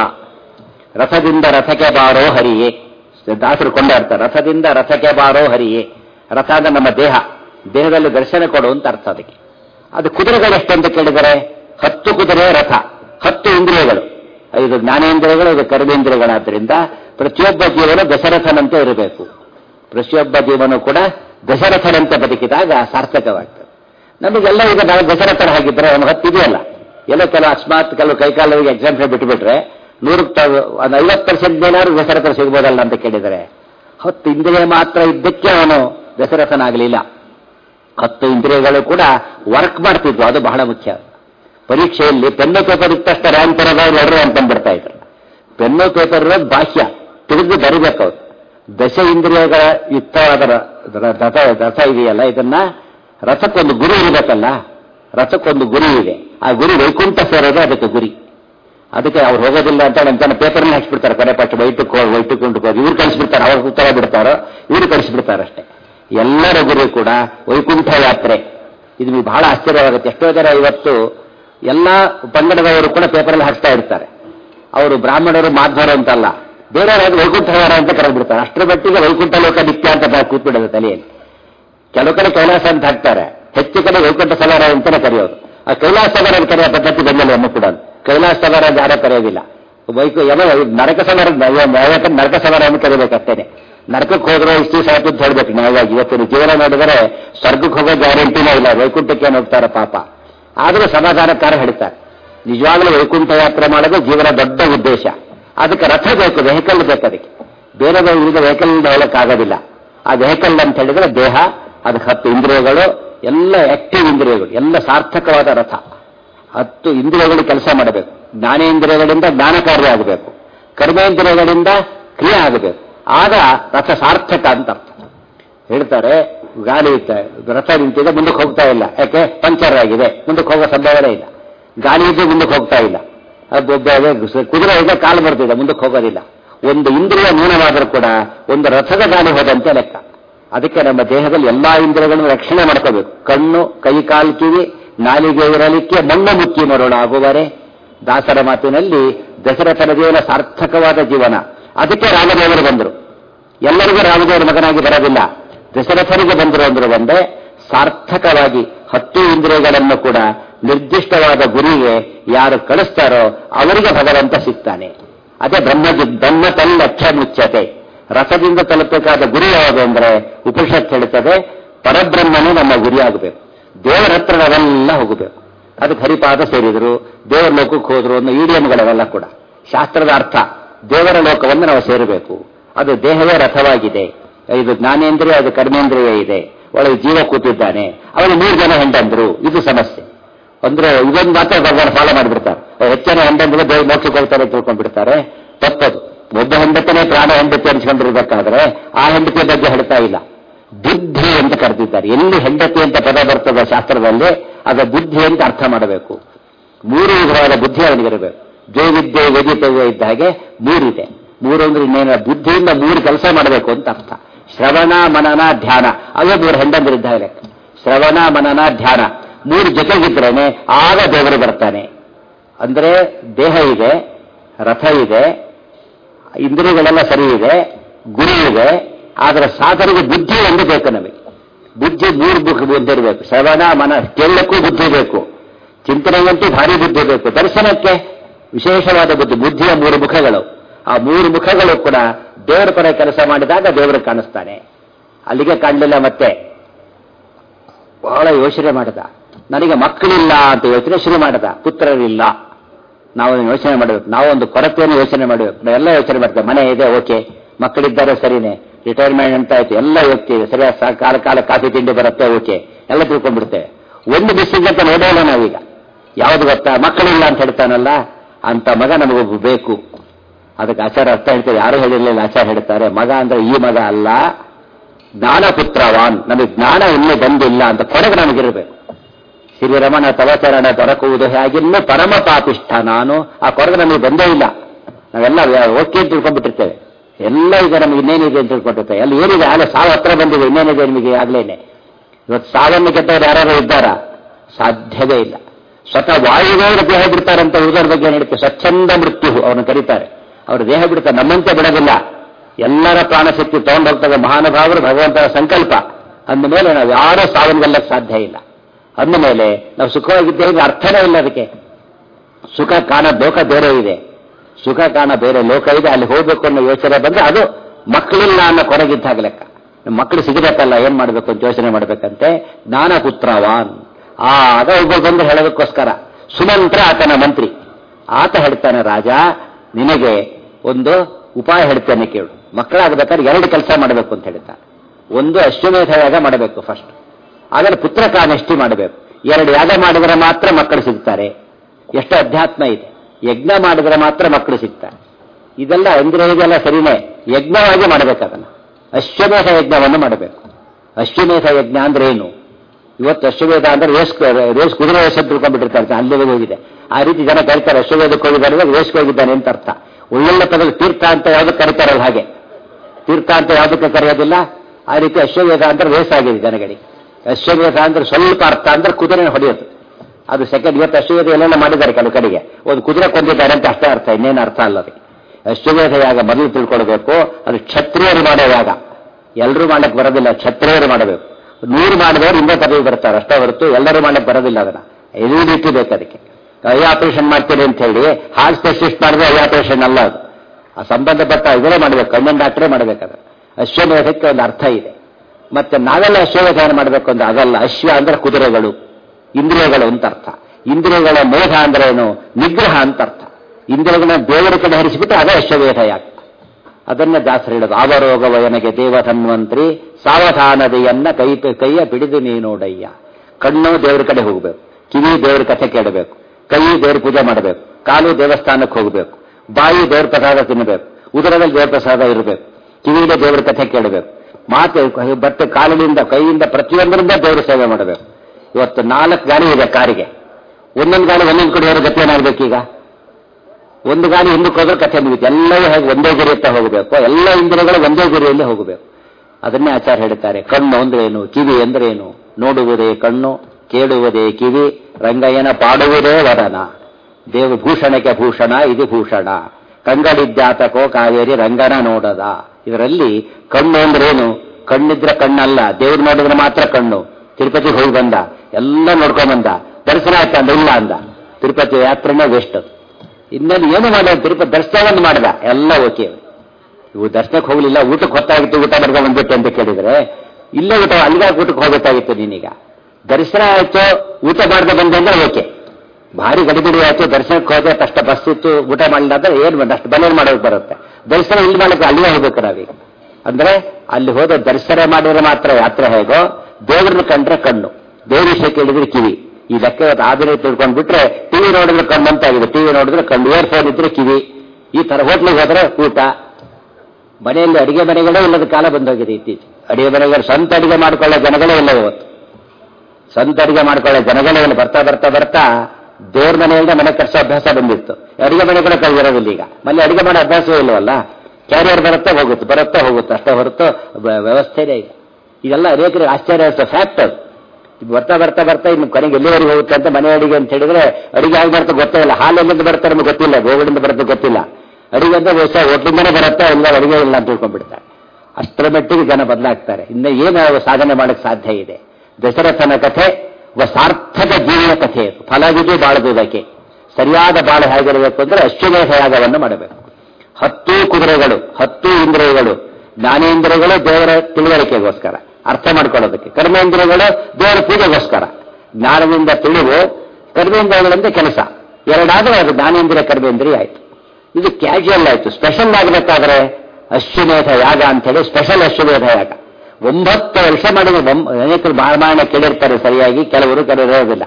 B: ರಥದಿಂದ ರಥಕ್ಕೆ ಬಾರೋ ಹರಿಯೇ ದಾಸರು ಕೊಂಡಾಡ್ತಾರೆ ರಥದಿಂದ ರಥಕ್ಕೆ ಬಾರೋ ಹರಿಯೇ ರಥ ಅಂದ್ರೆ ನಮ್ಮ ದೇಹ ದೇಹದಲ್ಲಿ ದರ್ಶನ ಕೊಡು ಅಂತ ಅರ್ಥ ಅದಕ್ಕೆ ಅದು ಕುದುರೆಗಳು ಎಷ್ಟು ಅಂತ ಕೇಳಿದರೆ ಹತ್ತು ಕುದುರೆ ರಥ ಹತ್ತು ಇಂದ್ರಿಯಗಳು ಐದು ಜ್ಞಾನೇಂದ್ರಿಯಗಳು ಇದು ಕರ್ಮೇಂದ್ರಿಯಗಳಾದ್ರಿಂದ ಪ್ರತಿಯೊಬ್ಬ ಜೀವನ ದಶರಥನಂತೆ ಇರಬೇಕು ಪ್ರತಿಯೊಬ್ಬ ಜೀವನ ಕೂಡ ದಶರಥನಂತೆ ಬದುಕಿದಾಗ ಸಾರ್ಥಕವಾಗ್ತದೆ ನಮಗೆಲ್ಲ ಈಗ ನಾವು ದಶರಥರ ಹಾಗಿದ್ರೆ ನಮ್ಗೆ ಹತ್ತು ಇದೆಯಲ್ಲ ಎಲ್ಲೋ ಕೆಲವು ಅಕಸ್ಮಾತ್ ಕೆಲವು ಕೈಕಾಲರಿಗೆ ಎಕ್ಸಾಂಪಲ್ ಬಿಟ್ಟುಬಿಟ್ರೆ ನೂರಕ್ಕೆ ಒಂದು ಐವತ್ತು ಪರ್ಸೆಂಟ್ ಮೇಲಾದ್ರೂ ದಶರಥ ಸಿಗ್ಬೋದಲ್ಲ ಅಂತ ಕೇಳಿದರೆ ಹತ್ತು ಇಂದ್ರಿಯ ಮಾತ್ರ ಇದ್ದಕ್ಕೆ ಅವನು ದಶರಥನಾಗಲಿಲ್ಲ ಹತ್ತು ಇಂದ್ರಿಯಗಳು ಕೂಡ ವರ್ಕ್ ಮಾಡ್ತಿದ್ವು ಅದು ಬಹಳ ಮುಖ್ಯ ಪರೀಕ್ಷೆಯಲ್ಲಿ ಪೆನ್ನು ಪೇಪರ್ ಇದ್ದ ತಕ್ಷಣ ರ್ಯಾಂಕ್ ಬರೋದು ನೋಡ್ರಿ ಅಂತಂದ್ಬಿಡ್ತಾ ಇದ್ರು ಪೆನ್ನು ಪೇಪರ್ ಇರೋದು ಬಾಹ್ಯ ತಿಳಿದು ಬರಿಬೇಕು ಅವ್ರು ದಶ ಇಂದ್ರಿಯಗಳ ಯುಕ್ತವಾದ ರ- ರ- ರಥ ರಥ ಇದೆಯಲ್ಲ ಇದನ್ನ ರಥಕ್ಕೊಂದು ಗುರಿ ಇರಬೇಕಲ್ಲ ರಥಕ್ಕೊಂದು ಗುರಿ ಇದೆ ಆ ಗುರಿ ವೈಕುಂಠ ಸೇರೋದೇ ಅದಕ್ಕೆ ಗುರಿ ಅದಕ್ಕೆ ಅವ್ರು ಹೋಗೋದಿಲ್ಲ ಅಂತ ನನ್ನ ಪೇಪರ್ನ ಹಾಕ್ಸ್ಬಿಡ್ತಾರೆ ಕೊನೆ ಪಟ್ಟು ವೈಟಕ್ಕೆ ಹೋಗಿ ವೈಟಕ್ಕೆ ಹೋಗಿ ಇವ್ರು ಕಳಿಸ್ಬಿಡ್ತಾರೆ ಅವ್ರು ಉತ್ತರ ಬಿಡ್ತಾರೋ ಇವ್ರು ಕಳಿಸ್ಬಿಡ್ತಾರೆ ಅಷ್ಟೇ ಎಲ್ಲರ ಗುರಿ ಕೂಡ ವೈಕುಂಠ ಯಾತ್ರೆ ಇದು ನಿಮಗೆ ಬಹಳ ಆಶ್ಚರ್ಯವಾಗುತ್ತೆ ಎಷ್ಟೋ ಜನ ಇವತ್ತು ಎಲ್ಲ ಪಂಗಡದವರು ಕೂಡ ಪೇಪರಲ್ಲಿ ಹಾಕ್ತಾ ಇರ್ತಾರೆ ಅವರು ಬ್ರಾಹ್ಮಣರು ಮಾಧ್ವರು ಅಂತಲ್ಲ ಬೇರೆಯವ್ರಾಗಿ ವೈಕುಂಠವಾರ ಅಂತ ಕರೆದ್ಬಿಡ್ತಾರೆ ಅಷ್ಟರ ಮಟ್ಟಿಗೆ ವೈಕುಂಠ ಲೋಕ ನಿತ್ಯ ಅಂತ ಬ- ಕೂತ್ಬಿಡೋದು ತಲೆಯಲ್ಲಿ ಕೆಲವು ಕಡೆ ಕೈಲಾಸ ಅಂತ ಹಾಕ್ತಾರೆ ಹೆಚ್ಚು ಕಡೆ ವೈಕುಂಠ ಸಲರ ಅಂತಾನೆ ಕರೆಯೋದು ಆ ಕೈಲಾಸ ಸವರ ಕರೆಯೋ ಪದ್ಧತಿ ಬಂದಿಲ್ಲ ಅನ್ನು ಕೂಡ ಕೈಲಾಸ ಸವರ ಅಂತ ಯಾರೋ ಕರೆಯೋದಿಲ್ಲ ವೈಕು ಯಮ ನರಕ ಸವರ ನ್ಯಾಯಕ್ಕೆ ನರಕ ಸವರ ಅಂತ ಕರಿಬೇಕಷ್ಟೇನೆ ನರಕಕ್ಕೆ ಹೋದ್ರೆ ಇಷ್ಟು ಸಾಕು ಅಂತ ಹೇಳ್ಬೇಕು ನ್ಯಾಯವಾಗಿ ಇವತ್ತಿನ ಜೀವನ ನೋಡಿದರೆ ಸ್ವರ್ಗಕ್ಕೆ ಹೋಗೋ ಗ್ಯಾರಂಟಿನೇ ಇಲ್ಲ ವೈಕುಂಠಕ್ಕೆ ಏನು ಹೋಗ್ತಾರೆ ಪಾಪ ಆದರೂ ಸಮಾಧಾನಕಾರ ಹೇಳ್ತಾರೆ ನಿಜವಾಗ್ಲೂ ವೈಕುಂಠ ಯಾತ್ರೆ ಮಾಡೋದು ಜೀವನ ದೊಡ್ಡ ಉದ್ದೇಶ ಅದಕ್ಕೆ ರಥ ಬೇಕು ವೆಹಿಕಲ್ ಬೇಕು ಅದಕ್ಕೆ ಬೇರೆ ಉಳಿದ ವೆಹಿಕಲ್ ಆಗೋದಿಲ್ಲ ಆ ವೆಹಿಕಲ್ ಅಂತ ಹೇಳಿದ್ರೆ ದೇಹ ಅದಕ್ಕೆ ಹತ್ತು ಇಂದ್ರಿಯಗಳು ಎಲ್ಲ ಆಕ್ಟಿವ್ ಇಂದ್ರಿಯಗಳು ಎಲ್ಲ ಸಾರ್ಥಕವಾದ ರಥ ಹತ್ತು ಇಂದ್ರಿಯಗಳು ಕೆಲಸ ಮಾಡಬೇಕು ಜ್ಞಾನೇಂದ್ರಿಯಗಳಿಂದ ಜ್ಞಾನ ಕಾರ್ಯ ಆಗಬೇಕು ಕರ್ಮೇಂದ್ರಿಯಗಳಿಂದ ಕ್ರಿಯೆ ಆಗಬೇಕು ಆಗ ರಥ ಸಾರ್ಥಕ ಅಂತ ಅರ್ಥ ಹೇಳ್ತಾರೆ ಗಾಳಿ ಇತ್ತ ರಥ ನಿಂತಿದೆ ಮುಂದಕ್ಕೆ ಹೋಗ್ತಾ ಇಲ್ಲ ಯಾಕೆ ಪಂಚರ್ ಆಗಿದೆ ಮುಂದಕ್ಕೆ ಹೋಗೋ ಸಂಭವನೆ ಇಲ್ಲ ಗಾಳಿ ಇದ್ದು ಮುಂದಕ್ಕೆ ಹೋಗ್ತಾ ಇಲ್ಲ ಅದು ಅದೇ ಕುದುರೆ ಇದೆ ಕಾಲು ಬರ್ತಿದೆ ಮುಂದಕ್ಕೆ ಹೋಗೋದಿಲ್ಲ ಒಂದು ಇಂದ್ರಿಯ ನ್ಯೂನವಾದರೂ ಕೂಡ ಒಂದು ರಥದ ಗಾಳಿ ಹೋದಂತೆ ಲೆಕ್ಕ ಅದಕ್ಕೆ ನಮ್ಮ ದೇಹದಲ್ಲಿ ಎಲ್ಲಾ ಇಂದ್ರಿಯಗಳನ್ನು ರಕ್ಷಣೆ ಮಾಡ್ಕೋಬೇಕು ಕಣ್ಣು ಕೈ ಕಾಲು ಕಿವಿ ನಾಲಿಗೆ ಇರಲಿಕ್ಕೆ ಮಣ್ಣು ಮುಚ್ಚಿ ಮರೋಣ ಆಗುವರೆ ದಾಸರ ಮಾತಿನಲ್ಲಿ ದಶರಥನ ಜೀವನ ಸಾರ್ಥಕವಾದ ಜೀವನ ಅದಕ್ಕೆ ರಾಮದೇವರು ಬಂದರು ಎಲ್ಲರಿಗೂ ರಾಮದೇವರ ಮಗನಾಗಿ ಬರೋದಿಲ್ಲ ದಶರಥನಿಗೆ ಬಂದರು ಅಂದ್ರು ಒಂದೇ ಸಾರ್ಥಕವಾಗಿ ಹತ್ತು ಇಂದ್ರಿಯಗಳನ್ನು ಕೂಡ ನಿರ್ದಿಷ್ಟವಾದ ಗುರಿಗೆ ಯಾರು ಕಳಿಸ್ತಾರೋ ಅವರಿಗೆ ಭಗವಂತ ಸಿಗ್ತಾನೆ ಅದೇ ಬ್ರಹ್ಮ ಬ್ರಹ್ಮ ತಲ್ಲಕ್ಷ ಮುಚ್ಚತೆ ರಸದಿಂದ ತಲುಪಬೇಕಾದ ಗುರಿ ಯಾವುದು ಅಂದ್ರೆ ಉಪನಿಷತ್ ಹೇಳ್ತದೆ ಪರಬ್ರಹ್ಮನೇ ನಮ್ಮ ಗುರಿಯಾಗಬೇಕು ದೇವರ ಹತ್ರ ನಾವೆಲ್ಲ ಹೋಗಬೇಕು ಅದಕ್ಕೆ ಹರಿಪಾದ ಸೇರಿದ್ರು ದೇವರ ಲೋಕಕ್ಕೆ ಹೋದ್ರು ಅನ್ನೋ ಇಡಿಯಂಗಳೆಲ್ಲ ಕೂಡ ಶಾಸ್ತ್ರದ ಅರ್ಥ ದೇವರ ಲೋಕವನ್ನು ನಾವು ಸೇರಬೇಕು ಅದು ದೇಹವೇ ರಥವಾಗಿದೆ ಇದು ಜ್ಞಾನೇಂದ್ರಿಯ ಅದು ಕರ್ಮೇಂದ್ರಿಯ ಇದೆ ಒಳಗೆ ಜೀವ ಕೂತಿದ್ದಾನೆ ಅವನು ಮೂರು ಜನ ಹೆಂಡಂದ್ರು ಇದು ಸಮಸ್ಯೆ ಅಂದ್ರೆ ಇದೊಂದು ಮಾತ್ರ ಭಗವಾನ್ ಫಾಲೋ ಮಾಡಿಬಿಡ್ತಾರೆ ಹೆಚ್ಚಿನ ಹೆಂಡಂದ್ರೆ ದೇವ್ರ ಮೋಕ್ಷಕ್ಕೆ ಹೋಗ್ತಾರೆ ಅಂತ ತಿಳ್ಕೊಂಡ್ಬಿಡ್ತಾರೆ ತಪ್ಪದು ಒಬ್ಬ ಹೆಂಡತಿನೇ ಪ್ರಾಣ ಹೆಂಡತಿ ಅನ್ಸ್ಕೊಂಡಿರ್ಬೇಕಾದ್ರೆ ಆ ಹೆಂಡತಿಯ ಬಗ್ಗೆ ಹೇಳ್ತಾ ಇಲ್ಲ ಬುದ್ಧಿ ಅಂತ ಕರೆದಿದ್ದಾರೆ ಎಲ್ಲಿ ಹೆಂಡತಿ ಅಂತ ಪದ ಬರ್ತದ ಶಾಸ್ತ್ರದಲ್ಲಿ ಅದ ಬುದ್ಧಿ ಅಂತ ಅರ್ಥ ಮಾಡಬೇಕು ಮೂರು ವಿಧವಾದ ಬುದ್ಧಿ ಅವನಿಗಿರಬೇಕು ಜೋವಿದ್ಯೆ ವೇದಿತವ್ಯ ಇದ್ದ ಹಾಗೆ ಮೂರಿದೆ ಮೂರು ಅಂದ್ರೆ ಇನ್ನೇನ ಬುದ್ಧಿಯಿಂದ ಮೂರು ಕೆಲಸ ಮಾಡಬೇಕು ಅಂತ ಅರ್ಥ ಶ್ರವಣ ಮನನ ಧ್ಯಾನ ಅವೇ ಮೂರು ಹೆಂಡಂದಿರಿದ್ದ ಲೆಕ್ಕ ಶ್ರವಣ ಮನನ ಧ್ಯಾನ ಮೂರು ಜೊತೆಗಿದ್ರೇನೆ ಆಗ ದೇವರು ಬರ್ತಾನೆ ಅಂದ್ರೆ ದೇಹ ಇದೆ ರಥ ಇದೆ ಇಂದ್ರಿಯಗಳೆಲ್ಲ ಸರಿ ಇದೆ ಗುರು ಇದೆ ಆದರೆ ಸಾಧನೆಗೆ ಬುದ್ಧಿ ಒಂದು ಬೇಕು ನಮಗೆ ಬುದ್ಧಿ ಮೂರು ಬುಕ್ ಇರಬೇಕು ಶ್ರವಣ ಮನ ಕೇಳಕ್ಕೂ ಬುದ್ಧಿ ಬೇಕು ಚಿಂತನೆಗಂತೂ ಭಾರಿ ಬುದ್ಧಿ ಬೇಕು ದರ್ಶನಕ್ಕೆ ವಿಶೇಷವಾದ ಬುದ್ಧಿ ಬುದ್ಧಿಯ ಮೂರು ಮುಖಗಳು ಆ ಮೂರು ಮುಖಗಳು ಕೂಡ ದೇವರ ಪರ ಕೆಲಸ ಮಾಡಿದಾಗ ದೇವರು ಕಾಣಿಸ್ತಾನೆ ಅಲ್ಲಿಗೆ ಕಾಣಲಿಲ್ಲ ಮತ್ತೆ ಬಹಳ ಯೋಚನೆ ಮಾಡಿದ ನನಗೆ ಮಕ್ಕಳಿಲ್ಲ ಅಂತ ಯೋಚನೆ ಶುರು ಮಾಡಿದ ಪುತ್ರರಿಲ್ಲ ನಾವು ಯೋಚನೆ ಮಾಡಬೇಕು ನಾವು ಒಂದು ಕೊರತೆಯನ್ನು ಯೋಚನೆ ಮಾಡಬೇಕು ನಾವೆಲ್ಲ ಯೋಚನೆ ಮಾಡ್ತೇವೆ ಮನೆ ಇದೆ ಓಕೆ ಮಕ್ಕಳಿದ್ದಾರೆ ಸರಿನೇ ರಿಟೈರ್ಮೆಂಟ್ ಅಂತ ಆಯ್ತು ಎಲ್ಲ ಹೋಗ್ತೀವಿ ಸರಿಯಾದ ಕಾಲ ಕಾಲ ಕಾಫಿ ತಿಂಡಿ ಬರುತ್ತೆ ಓಕೆ ಎಲ್ಲ ತಿಳ್ಕೊಂಡ್ಬಿಡ್ತೇವೆ ಒಂದು ಬಿಸಿಗೆ ಅಂತ ನೋಡೋಲ್ಲ ನಾವೀಗ ಯಾವ್ದು ಗೊತ್ತಾ ಮಕ್ಕಳಿಲ್ಲ ಅಂತ ಹೇಳ್ತಾನಲ್ಲ ಅಂತ ಮಗ ನಮಗೊಬ್ಬ ಬೇಕು ಅದಕ್ಕೆ ಆಚಾರ ಅರ್ಥ ಹೇಳ್ತಾರೆ ಯಾರು ಹೇಳಿರ್ಲಿಲ್ಲ ಆಚಾರ ಹೇಳ್ತಾರೆ ಮಗ ಅಂದ್ರೆ ಈ ಮಗ ಅಲ್ಲ ಜ್ಞಾನಪುತ್ರವಾನ್ ನಮಗೆ ಜ್ಞಾನ ಇನ್ನೂ ಬಂದಿಲ್ಲ ಅಂತ ಕೊನೆಗೆ ನಮಗಿರಬೇಕು ಶ್ರೀರಮಣ ತವಚರಣ ದೊರಕುವುದು ಹೇಗಿನ್ನು ಪರಮ ಪಾಪಿಷ್ಠ ನಾನು ಆ ಕೊರಗ ನಮಗೆ ಬಂದೇ ಇಲ್ಲ ನಾವೆಲ್ಲ ಓಕೆ ಅಂತ ತಿಳ್ಕೊಂಡ್ಬಿಟ್ಟಿರ್ತೇವೆ ಎಲ್ಲ ಈಗ ನಮಗೆ ಇನ್ನೇನಿದೆ ಅಂತ ತಿಳ್ಕೊಂಡಿರ್ತೇವೆ ಅಲ್ಲಿ ಏನಿದೆ ಆಗಲೇ ಸಾವು ಹತ್ರ ಬಂದಿದೆ ಇನ್ನೇನಿದೆ ನಿಮಗೆ ಆಗ್ಲೇನೆ ಇವತ್ತು ಸಾವನ್ನು ಕೆಟ್ಟವ್ರು ಯಾರು ಇದ್ದಾರಾ ಸಾಧ್ಯವೇ ಇಲ್ಲ ಸ್ವತಃ ವಾಯುದೇವರ ದೇಹ ಬಿಡ್ತಾರಂತ ಉಳಿದವ್ರ ಬಗ್ಗೆ ಹೇಳ್ತೀವಿ ಸ್ವಚ್ಛಂದ ಮೃತ್ಯು ಅವನು ಕರೀತಾರೆ ಅವ್ರ ದೇಹ ಬಿಡ್ತಾರೆ ನಮ್ಮಂತೆ ಬಿಡೋದಿಲ್ಲ ಎಲ್ಲರ ಪ್ರಾಣಶಕ್ತಿ ತಗೊಂಡು ಹೋಗ್ತಾರೆ ಮಹಾನುಭಾವರು ಭಗವಂತನ ಸಂಕಲ್ಪ ಅಂದ ಮೇಲೆ ನಾವು ಯಾರೂ ಸಾವನ್ನೆಲ್ಲಕ್ಕೆ ಸಾಧ್ಯ ಇಲ್ಲ ಅಂದ ಮೇಲೆ ನಾವು ಸುಖವಾಗಿದ್ದೇವೆ ಅರ್ಥನೇ ಇಲ್ಲ ಅದಕ್ಕೆ ಸುಖ ಕಾಣ ಲೋಕ ಬೇರೆ ಇದೆ ಸುಖ ಕಾಣ ಬೇರೆ ಲೋಕ ಇದೆ ಅಲ್ಲಿ ಹೋಗ್ಬೇಕು ಅನ್ನೋ ಯೋಚನೆ ಬಂದ್ರೆ ಅದು ಮಕ್ಕಳಿಲ್ಲ ಅನ್ನೋ ಕೊರಗಿದ್ದಾಗ ಲೆಕ್ಕ ಮಕ್ಕಳು ಸಿಗಬೇಕಲ್ಲ ಏನ್ ಮಾಡ್ಬೇಕು ಅಂತ ಯೋಚನೆ ಮಾಡ್ಬೇಕಂತೆ ಜ್ಞಾನ ಪುತ್ರವಾನ್ ಆಗ ಒಬ್ಬ ಬಂದು ಹೇಳೋದಕ್ಕೋಸ್ಕರ ಸುಮಂತ್ರ ಆತನ ಮಂತ್ರಿ ಆತ ಹೇಳ್ತಾನೆ ರಾಜ ನಿನಗೆ ಒಂದು ಉಪಾಯ ಹೇಳ್ತೇನೆ ಕೇಳು ಮಕ್ಕಳಾಗಬೇಕಾದ್ರೆ ಎರಡು ಕೆಲಸ ಮಾಡಬೇಕು ಅಂತ ಹೇಳ್ತಾನೆ ಒಂದು ಅಶ್ವಮೇಧ ಯಾಗ ಮಾಡಬೇಕು ಫಸ್ಟ್ ಆಮೇಲೆ ಪುತ್ರ ಕಾಮೆಷ್ಟಿ ಮಾಡಬೇಕು ಎರಡು ಯಾಗ ಮಾಡಿದರೆ ಮಾತ್ರ ಮಕ್ಕಳು ಸಿಗ್ತಾರೆ ಎಷ್ಟು ಅಧ್ಯಾತ್ಮ ಇದೆ ಯಜ್ಞ ಮಾಡಿದರೆ ಮಾತ್ರ ಮಕ್ಕಳು ಸಿಗ್ತಾರೆ ಇದೆಲ್ಲ ಅಂದ್ರೆ ಇದೆಲ್ಲ ಸರಿನೇ ಯಜ್ಞವಾಗಿ ಮಾಡಬೇಕು ಅದನ್ನು ಅಶ್ವಮೇಧ ಯಜ್ಞವನ್ನು ಮಾಡಬೇಕು ಅಶ್ವಮೇಧ ಯಜ್ಞ ಅಂದ್ರೆ ಏನು ಇವತ್ತು ಅಶ್ವಮೇಧ ಅಂದ್ರೆ ರೇಸ್ ರೇಸ್ ಕುದುರೆ ರೇಸ್ ಅಂತ ತಿಳ್ಕೊಂಡ್ಬಿಟ್ಟಿರ್ತಾರೆ ಅಲ್ಲಿಗೆ ಹೋಗಿದೆ ಆ ರೀತಿ ಜನ ಕರೀತಾರೆ ಅಶ್ವಮೇಧಕ್ಕೆ ಹೋಗಿದ್ದಾರೆ ರೇಸ್ಗೆ ಹೋಗಿದ್ದಾನೆ ಅಂತ ಅರ್ಥ ಒಳ್ಳೊಳ್ಳೆ ಪದ ತೀರ್ಥ ಅಂತ ಯಾವ್ದಕ್ಕೆ ಕರೀತಾರಲ್ಲ ಹಾಗೆ ತೀರ್ಥ ಅಂತ ಯಾವುದಕ್ಕೆ ಕರೆಯೋದಿಲ್ಲ ಆ ರೀತಿ ಅಶ್ವಮೇಧ ಅಂದ್ರೆ ರೇಸ್ ಆಗಿದೆ ಜನಗಳಿಗೆ ಅಶ್ವಮೇಧ ಅಂದ್ರೆ ಸ್ವಲ್ಪ ಅರ್ಥ ಅಂದ್ರೆ ಕುದುರೆ ಹೊಡೆಯೋದು ಅದು ಸೆಕೆಂಡ್ ಇವತ್ತು ಅಶ್ವಮೇಧ ಎಲ್ಲೆಲ್ಲ ಮಾಡಿದ್ದಾರೆ ಕೆಲವು ಕಡೆಗೆ ಒಂದು ಕುದುರೆ ಕೊಂದಿದ್ದಾರೆ ಅಂತ ಅಷ್ಟೇ ಅರ್ಥ ಇನ್ನೇನು ಅರ್ಥ ಅಲ್ಲ ಅದಕ್ಕೆ ಅಶ್ವಮೇಧ ಯಾಗ ಮೊದಲು ತಿಳ್ಕೊಳ್ಬೇಕು ಅದು ಕ್ಷತ್ರಿಯರು ಮಾಡೋ ಯಾಗ ಎಲ್ಲರೂ ಮಾಡಕ್ಕೆ ಬರೋದಿಲ್ಲ ಕ್ಷತ್ರಿಯರು ಮಾಡಬೇಕು ನೂರು ಮಾಡಿದವರು ಇಂದ ಪದವಿ ಬರ್ತಾರೆ ಅಷ್ಟೇ ಹೊರತು ಎಲ್ಲರೂ ಮಾಡಕ್ಕೆ ಬರೋದಿಲ್ಲ ಅದನ್ನ ಎಲಿಬಿಲಿಟಿ ಬೇಕು ಅದಕ್ಕೆ ಐ ಆಪರೇಷನ್ ಮಾಡ್ತೀರಿ ಅಂತ ಹೇಳಿ ಹಾರ್ಟ್ ಸ್ಪೆಷಲಿಸ್ಟ್ ಮಾಡಿದ್ರೆ ಐ ಆಪರೇಷನ್ ಅಲ್ಲ ಅದು ಆ ಸಂಬಂಧಪಟ್ಟ ಇದರೇ ಮಾಡಬೇಕು ಕಣ್ಣಿನ ಡಾಕ್ಟರೇ ಮಾಡಬೇಕಾದ್ರೆ ಅಶ್ವಮೇಧಕ್ಕೆ ಒಂದು ಅರ್ಥ ಇದೆ ಮತ್ತೆ ನಾವೆಲ್ಲ ಅಶ್ವಮೇಧಾನ ಮಾಡಬೇಕು ಅಂದ್ರೆ ಅದಲ್ಲ ಅಶ್ವ ಅಂದ್ರೆ ಕುದುರೆಗಳು ಇಂದ್ರಿಯಗಳು ಅಂತ ಅರ್ಥ ಇಂದ್ರಿಯಗಳ ಮೋಹ ಅಂದ್ರೆ ಏನು ನಿಗ್ರಹ ಅಂತ ಅರ್ಥ ಇಂದ್ರಿಯಗಳನ್ನ ದೇವರ ಕಡೆ ಹರಿಸಿಬಿಟ್ಟು ಅದೇ ಅಶ್ವಮೇಧ ಯಾಗ ಅದನ್ನ ದಾಸರು ಹೇಳೋದು ಆವರೋಗವಯನಗೆ ದೇವ ಧನ್ವಂತ್ರಿ ಸಾವಧಾನತೆಯನ್ನ ಕೈ ಕೈಯ ಬಿಡಿದು ನೀನೋಡಯ್ಯ ಕಣ್ಣು ದೇವರ ಕಡೆ ಹೋಗಬೇಕು ಕಿವಿ ದೇವರ ಕಥೆ ಕೇಳಬೇಕು ಕೈ ದೇವರ ಪೂಜೆ ಮಾಡಬೇಕು ಕಾಲು ದೇವಸ್ಥಾನಕ್ಕೆ ಹೋಗಬೇಕು ಬಾಯಿ ದೇವರ ಪ್ರಸಾದ ತಿನ್ನಬೇಕು ಉದರದಲ್ಲಿ ದೇವರ ಪ್ರಸಾದ ಇರಬೇಕು ಕಿವಿಯಿಂದ ದೇವರ ಕಥೆ ಕೇಳಬೇಕು ಮಾತು ಬಟ್ಟೆ ಕಾಲಿನಿಂದ ಕೈಯಿಂದ ಪ್ರತಿಯೊಂದರಿಂದ ದೇವರ ಸೇವೆ ಮಾಡಬೇಕು ಇವತ್ತು ನಾಲ್ಕು ಗಾಡಿ ಇದೆ ಕಾರಿಗೆ ಒಂದೊಂದು ಗಾಡಿ ಒಂದೊಂದು ಕಡೆ ಹೋದ್ರೆ ಗತಿ ಏನಾಗಬೇಕೀಗ ಒಂದು ಗಾಡಿ ಹಿಂದಕ್ಕೆ ಹೋದ್ರೆ ಕಥೆ ಮುಗಿತು ಎಲ್ಲವೂ ಹೇಗೆ ಒಂದೇ ಗುರಿಯತ್ತ ಹೋಗಬೇಕು ಎಲ್ಲ ಇಂದ್ರಿಯಗಳು ಒಂದೇ ಗುರಿಯಲ್ಲಿ ಹೋಗಬೇಕು ಅದನ್ನೇ ಆಚಾರ್ಯ ಹೇಳ್ತಾರೆ ಕಣ್ಣು ಅಂದ್ರೇನು ಕಿವಿ ಅಂದ್ರೇನು ನೋಡುವುದೇ ಕಣ್ಣು ಕೇಳುವುದೇ ಕಿವಿ ರಂಗಯ್ಯನ ಪಾಡುವುದೇ ವದನ ದೇವ ಭೂಷಣಕ್ಕೆ ಭೂಷಣ ಇದು ಭೂಷಣ ಕಂಗಡಿದ್ಯಾತಕೋ ಕಾವೇರಿ ರಂಗನ ನೋಡದ ಇದರಲ್ಲಿ ಕಣ್ಣು ಅಂದ್ರೇನು ಕಣ್ಣಿದ್ರೆ ಕಣ್ಣಲ್ಲ ದೇವ್ರು ನೋಡಿದ್ರೆ ಮಾತ್ರ ಕಣ್ಣು ತಿರುಪತಿಗೆ ಹೋಗಿ ಬಂದ ಎಲ್ಲ ನೋಡ್ಕೊಂಡ್ ಬಂದ ದರ್ಶನ ಆಯ್ತಾ ಅಂದ ಇಲ್ಲ ಅಂದ ತಿರುಪತಿ ಯಾತ್ರೆನೇ ವೇಸ್ಟ್ ಇನ್ನೇನು ಏನು ಮಾಡಿದ ತಿರುಪತಿ ದರ್ಶನವನ್ನು ಮಾಡಿದ ಎಲ್ಲ ಓಕೆ ಇವು ದರ್ಶನಕ್ಕೆ ಹೋಗ್ಲಿಲ್ಲ ಊಟಕ್ಕೆ ಹೊತ್ತಾಗಿತ್ತು ಊಟ ಮಾಡ್ಕೊಂಡು ಬಂದ್ಬಿಟ್ಟೆ ಅಂತ ಕೇಳಿದ್ರೆ ಇಲ್ಲೇ ಊಟ ಅಲ್ಲಿಗೆ ಊಟಕ್ಕೆ ಹೋಗಬೇಕಾಗಿತ್ತು ನೀನೀಗ ದರ್ಶನ ಆಯ್ತು ಊಟ ಮಾಡದೆ ಬಂದೆ ಅಂದ್ರೆ ಓಕೆ ಭಾರಿ ಗಡಿಬಿಡಿ ಆಯ್ತು ದರ್ಶನಕ್ಕೆ ಹೋದೆ ಕಷ್ಟ ಬಸ್ ಇತ್ತು ಊಟ ಮಾಡಲಿಲ್ಲ ಅಂದ್ರೆ ಏನ್ ಬಂದ ಅಷ್ಟು ಬಲೇನ್ ಮಾಡೋಕೆ ಬರುತ್ತೆ ದರ್ಶನ ಇಲ್ಲಿ ಮಾಡಕ್ಕೆ ಅಲ್ಲಿಗೆ ಹೋಗ್ಬೇಕು ನಾವೀಗ ಅಂದ್ರೆ ಅಲ್ಲಿ ಹೋದ ದರ್ಶನ ಮಾಡಿದ್ರೆ ಮಾತ್ರ ಯಾತ್ರೆ ಹೇಗೋ ದೇವ್ರನ್ನ ಕಂಡ್ರೆ ಕಣ್ಣು ದೇವ್ರ ವಿಷಯ ಕೇಳಿದ್ರೆ ಕಿವಿ ಈ ಲೆಕ್ಕ ಇವತ್ತು ಆಧುನಿಕ ತಿಳ್ಕೊಂಡ್ ಬಿಟ್ರೆ ಟಿವಿ ನೋಡಿದ್ರೆ ಕಣ್ಣು ಅಂತ ಆಗಿದೆ ಟಿವಿ ನೋಡಿದ್ರೆ ಕಣ್ಣು ಇಯರ್ ಫೋನ್ ಇದ್ರೆ ಕಿವಿ ಈ ತರ ಹೋಟ್ಲಿಗೆ ಹೋದ್ರೆ ಊಟ ಮನೆಯಲ್ಲಿ ಅಡಿಗೆ ಮನೆಗಳೇ ಇಲ್ಲದ ಕಾಲ ಬಂದೋಗಿದೆ ಇತ್ತೀಚೆಗೆ ಅಡಿಗೆ ಮನೆಗಳು ಸ್ವಂತ ಅಡಿಗೆ ಮಾಡ್ಕೊಳ್ಳೋ ಜನಗಳೇ ಇಲ್ಲ ಇವತ್ತು ಸ್ವಂತ ಅಡಿಗೆ ಮಾಡ್ಕೊಳ್ಳೋ ಜನಗಳೇ ಇಲ್ಲ ಬರ್ತಾ ಬರ್ತಾ ಬರ್ತಾ ದೇವ್ರ ಮನೆಯಿಂದ ಮನೆ ಕಟ್ಸೋ ಅಭ್ಯಾಸ ಬಂದಿತ್ತು ಅಡಿಗೆ ಮನೆ ಕೂಡ ಕಳೆದಿರೋದಿಲ್ಲ ಈಗ ಮನೆ ಅಡಿಗೆ ಮಾಡೋ ಅಭ್ಯಾಸವೇ ಇಲ್ವಲ್ಲ ಕ್ಯಾರಿಯರ್ ಬರುತ್ತೆ ಹೋಗುತ್ತೆ ಬರುತ್ತೆ ಹೋಗುತ್ತೆ ಅಷ್ಟೇ ಹೊರತು ವ್ಯ- ವ್ಯವಸ್ಥೆನೇ ಇಲ್ಲ ಇದೆಲ್ಲ ಅನೇಕರಿಗೆ ಆಶ್ಚರ್ಯ ಫ್ಯಾಕ್ಟ್ ಅದು ಇದು ಬರ್ತಾ ಬರ್ತಾ ಬರ್ತಾ ಇನ್ನು ಕೊನೆಗೆ ಎಲ್ಲಿವರೆಗೆ ಹೋಗುತ್ತೆ ಅಂತ ಮನೆ ಅಡಿಗೆ ಅಂತ ಹೇಳಿದ್ರೆ ಅಡಿಗೆ ಆಗಿ ಬರುತ್ತೆ ಗೊತ್ತೇ ಇಲ್ಲ ಹಾಲು ಎಲ್ಲಿಂದ ಬರುತ್ತೆ ನಮ್ಗೆ ಗೊತ್ತಿಲ್ಲ ಗೋಗಳಿಂದ ಬರುತ್ತೆ ಗೊತ್ತಿಲ್ಲ ಅಡಿಗೆ ಅಂದ್ರೆ ಬಹುಶಃ ಹೋಟ್ಲಿಂದನೇ ಬರುತ್ತೆ ಇಲ್ಲ ಅಡಿಗೆ ಇಲ್ಲ ಅಂತ ತಿಳ್ಕೊಂಡ್ಬಿಡ್ತಾರೆ ಅಷ್ಟರ ಮಟ್ಟಿಗೆ ಜನ ಬದಲಾಗ್ತಾರೆ ಇನ್ನು ಏನು ಅವ್ರು ಸಾಧನೆ ಮಾಡಕ್ಕೆ ಸಾಧ್ಯ ಇದೆ ದಶರಥನ ಕಥೆ ಒಬ್ಬ ಸಾರ್ಥಕ ಜೀವನ ಕಥೆ ಅದು ಫಲವಿದು ಬಾಳದುವುದಕ್ಕೆ ಸರಿಯಾದ ಬಾಳು ಹೇಗಿರಬೇಕು ಅಂದ್ರೆ ಅಶ್ವಮೇಧ ಯಾಗವನ್ನು ಮಾಡಬೇಕು ಹತ್ತು ಕುದುರೆಗಳು ಹತ್ತು ಇಂದ್ರಿಯಗಳು ಜ್ಞಾನೇಂದ್ರಿಯಗಳು ದೇವರ ತಿಳುವಳಿಕೆಗೋಸ್ಕರ ಅರ್ಥ ಮಾಡ್ಕೊಳ್ಳೋದಕ್ಕೆ ಕರ್ಮೇಂದ್ರಿಯಗಳು ದೇವರ ಪೂಜೆಗೋಸ್ಕರ ಜ್ಞಾನದಿಂದ ತಿಳಿವು ಕರ್ಮೇಂದ್ರಿಯಗಳಿಂದ ಕೆಲಸ ಎರಡಾದ್ರೆ ಅದು ಜ್ಞಾನೇಂದ್ರಿಯ ಕರ್ಮೇಂದ್ರಿಯ ಆಯ್ತು ಇದು ಕ್ಯಾಶುಯಲ್ ಆಯ್ತು ಸ್ಪೆಷಲ್ ಆಗಬೇಕಾದ್ರೆ ಅಶ್ವಮೇಧ ಯಾಗ ಅಂತ ಹೇಳಿ ಸ್ಪೆಷಲ್ ಅಶ್ವಮೇಧ ಯಾಗ ಒಂಬತ್ತು ವರ್ಷ ಮಾಡಿದ ಒಂಬ- ಅನೇಕರು ರಾಮಾಯಣ ಕೇಳಿರ್ತಾರೆ ಸರಿಯಾಗಿ ಕೆಲವರು ಕೆಲವರು ಇರೋದಿಲ್ಲ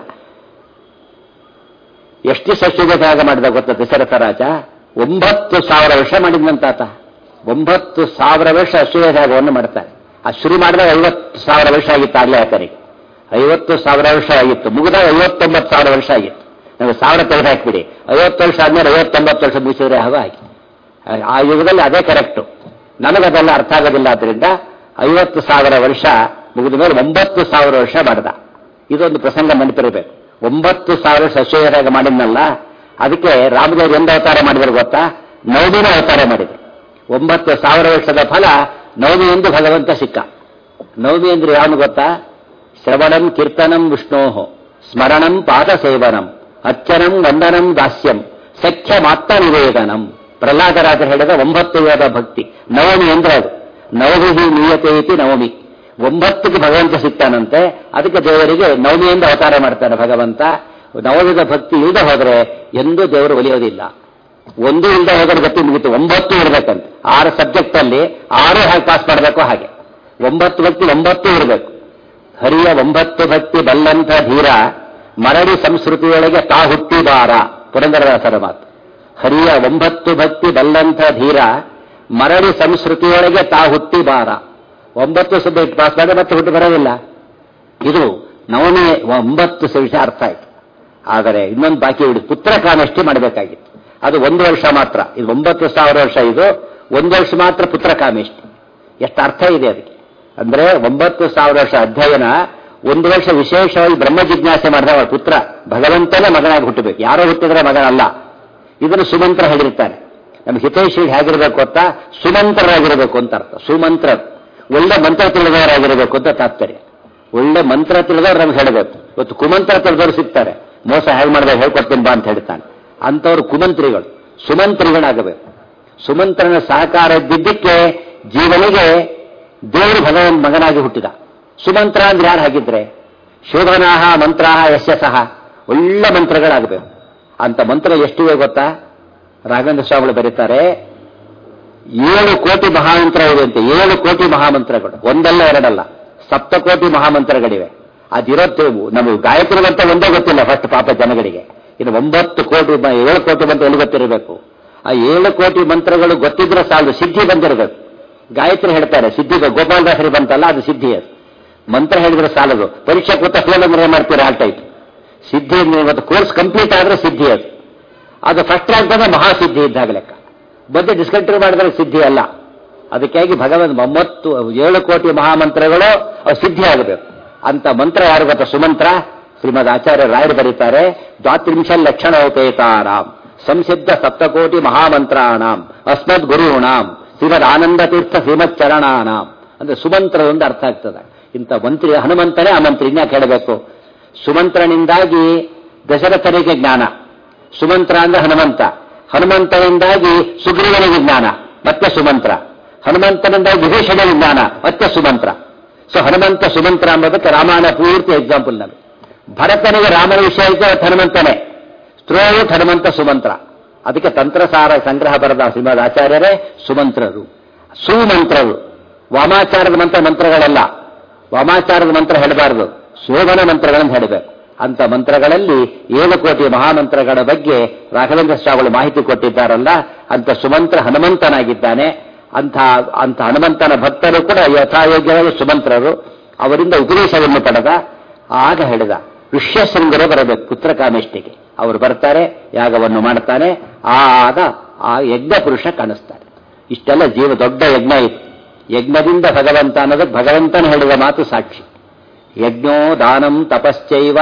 B: ಎಷ್ಟು ಅಶ್ವಮೇಧ ಯಾಗ ಮಾಡಿದ ಗೊತ್ತಾ ದಶರಥ ರಾಜ ಒಂಬತ್ತು ಸಾವಿರ ವರ್ಷ ಮಾಡಿದ್ನಂತಾತ ಒಂಬತ್ತು ಸಾವಿರ ವರ್ಷ ಅಶ್ವಮೇಧ ಯಾಗವನ್ನು ಮಾಡ್ತಾರೆ ಆ ಶುರು ಮಾಡಿದಾಗ ಐವತ್ತು ಸಾವಿರ ವರ್ಷ ಆಗಿತ್ತು ಆಗ್ಲೇ ಆತನಿಗೆ ಐವತ್ತು ಸಾವಿರ ವರ್ಷ ಆಗಿತ್ತು ಮುಗಿದಾಗ ಐವತ್ತೊಂಬತ್ತು ಸಾವಿರ ವರ್ಷ ಆಗಿತ್ತು ನಾವು ಸಾವಿರ ತೆಗೆದು ಹಾಕ್ಬಿಡಿ ಐವತ್ತು ವರ್ಷ ಆದ್ಮೇಲೆ ಐವತ್ತೊಂಬತ್ತು ವರ್ಷ ಮುಗಿಸಿದ್ರೆ ಹಾಗೆ ಆಗಿ ಆ ಯುಗದಲ್ಲಿ ಅದೇ ಕರೆಕ್ಟು ನನಗದೆಲ್ಲ ಅರ್ಥ ಆಗೋದಿಲ್ಲ ಆದ್ರಿಂದ ಐವತ್ತು ಸಾವಿರ ವರ್ಷ ಮುಗಿದ ಮೇಲೆ ಒಂಬತ್ತು ಸಾವಿರ ವರ್ಷ ಮಾಡ್ದ ಇದೊಂದು ಪ್ರಸಂಗ ನೆನಪಿರಬೇಕು ಒಂಬತ್ತು ಸಾವಿರ ವರ್ಷ ಅಶ್ವಯರಾಗ ಮಾಡಿದ್ನಲ್ಲ ಅದಕ್ಕೆ ರಾಮದೇವರು ಎಂದು ಅವತಾರ ಮಾಡಿದ್ರು ಗೊತ್ತಾ ನವಮಿನ ಅವತಾರ ಮಾಡಿದ್ರು ಒಂಬತ್ತು ಸಾವಿರ ವರ್ಷದ ಫಲ ನವಮಿ ಎಂದು ಭಗವಂತ ಸಿಕ್ಕ ನವಮಿ ಅಂದ್ರೆ ಯಾವನು ಗೊತ್ತಾ ಶ್ರವಣಂ ಕೀರ್ತನಂ ವಿಷ್ಣೋ ಸ್ಮರಣಂ ಪಾದ ಸೇವನಂ ಅರ್ಚನಂ ವಂದನಂ ದಾಸ್ಯಂ ಸಖ್ಯ ಮಾತ್ರ ನಿವೇದನಂ ಪ್ರಹ್ಲಾದರಾಜ ಹೇಳಿದ ಒಂಬತ್ತು ವೇದ ಭಕ್ತಿ ನವಮಿ ಅಂದ್ರೆ ಅದು ನವಮಿ ನಿಯತೆ ಇತಿ ನವಮಿ ಒಂಬತ್ತಿಗೆ ಭಗವಂತ ಸಿಗ್ತಾನಂತೆ ಅದಕ್ಕೆ ದೇವರಿಗೆ ನವಮಿಯಿಂದ ಅವತಾರ ಮಾಡ್ತಾನೆ ಭಗವಂತ ನವಮಿದ ಭಕ್ತಿ ಇಲ್ಲದೆ ಹೋದ್ರೆ ಎಂದೂ ದೇವರು ಒಲಿಯೋದಿಲ್ಲ ಒಂದು ಇಲ್ಲದೆ ಹೋದ್ರೆ ಗತಿ ಮುಗಿತು ಒಂಬತ್ತು ಇರಬೇಕಂತೆ ಆರು ಸಬ್ಜೆಕ್ಟ್ ಅಲ್ಲಿ ಆರು ಹೇಗೆ ಪಾಸ್ ಮಾಡಬೇಕು ಹಾಗೆ ಒಂಬತ್ತು ಭಕ್ತಿ ಒಂಬತ್ತು ಇರಬೇಕು ಹರಿಯ ಒಂಬತ್ತು ಭಕ್ತಿ ಬಲ್ಲಂಥ ಧೀರ ಮರಳಿ ಸಂಸ್ಕೃತಿಯೊಳಗೆ ತಾ ಹುಟ್ಟಿ ಬಾರ ಪುರಂದರದಾಸರ ಮಾತು ಹರಿಯ ಒಂಬತ್ತು ಭಕ್ತಿ ಬಲ್ಲಂಥ ಧೀರ ಮರಳಿ ಸಂಸ್ಕೃತಿಯೊಳಗೆ ತಾ ಹುಟ್ಟಿ ಬಾರ ಒಂಬತ್ತು ಸಬ್ಜೆಕ್ಟ್ ಪಾಸ್ ಮಾಡಿ ಮತ್ತೆ ಹುಟ್ಟು ಬರೋದಿಲ್ಲ ಇದು ನವಮಿ ಒಂಬತ್ತು ವಿಷಯ ಅರ್ಥ ಆಯ್ತು ಆದರೆ ಇನ್ನೊಂದು ಬಾಕಿ ಉಳಿದು ಪುತ್ರ ಕಾಮೆಷ್ಟಿ ಮಾಡಬೇಕಾಗಿತ್ತು ಅದು ಒಂದು ವರ್ಷ ಮಾತ್ರ ಇದು ಒಂಬತ್ತು ಸಾವಿರ ವರ್ಷ ಇದು ಒಂದು ವರ್ಷ ಮಾತ್ರ ಪುತ್ರ ಕಾಮೆಷ್ಟಿ ಎಷ್ಟು ಅರ್ಥ ಇದೆ ಅದಕ್ಕೆ ಅಂದ್ರೆ ಒಂಬತ್ತು ಸಾವಿರ ವರ್ಷ ಅಧ್ಯಯನ ಒಂದು ವರ್ಷ ವಿಶೇಷವಾಗಿ ಬ್ರಹ್ಮ ಜಿಜ್ಞಾಸೆ ಮಾಡಿದ ಅವಳ ಪುತ್ರ ಭಗವಂತನೇ ಮಗನಾಗಿ ಹುಟ್ಟಬೇಕು ಯಾರೋ ಹುಟ್ಟಿದ್ರೆ ಮಗನಲ್ಲ ಇದನ್ನು ಸುಮಂತ್ರ ಹೇಳಿರ್ತಾನೆ ನಮ್ಮ ಹಿತೈಷಿ ಹೇಗಿರಬೇಕು ಗೊತ್ತಾ ಸುಮಂತ್ರರಾಗಿರಬೇಕು ಅಂತ ಅರ್ಥ ಸುಮಂತ್ರ ಒಳ್ಳೆ ಮಂತ್ರ ತಿಳಿದವರಾಗಿರಬೇಕು ಅಂತ ತಾತ್ಪರ್ಯ ಒಳ್ಳೆ ಮಂತ್ರ ತಿಳಿದವ್ರು ನಮ್ಗೆ ಹೇಳಬೇಕು ಇವತ್ತು ಕುಮಂತ್ರ ತಿಳಿದವರು ಸಿಗ್ತಾರೆ ಮೋಸ ಹೇಗೆ ಮಾಡಿದ್ರೆ ಹೇಳ್ಕೊಡ್ತೀನಿ ಬಾ ಅಂತ ಹೇಳ್ತಾನೆ ಅಂಥವ್ರು ಕುಮಂತ್ರಿಗಳು ಸುಮಂತ್ರಿಗಳಾಗಬೇಕು ಸುಮಂತ್ರನ ಸಹಕಾರ ಇದ್ದಿದ್ದಕ್ಕೆ ಜೀವನಿಗೆ ದೇವರು ಭಗವನ್ ಮಗನಾಗಿ ಹುಟ್ಟಿದ ಸುಮಂತ್ರ ಅಂದ್ರೆ ಯಾರು ಹಾಗಿದ್ರೆ ಶೋಭನಾಹ ಮಂತ್ರಾಹ ಯಶಸ್ಸಹ ಒಳ್ಳೆ ಮಂತ್ರಗಳಾಗಬೇಕು ಅಂತ ಮಂತ್ರ ಎಷ್ಟಿವೆ ಗೊತ್ತಾ ರಾಘವೇಂದ್ರ ಸ್ವಾಮಿಗಳು ಬರೀತಾರೆ ಏಳು ಕೋಟಿ ಮಹಾಮಂತ್ರ ಇದೆ ಅಂತೆ ಏಳು ಕೋಟಿ ಮಹಾಮಂತ್ರಗಳು ಒಂದಲ್ಲ ಎರಡಲ್ಲ ಸಪ್ತಕೋಟಿ ಮಹಾಮಂತ್ರಗಳಿವೆ ಅದಿರತ್ತೆ ನಮಗೆ ಗಾಯತ್ರಿಗಂತ ಒಂದೇ ಗೊತ್ತಿಲ್ಲ ಫಸ್ಟ್ ಪಾಪ ಜನಗಳಿಗೆ ಇನ್ನು ಒಂಬತ್ತು ಕೋಟಿ ಮ- ಏಳು ಕೋಟಿ ಮಂತ್ರ ಎಲ್ಲಿ ಗೊತ್ತಿರಬೇಕು ಆ ಏಳು ಕೋಟಿ ಮಂತ್ರಗಳು ಗೊತ್ತಿದ್ರೆ ಸಾಲದು ಸಿದ್ಧಿ ಬಂದಿರಬೇಕು ಗಾಯತ್ರಿ ಹೇಳ್ತಾರೆ ಸಿದ್ಧಿ ಗೋಪಾಲದಾಸರಿ ಬಂತಲ್ಲ ಅದು ಸಿದ್ಧಿ ಅದು ಮಂತ್ರ ಹೇಳಿದ್ರೆ ಸಾಲದು ಪರೀಕ್ಷೆ ಕೂತ ಫೇಲ್ ಅಂದ್ರೆ ಏನ್ ಮಾಡ್ತೀರಾ ಆ ಟೈಪ್ ಸಿದ್ಧಿ ಅಂದ್ರೆ ಇವತ್ತು ಕೋರ್ಸ್ ಕಂಪ್ಲೀಟ್ ಆದ್ರೆ ಸಿದ್ಧಿ ಅದು ಅದು ಫಸ್ಟ್ ರ್ಯಾಂಕ್ ಬಂದ್ರೆ ಮಹಾಸಿದ್ಧಿ ಇದ್ದಾಗ ಲೆಕ್ಕ ಬಂದು ಡಿಸ್ಕಂಟಿನ್ಯೂ ಮಾಡಿದ್ರೆ ಸಿದ್ಧಿ ಅಲ್ಲ ಅದಕ್ಕಾಗಿ ಭಗವಂತ ಒಂಬತ್ತು ಏಳು ಕೋಟಿ ಮಹಾಮಂತ್ರಗಳು ಅವು ಸಿದ್ಧಿ ಆಗಬೇಕು ಅಂತ ಮಂತ್ರ ಯಾರು ಗೊತ್ತಾ ಸುಮಂತ್ರ ಶ್ರೀಮದ್ ಆಚಾರ್ಯ ರಾಯರು ಬರೀತಾರೆ ದ್ವಾತ್ರಿಂಶ ಲಕ್ಷಣ ಉಪೇತಾರಾಮ್ ಸಂಸಿದ್ಧ ಸಪ್ತಕೋಟಿ ಮಹಾಮಂತ್ರಾಣಾಂ ಅಸ್ಮದ್ ಗುರುಣಾಂ ಶ್ರೀಮದ್ ಆನಂದ ತೀರ್ಥ ಶ್ರೀಮತ್ ಚರಣಾನಾಂ ಅಂದ್ರೆ ಸುಮಂತ್ರದೊಂದು ಅರ್ಥ ಆಗ್ತದೆ ಇಂಥ ಮಂತ್ರಿ ಹನುಮಂತನೇ ಆ ಮಂತ್ರಿ ಇನ್ಯಾಕೆ ಹೇಳಬೇಕು ಸುಮಂತ್ರನಿಂದಾಗಿ ದಶರಥನಿಗೆ ಜ್ಞಾನ ಸುಮಂತ್ರ ಅಂದ್ರೆ ಹನುಮಂತ ಹನುಮಂತನಿಂದಾಗಿ ಸುಗ್ರೀವನಿಗೆ ಜ್ಞಾನ ಮತ್ತೆ ಸುಮಂತ್ರ ಹನುಮಂತನಿಂದಾಗಿ ವಿಭೀಷಣನಿಗೆ ಜ್ಞಾನ ಮತ್ತೆ ಸುಮಂತ್ರ ಸೊ ಹನುಮಂತ ಸುಮಂತ್ರ ಎಂಬುದಕ್ಕೆ ರಾಮಾಯಣ ಪೂರ್ತಿ ಎಕ್ಸಾಂಪಲ್ ನಮಗೆ ಭರತನಿಗೆ ರಾಮನ ವಿಷಯ ಇದ್ದ ಹನುಮಂತನೇ ಸ್ತ್ರೋತ್ ಹನುಮಂತ ಸುಮಂತ್ರ ಅದಕ್ಕೆ ತಂತ್ರಸಾರ ಸಂಗ್ರಹ ಬರೆದ ಶ್ರೀಮದ್ ಆಚಾರ್ಯರೇ ಸುಮಂತ್ರರು ಸುಮಂತ್ರರು ವಾಮಾಚಾರದ ಮಂತ್ರ ಮಂತ್ರಗಳಲ್ಲ ವಾಮಾಚಾರದ ಮಂತ್ರ ಹೇಳಬಾರದು ಶೋಭನ ಮಂತ್ರಗಳನ್ನು ಹೇಳಬೇಕು ಅಂತ ಮಂತ್ರಗಳಲ್ಲಿ ಏಳು ಕೋಟಿ ಮಹಾಮಂತ್ರಗಳ ಬಗ್ಗೆ ರಾಘವೇಂದ್ರ ಸ್ವಾಮಿಗಳು ಮಾಹಿತಿ ಕೊಟ್ಟಿದ್ದಾರಲ್ಲ ಅಂತ ಸುಮಂತ್ರ ಹನುಮಂತನಾಗಿದ್ದಾನೆ ಅಂಥ ಅಂಥ ಹನುಮಂತನ ಭಕ್ತರು ಕೂಡ ಯಥಾಯೋಗ್ಯವಾಗಿ ಸುಮಂತ್ರರು ಅವರಿಂದ ಉಪದೇಶವನ್ನು ಪಡೆದ ಆಗ ಹೇಳಿದ ಋಷ್ಯಶೃಂಗರು ಬರಬೇಕು ಪುತ್ರ ಕಾಮೇಷ್ಟಿಗೆ ಅವರು ಬರ್ತಾರೆ ಯಾಗವನ್ನು ಮಾಡ್ತಾನೆ ಆಗ ಆ ಯಜ್ಞ ಪುರುಷ ಕಾಣಿಸ್ತಾರೆ ಇಷ್ಟೆಲ್ಲ ಜೀವ ದೊಡ್ಡ ಯಜ್ಞ ಇತ್ತು ಯಜ್ಞದಿಂದ ಭಗವಂತ ಅನ್ನೋದಕ್ಕೆ ಭಗವಂತನ ಹೇಳಿದ ಮಾತು ಸಾಕ್ಷಿ ಯಜ್ಞೋ ದಾನಂ ತಪಶ್ಚೈವ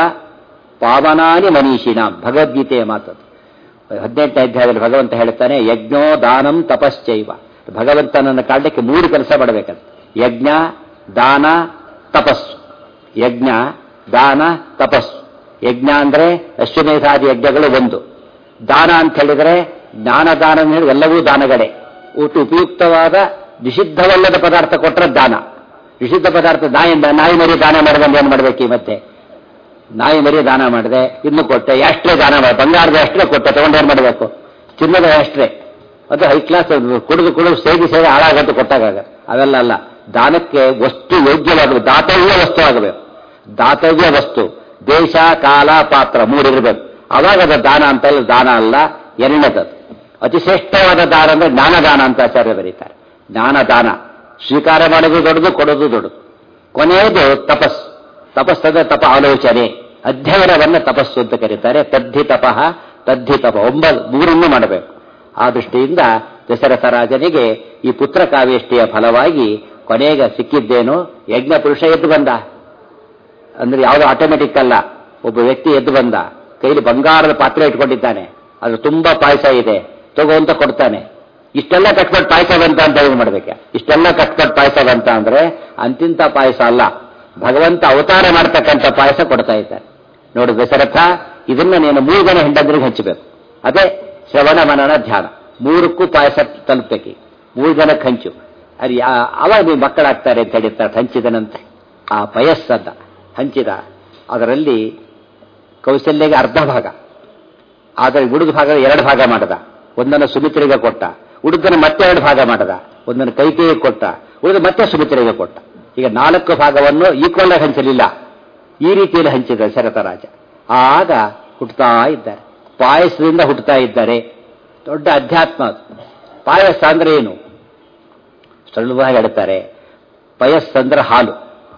B: ಪಾವನಾನಿ ಮನೀಷಿನಾಂ ಭಗವದ್ಗೀತೆಯ ಮಾತದು ಹದಿನೆಂಟನೇ ಅಧ್ಯಾಯದಲ್ಲಿ ಭಗವಂತ ಹೇಳ್ತಾನೆ ಯಜ್ಞೋ ದಾನಂ ತಪಶ್ಚೈವ ಭಗವಂತನನ್ನು ಕಾಡಲಿಕ್ಕೆ ಮೂರು ಕೆಲಸ ಮಾಡಬೇಕಂತ ಯಜ್ಞ ದಾನ ತಪಸ್ಸು ಯಜ್ಞ ದಾನ ತಪಸ್ಸು ಯಜ್ಞ ಅಂದ್ರೆ ಅಶ್ವಮೇಧಾದಿ ಯಜ್ಞಗಳು ಒಂದು ದಾನ ಅಂತ ಹೇಳಿದರೆ ಜ್ಞಾನ ದಾನ ಅಂತ ಹೇಳಿ ಎಲ್ಲವೂ ದಾನಗಳೇ ಒಟ್ಟು ಉಪಯುಕ್ತವಾದ ನಿಷಿದ್ಧವಲ್ಲದ ಪದಾರ್ಥ ಕೊಟ್ಟರೆ ದಾನ ನಿಷಿದ್ಧ ಪದಾರ್ಥ ನಾಯಿ ನಾಯಿ ಮರಿ ದಾನ ಮಾಡಿದಂಗೆ ಏನು ಮಾಡಬೇಕು ಈ ಮತ್ತೆ ನಾಯಿ ಮರಿ ದಾನ ಮಾಡಿದೆ ಇನ್ನು ಕೊಟ್ಟೆ ಎಷ್ಟ್ರೆ ದಾನ ಮಾಡಿ ಬಂಗಾರದ ಎಷ್ಟ್ರೆ ಕೊಟ್ಟೆ ತಗೊಂಡು ಏನ್ ಮಾಡಬೇಕು ಚಿನ್ನದ ಎಷ್ಟ್ರೆ ಅದು ಹೈ ಕ್ಲಾಸ್ ಕುಡಿದು ಕುಡಿದು ಸೇರಿ ಸೇರಿ ಹಾಳಾಗಂತ ಕೊಟ್ಟಾಗ ಅವೆಲ್ಲ ಅಲ್ಲ ದಾನಕ್ಕೆ ವಸ್ತು ಯೋಗ್ಯವಾಗಬೇಕು ದಾತವ್ಯ ವಸ್ತು ಆಗಬೇಕು ದಾತವ್ಯ ವಸ್ತು ದೇಶ ಕಾಲ ಪಾತ್ರ ಮೂರಿರಬೇಕು ಅವಾಗ ಅದು ದಾನ ಅಂತ ಇಲ್ಲ ದಾನ ಅಲ್ಲ ಎರಡನೇದದು ಅತಿ ಶ್ರೇಷ್ಠವಾದ ದಾನ ಅಂದ್ರೆ ಜ್ಞಾನದಾನ ಅಂತ ಆಚಾರ್ಯ ಬರೀತಾರೆ ಜ್ಞಾನದಾನ ಸ್ವೀಕಾರ ಮಾಡೋದು ದೊಡ್ಡದು ಕೊಡೋದು ದೊಡ್ಡದು ಕೊನೆಯದು ತಪಸ್ಸು ತಪಸ್ಸದ ತಪ ಆಲೋಚನೆ ಅಧ್ಯಯನವನ್ನ ತಪಸ್ಸು ಅಂತ ಕರೀತಾರೆ ತದ್ಧಿ ತಪಃ ತದ್ಧಿ ತಪ ಒಂಬ ಮೂರನ್ನು ಮಾಡಬೇಕು ಆ ದೃಷ್ಟಿಯಿಂದ ದಶರಥ ರಾಜನಿಗೆ ಈ ಪುತ್ರ ಕಾವ್ಯಷ್ಟಿಯ ಫಲವಾಗಿ ಕೊನೆಗೆ ಸಿಕ್ಕಿದ್ದೇನು ಯಜ್ಞ ಪುರುಷ ಎದ್ದು ಬಂದ ಅಂದ್ರೆ ಯಾವುದೋ ಆಟೋಮೆಟಿಕ್ ಅಲ್ಲ ಒಬ್ಬ ವ್ಯಕ್ತಿ ಎದ್ದು ಬಂದ ಕೈಲಿ ಬಂಗಾರದ ಪಾತ್ರೆ ಇಟ್ಕೊಂಡಿದ್ದಾನೆ ಅದು ತುಂಬಾ ಪಾಯಸ ಇದೆ ತಗೋ ಅಂತ ಕೊಡ್ತಾನೆ ಇಷ್ಟೆಲ್ಲ ಕಟ್ಪಟ್ಟು ಪಾಯಸ ಬಂತ ಅಂತ ಏನು ಮಾಡ್ಬೇಕ ಇಷ್ಟೆಲ್ಲ ಕಟ್ಪಟ್ಟು ಪಾಯಸ ಬಂತ ಅಂದ್ರೆ ಅಂತಿಂತ ಪಾಯಸ ಅಲ್ಲ ಭಗವಂತ ಅವತಾರ ಮಾಡ್ತಕ್ಕಂಥ ಪಾಯಸ ಕೊಡ್ತಾ ಇದ್ದಾನೆ ನೋಡು ದಶರಥ ಇದನ್ನ ನೀನು ಮೂರು ಜನ ಹೆಂಡಂದ್ರಿಗೆ ಹಂಚಬೇಕು ಅದೇ ಶ್ರವಣ ಮನನ ಧ್ಯಾನ ಮೂರಕ್ಕೂ ಪಾಯಸ ತಲುಪಬೇಕು ಮೂರು ಜನಕ್ಕೆ ಹಂಚು ಅದು ಯಾ- ಅವಾಗ ನೀವು ಮಕ್ಕಳಾಗ್ತಾರೆ ಅಂತ ಹೇಳಿರ್ತಾರೆ ಹಂಚಿದನಂತೆ ಆ ಪಯಸ್ಸನ್ನ ಹಂಚಿದ ಅದರಲ್ಲಿ ಕೌಶಲ್ಯಗೆ ಅರ್ಧ ಭಾಗ ಆದರೆ ಉಳಿದ ಭಾಗ ಎರಡು ಭಾಗ ಮಾಡದ ಒಂದನ್ನು ಸುಮಿತ್ರಿಗೆ ಕೊಟ್ಟ ಉಳಿದನ್ನು ಮತ್ತೆ ಎರಡು ಭಾಗ ಮಾಡದ ಒಂದನ್ನು ಕೈಕೇಯಿಗೆ ಕೊಟ್ಟ ಉಳಿದ ಮತ್ತೆ ಸುಮಿತ್ರಿಗೆ ಕೊಟ್ಟ ಈಗ ನಾಲ್ಕು ಭಾಗವನ್ನು ಈಕ್ವಲ್ ಆಗಿ ಹಂಚಲಿಲ್ಲ ಈ ರೀತಿಯಲ್ಲಿ ಹಂಚಿದ ದಶರಥ ರಾಜ ಆಗ ಹುಟ್ಟುತ್ತಾ ಇದ್ದಾರೆ ಪಾಯಸದಿಂದ ಹುಟ್ಟುತ್ತಾ ಇದ್ದಾರೆ ದೊಡ್ಡ ಅಧ್ಯಾತ್ಮ ಅದು. ಪಾಯಸ ಅಂದ್ರೆ ಏನು ಸುಲಭವಾಗಿ ಹೇಳ್ತಾರೆ ಪಯಸ್ ಅಂದ್ರೆ ಹಾಲು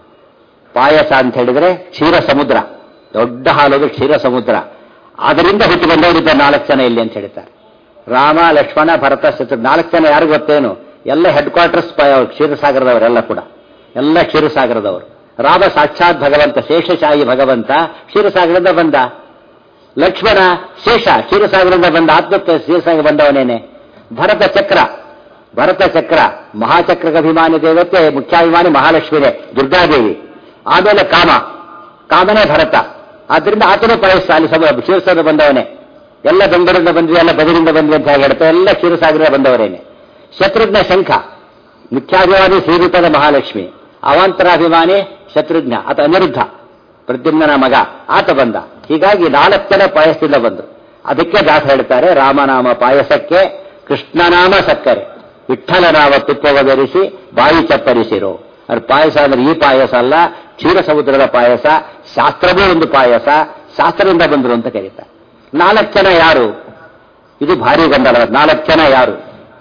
B: ಪಾಯಸ ಅಂತ ಹೇಳಿದ್ರೆ ಕ್ಷೀರ ಸಮುದ್ರ ದೊಡ್ಡ ಹಾಲು ಅದು ಕ್ಷೀರ ಸಮುದ್ರ ಅದರಿಂದ ಹುಟ್ಟಿ ಬಂದವರಿದ್ದ ನಾಲ್ಕು ಜನ ಇಲ್ಲಿ ಅಂತ ಹೇಳ್ತಾರೆ ರಾಮ ಲಕ್ಷ್ಮಣ ಭರತ ಶತ್ರು ನಾಲ್ಕು ಜನ ಯಾರು ಗೊತ್ತೇನು ಎಲ್ಲ ಹೆಡ್ ಕ್ವಾರ್ಟರ್ಸ್ ಕ್ಷೀರಸಾಗರದವರೆಲ್ಲ ಕೂಡ ಎಲ್ಲ ಕ್ಷೀರಸಾಗರದವರು ರಾಮ ಸಾಕ್ಷಾತ್ ಭಗವಂತ ಶೇಷಶಾಹಿ ಭಗವಂತ ಕ್ಷೀರಸಾಗರದಿಂದ ಬಂದ ಲಕ್ಷ್ಮಣ ಶೇಷ ಕ್ಷೀರಸಾಗರದಿಂದ ಬಂದ ಆತ್ಮತ್ವ ಕ್ಷೀರಸಾಗರ ಬಂದವನೇನೆ ಭರತ ಚಕ್ರ ಭರತ ಚಕ್ರ ಮಹಾಚಕ್ರಕ್ಕೆ ಅಭಿಮಾನಿ ದೇವತೆ ಮುಖ್ಯಾಭಿಮಾನಿ ಮಹಾಲಕ್ಷ್ಮಿನೇ ದುರ್ಗಾದೇವಿ ಆಮೇಲೆ ಕಾಮ ಕಾಮನೇ ಭರತ ಆದ್ರಿಂದ ಆತನೇ ಪಯಸ್ಸ ಅಲ್ಲಿ ಸಮ ಕ್ಷೀರಸಾಗರ ಬಂದವನೇ ಎಲ್ಲ ಬೆಂಗಳೂರಿಂದ ಬಂದ್ವಿ ಎಲ್ಲ ಬದರಿಂದ ಬಂದ್ವಿ ಅಂತ ಹೇಗೆ ಹೇಳ್ತಾರೆ ಎಲ್ಲ ಕ್ಷೀರಸಾಗರ ಬಂದವರೇನೆ ಶತ್ರುಘ್ನ ಶಂಖ ಮುಖ್ಯಾಭಿಮಾನಿ ಶ್ರೀರೂಪದ ಮಹಾಲಕ್ಷ್ಮಿ ಅವಾಂತರಾಭಿಮಾನಿ ಶತ್ರುಘ್ನ ಆತ ಅನಿರುದ್ಧ ಪ್ರದ್ಯುಮ್ನ ಮಗ ಆತ ಬಂದ ಹೀಗಾಗಿ ನಾಲ್ಕು ಜನ ಪಾಯಸದಿಂದ ಬಂದರು ಅದಕ್ಕೆ ದಾಸ ಹೇಳ್ತಾರೆ ರಾಮನಾಮ ಪಾಯಸಕ್ಕೆ ಕೃಷ್ಣನಾಮ ಸಕ್ಕರೆ ವಿಠಲನಾವ ತುಪ್ಪವ ಧರಿಸಿ ಬಾಯಿ ಚಪ್ಪರಿಸಿರೋ ಅದು ಪಾಯಸ ಅಂದ್ರೆ ಈ ಪಾಯಸ ಅಲ್ಲ ಕ್ಷೀರ ಸಮುದ್ರದ ಪಾಯಸ ಶಾಸ್ತ್ರವೇ ಒಂದು ಪಾಯಸ ಶಾಸ್ತ್ರದಿಂದ ಬಂದರು ಅಂತ ಕರೀತಾರೆ ನಾಲ್ಕು ಜನ ಯಾರು ಇದು ಭಾರಿ ಗೊಂದಲ ನಾಲ್ಕು ಜನ ಯಾರು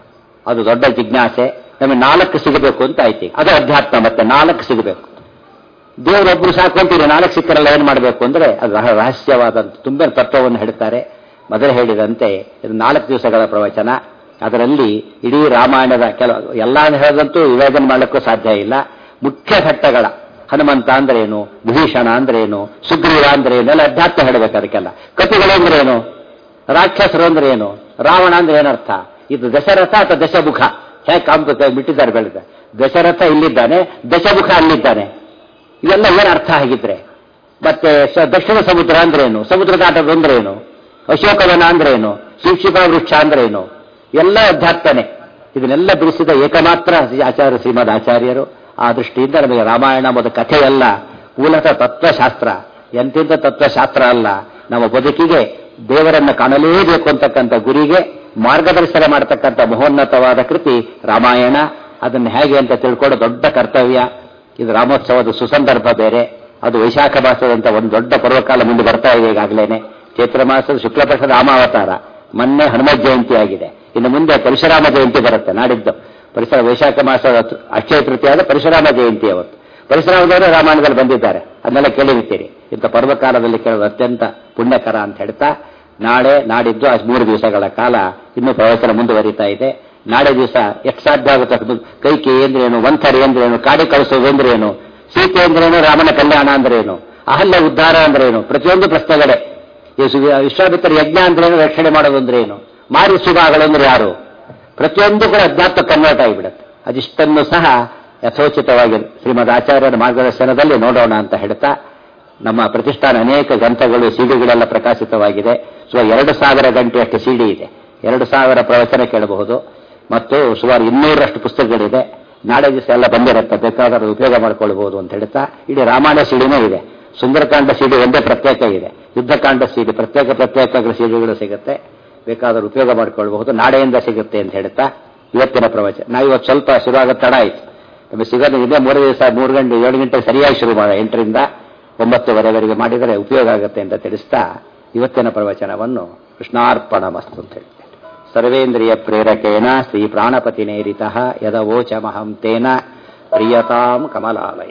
B: ಅದು ದೊಡ್ಡ ಜಿಜ್ಞಾಸೆ ನಮಗೆ ನಾಲ್ಕು ಸಿಗಬೇಕು ಅಂತ ಆಯ್ತು ಅದು ಅಧ್ಯಾತ್ಮ ಮತ್ತೆ ನಾಲ್ಕು ಸಿಗಬೇಕು ದೇವರೊಬ್ರು ಸಾಕೊಂತೀರಿ ನಾಲ್ಕು ಸಿಕ್ಕರಲ್ಲ ಏನು ಮಾಡಬೇಕು ಅಂದ್ರೆ ಅದು ರಹ- ರಹಸ್ಯವಾದಂತ ತುಂಬ ತತ್ವವನ್ನು ಹೇಳ್ತಾರೆ ಮೊದಲು ಹೇಳಿದಂತೆ ಇದು ನಾಲ್ಕು ದಿವಸಗಳ ಪ್ರವಚನ ಅದರಲ್ಲಿ ಇಡೀ ರಾಮಾಯಣದ ಕೆಲವು ಎಲ್ಲ ಹೇಳದಂತೂ ವಿವೇಚನೆ ಮಾಡಲಿಕ್ಕೂ ಸಾಧ್ಯ ಇಲ್ಲ ಮುಖ್ಯ ಘಟ್ಟಗಳ ಹನುಮಂತ ಅಂದ್ರೇನು ವಿಭೀಷಣ ಅಂದ್ರೇನು ಸುಗ್ರೀವ ಅಂದ್ರೇನು ಎಲ್ಲ ಅಧ್ಯಾತ್ಮ ಹೇಳಬೇಕು ಅದಕ್ಕೆಲ್ಲ ಕಪಿಗಳು ಅಂದ್ರೇನು ರಾಕ್ಷಸರು ಅಂದ್ರೆ ಏನು ರಾವಣ ಅಂದ್ರೆ ಏನರ್ಥ ಇದು ದಶರಥ ಅಥವಾ ದಶಮುಖ ಹೇಗೆ ಕಾಂಪ ಬಿಟ್ಟಿದ್ದಾರೆ ಬೆಳೆದ ದಶರಥ ಇಲ್ಲಿದ್ದಾನೆ ದಶಮುಖ ಅಲ್ಲಿದ್ದಾನೆ ಇವೆಲ್ಲ ಏನು ಅರ್ಥ ಆಗಿದ್ರೆ ಮತ್ತೆ ಸ- ದಕ್ಷಿಣ ಸಮುದ್ರ ಅಂದ್ರೇನು ಸಮುದ್ರ ದಾಟದ ಅಂದ್ರೇನು ಅಶೋಕವನ ಅಂದ್ರೇನು ಶಿಕ್ಷಿಪಾ ವೃಕ್ಷ ಅಂದ್ರೇನು ಎಲ್ಲ ಅಧ್ಯಾತ್ಮನೆ ಇದನ್ನೆಲ್ಲ ಬಿಡಿಸಿದ ಏಕಮಾತ್ರ ಆಚಾರ್ಯ ಶ್ರೀಮದ್ ಆಚಾರ್ಯರು ಆ ದೃಷ್ಟಿಯಿಂದ ನಮಗೆ ರಾಮಾಯಣ ಮೊದಲ ಕಥೆಯಲ್ಲ ಮೂಲತಃ ತತ್ವಶಾಸ್ತ್ರ ಎಂತೆಂಥ ತತ್ವಶಾಸ್ತ್ರ ಅಲ್ಲ ನಮ್ಮ ಬದುಕಿಗೆ ದೇವರನ್ನ ಕಾಣಲೇಬೇಕು ಅಂತಕ್ಕಂಥ ಗುರಿಗೆ ಮಾರ್ಗದರ್ಶನ ಮಾಡತಕ್ಕಂಥ ಮಹೋನ್ನತವಾದ ಕೃತಿ ರಾಮಾಯಣ ಅದನ್ನು ಹೇಗೆ ಅಂತ ತಿಳ್ಕೊಳ್ಳೋ ದೊಡ್ಡ ಕರ್ತವ್ಯ ಇದು ರಾಮೋತ್ಸವದ ಸುಸಂದರ್ಭ ಬೇರೆ ಅದು ವೈಶಾಖ ಮಾಸದಂತ ಒಂದು ದೊಡ್ಡ ಪರ್ವಕಾಲ ಮುಂದೆ ಬರ್ತಾ ಇದೆ ಈಗಾಗಲೇ ಚೈತ್ರ ಮಾಸದ ಶುಕ್ಲಪಕ್ಷದ ರಾಮಾವತಾರ ಮೊನ್ನೆ ಹನುಮತ್ ಜಯಂತಿ ಆಗಿದೆ ಇನ್ನು ಮುಂದೆ ಪರಶುರಾಮ ಜಯಂತಿ ಬರುತ್ತೆ ನಾಡಿದ್ದು ಪರಿಸರ ವೈಶಾಖ ಮಾಸದ ಅಕ್ಷಯ ತೃತೀಯಾದ ಪರಶುರಾಮ ಜಯಂತಿ ಅವತ್ತು ಪರಶುರಾಮದವರು ರಾಮಾಯಣದಲ್ಲಿ ಬಂದಿದ್ದಾರೆ ಅದನ್ನೆಲ್ಲ ಕೇಳಿರ್ತೀರಿ ಇಂಥ ಪರ್ವಕಾಲದಲ್ಲಿ ಕೇಳೋದು ಅತ್ಯಂತ ಪುಣ್ಯಕರ ಅಂತ ಹೇಳ್ತಾ ನಾಳೆ ನಾಡಿದ್ದು ಆ ಮೂರು ದಿವಸಗಳ ಕಾಲ ಇನ್ನೂ ಪ್ರವಚನ ಮುಂದುವರಿತಾ ಇದೆ ನಾಳೆ ದಿವಸ ಎಷ್ಟು ಸಾಧ್ಯ ಆಗುತ್ತೆ ಅಷ್ಟು ಕೈಕಿ ಅಂದ್ರೇನು ವಂಥರಿ ಅಂದ್ರೇನು ಕಾಡಿ ಕಳಿಸೋದು ಅಂದ್ರೇನು ಸೀತೆ ಅಂದ್ರೇನು ರಾಮನ ಕಲ್ಯಾಣ ಅಂದ್ರೇನು ಅಹಲ್ಯ ಉದ್ಧಾರ ಅಂದ್ರೇನು ಪ್ರತಿಯೊಂದು ಪ್ರಶ್ನೆಗಳೇ ಈ ಸು- ವಿಶ್ವಾಮಿತ್ರ ಯಜ್ಞ ಅಂದ್ರೇನು ರಕ್ಷಣೆ ಮಾಡೋದು ಅಂದ್ರೇನು ಮಾರಿ ಸುಭಾಗಳಂದ್ರೆ ಯಾರು ಪ್ರತಿಯೊಂದು ಕೂಡ ಅಧ್ಯಾತ್ಮ ಕನ್ವರ್ಟ್ ಆಗಿಬಿಡುತ್ತೆ ಅದಿಷ್ಟನ್ನು ಸಹ ಯಥೋಚಿತವಾಗಿ ಶ್ರೀಮದ್ ಆಚಾರ್ಯರ ಮಾರ್ಗದರ್ಶನದಲ್ಲಿ ನೋಡೋಣ ಅಂತ ಹೇಳ್ತಾ ನಮ್ಮ ಪ್ರತಿಷ್ಠಾನ ಅನೇಕ ಗ್ರಂಥಗಳು ಸಿಡಿಗಳೆಲ್ಲ ಪ್ರಕಾಶಿತವಾಗಿದೆ ಸೊ ಎರಡು ಸಾವಿರ ಗಂಟೆಯಷ್ಟು ಸಿಡಿ ಇದೆ ಎರಡು ಸಾವಿರ ಪ್ರವಚನ ಕೇಳಬಹುದು ಮತ್ತು ಸುಮಾರು ಇನ್ನೂರಷ್ಟು ಪುಸ್ತಕಗಳಿದೆ ನಾಳೆ ದಿವಸ ಎಲ್ಲ ಬಂದಿರುತ್ತೆ ಬೇಕಾದರೂ ಉಪಯೋಗ ಮಾಡ್ಕೊಳ್ಬಹುದು ಅಂತ ಹೇಳ್ತಾ ಇಡೀ ರಾಮಾಯಣ ಸಿಡಿನೂ ಇದೆ ಸುಂದರಕಾಂಡ ಸಿಡಿ ಒಂದೇ ಪ್ರತ್ಯೇಕ ಇದೆ ಯುದ್ಧಕಾಂಡ ಸಿಡಿ ಪ್ರತ್ಯೇಕ ಪ್ರತ್ಯೇಕ ಸಿಡಿಗಳು ಸಿಗುತ್ತೆ ಬೇಕಾದರೂ ಉಪಯೋಗ ಮಾಡ್ಕೊಳ್ಬಹುದು ನಾಳೆಯಿಂದ ಸಿಗುತ್ತೆ ಅಂತ ಹೇಳ್ತಾ ಇವತ್ತಿನ ಪ್ರವಚನ ನಾವು ಇವತ್ತು ಸ್ವಲ್ಪ ಶುರುವಾಗ ತಡ ಆಯ್ತು ನಮಗೆ ಸಿಗೋದು ಇದೇ ಮೂರು ದಿವಸ ಮೂರು ಗಂಟೆ ಏಳು ಗಂಟೆ ಸರಿಯಾಗಿ ಶುರು ಮಾಡ ಎಂಟರಿಂದ ಒಂಬತ್ತುವರೆವರೆಗೆ ಮಾಡಿದರೆ ಉಪಯೋಗ ಆಗುತ್ತೆ ಅಂತ ತಿಳಿಸ್ತಾ ಇವತ್ತಿನ ಪ್ರವಚನವನ್ನು ಕೃಷ್ಣಾರ್ಪಣ ಮಸ್ತು ಅಂತ ಹೇಳ್ತೇನೆ ಸರ್ವೇಂದ್ರಿಯ ಪ್ರೇರಕೇಣ ಶ್ರೀ ಪ್ರಾಣಪತಿ ನೇರಿತ ಯದವೋಚಮಹಂ ತೇನ ಪ್ರಿಯತಾಂ ಕಮಲಾಲಯ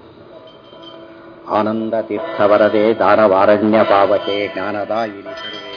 B: ಆನಂದ ತೀರ್ಥವರದೆ ದಾನವಾರಣ್ಯ ಪಾವಕೆ ಜ್ಞಾನದಾಯಿನಿ ಸರ್ವೇ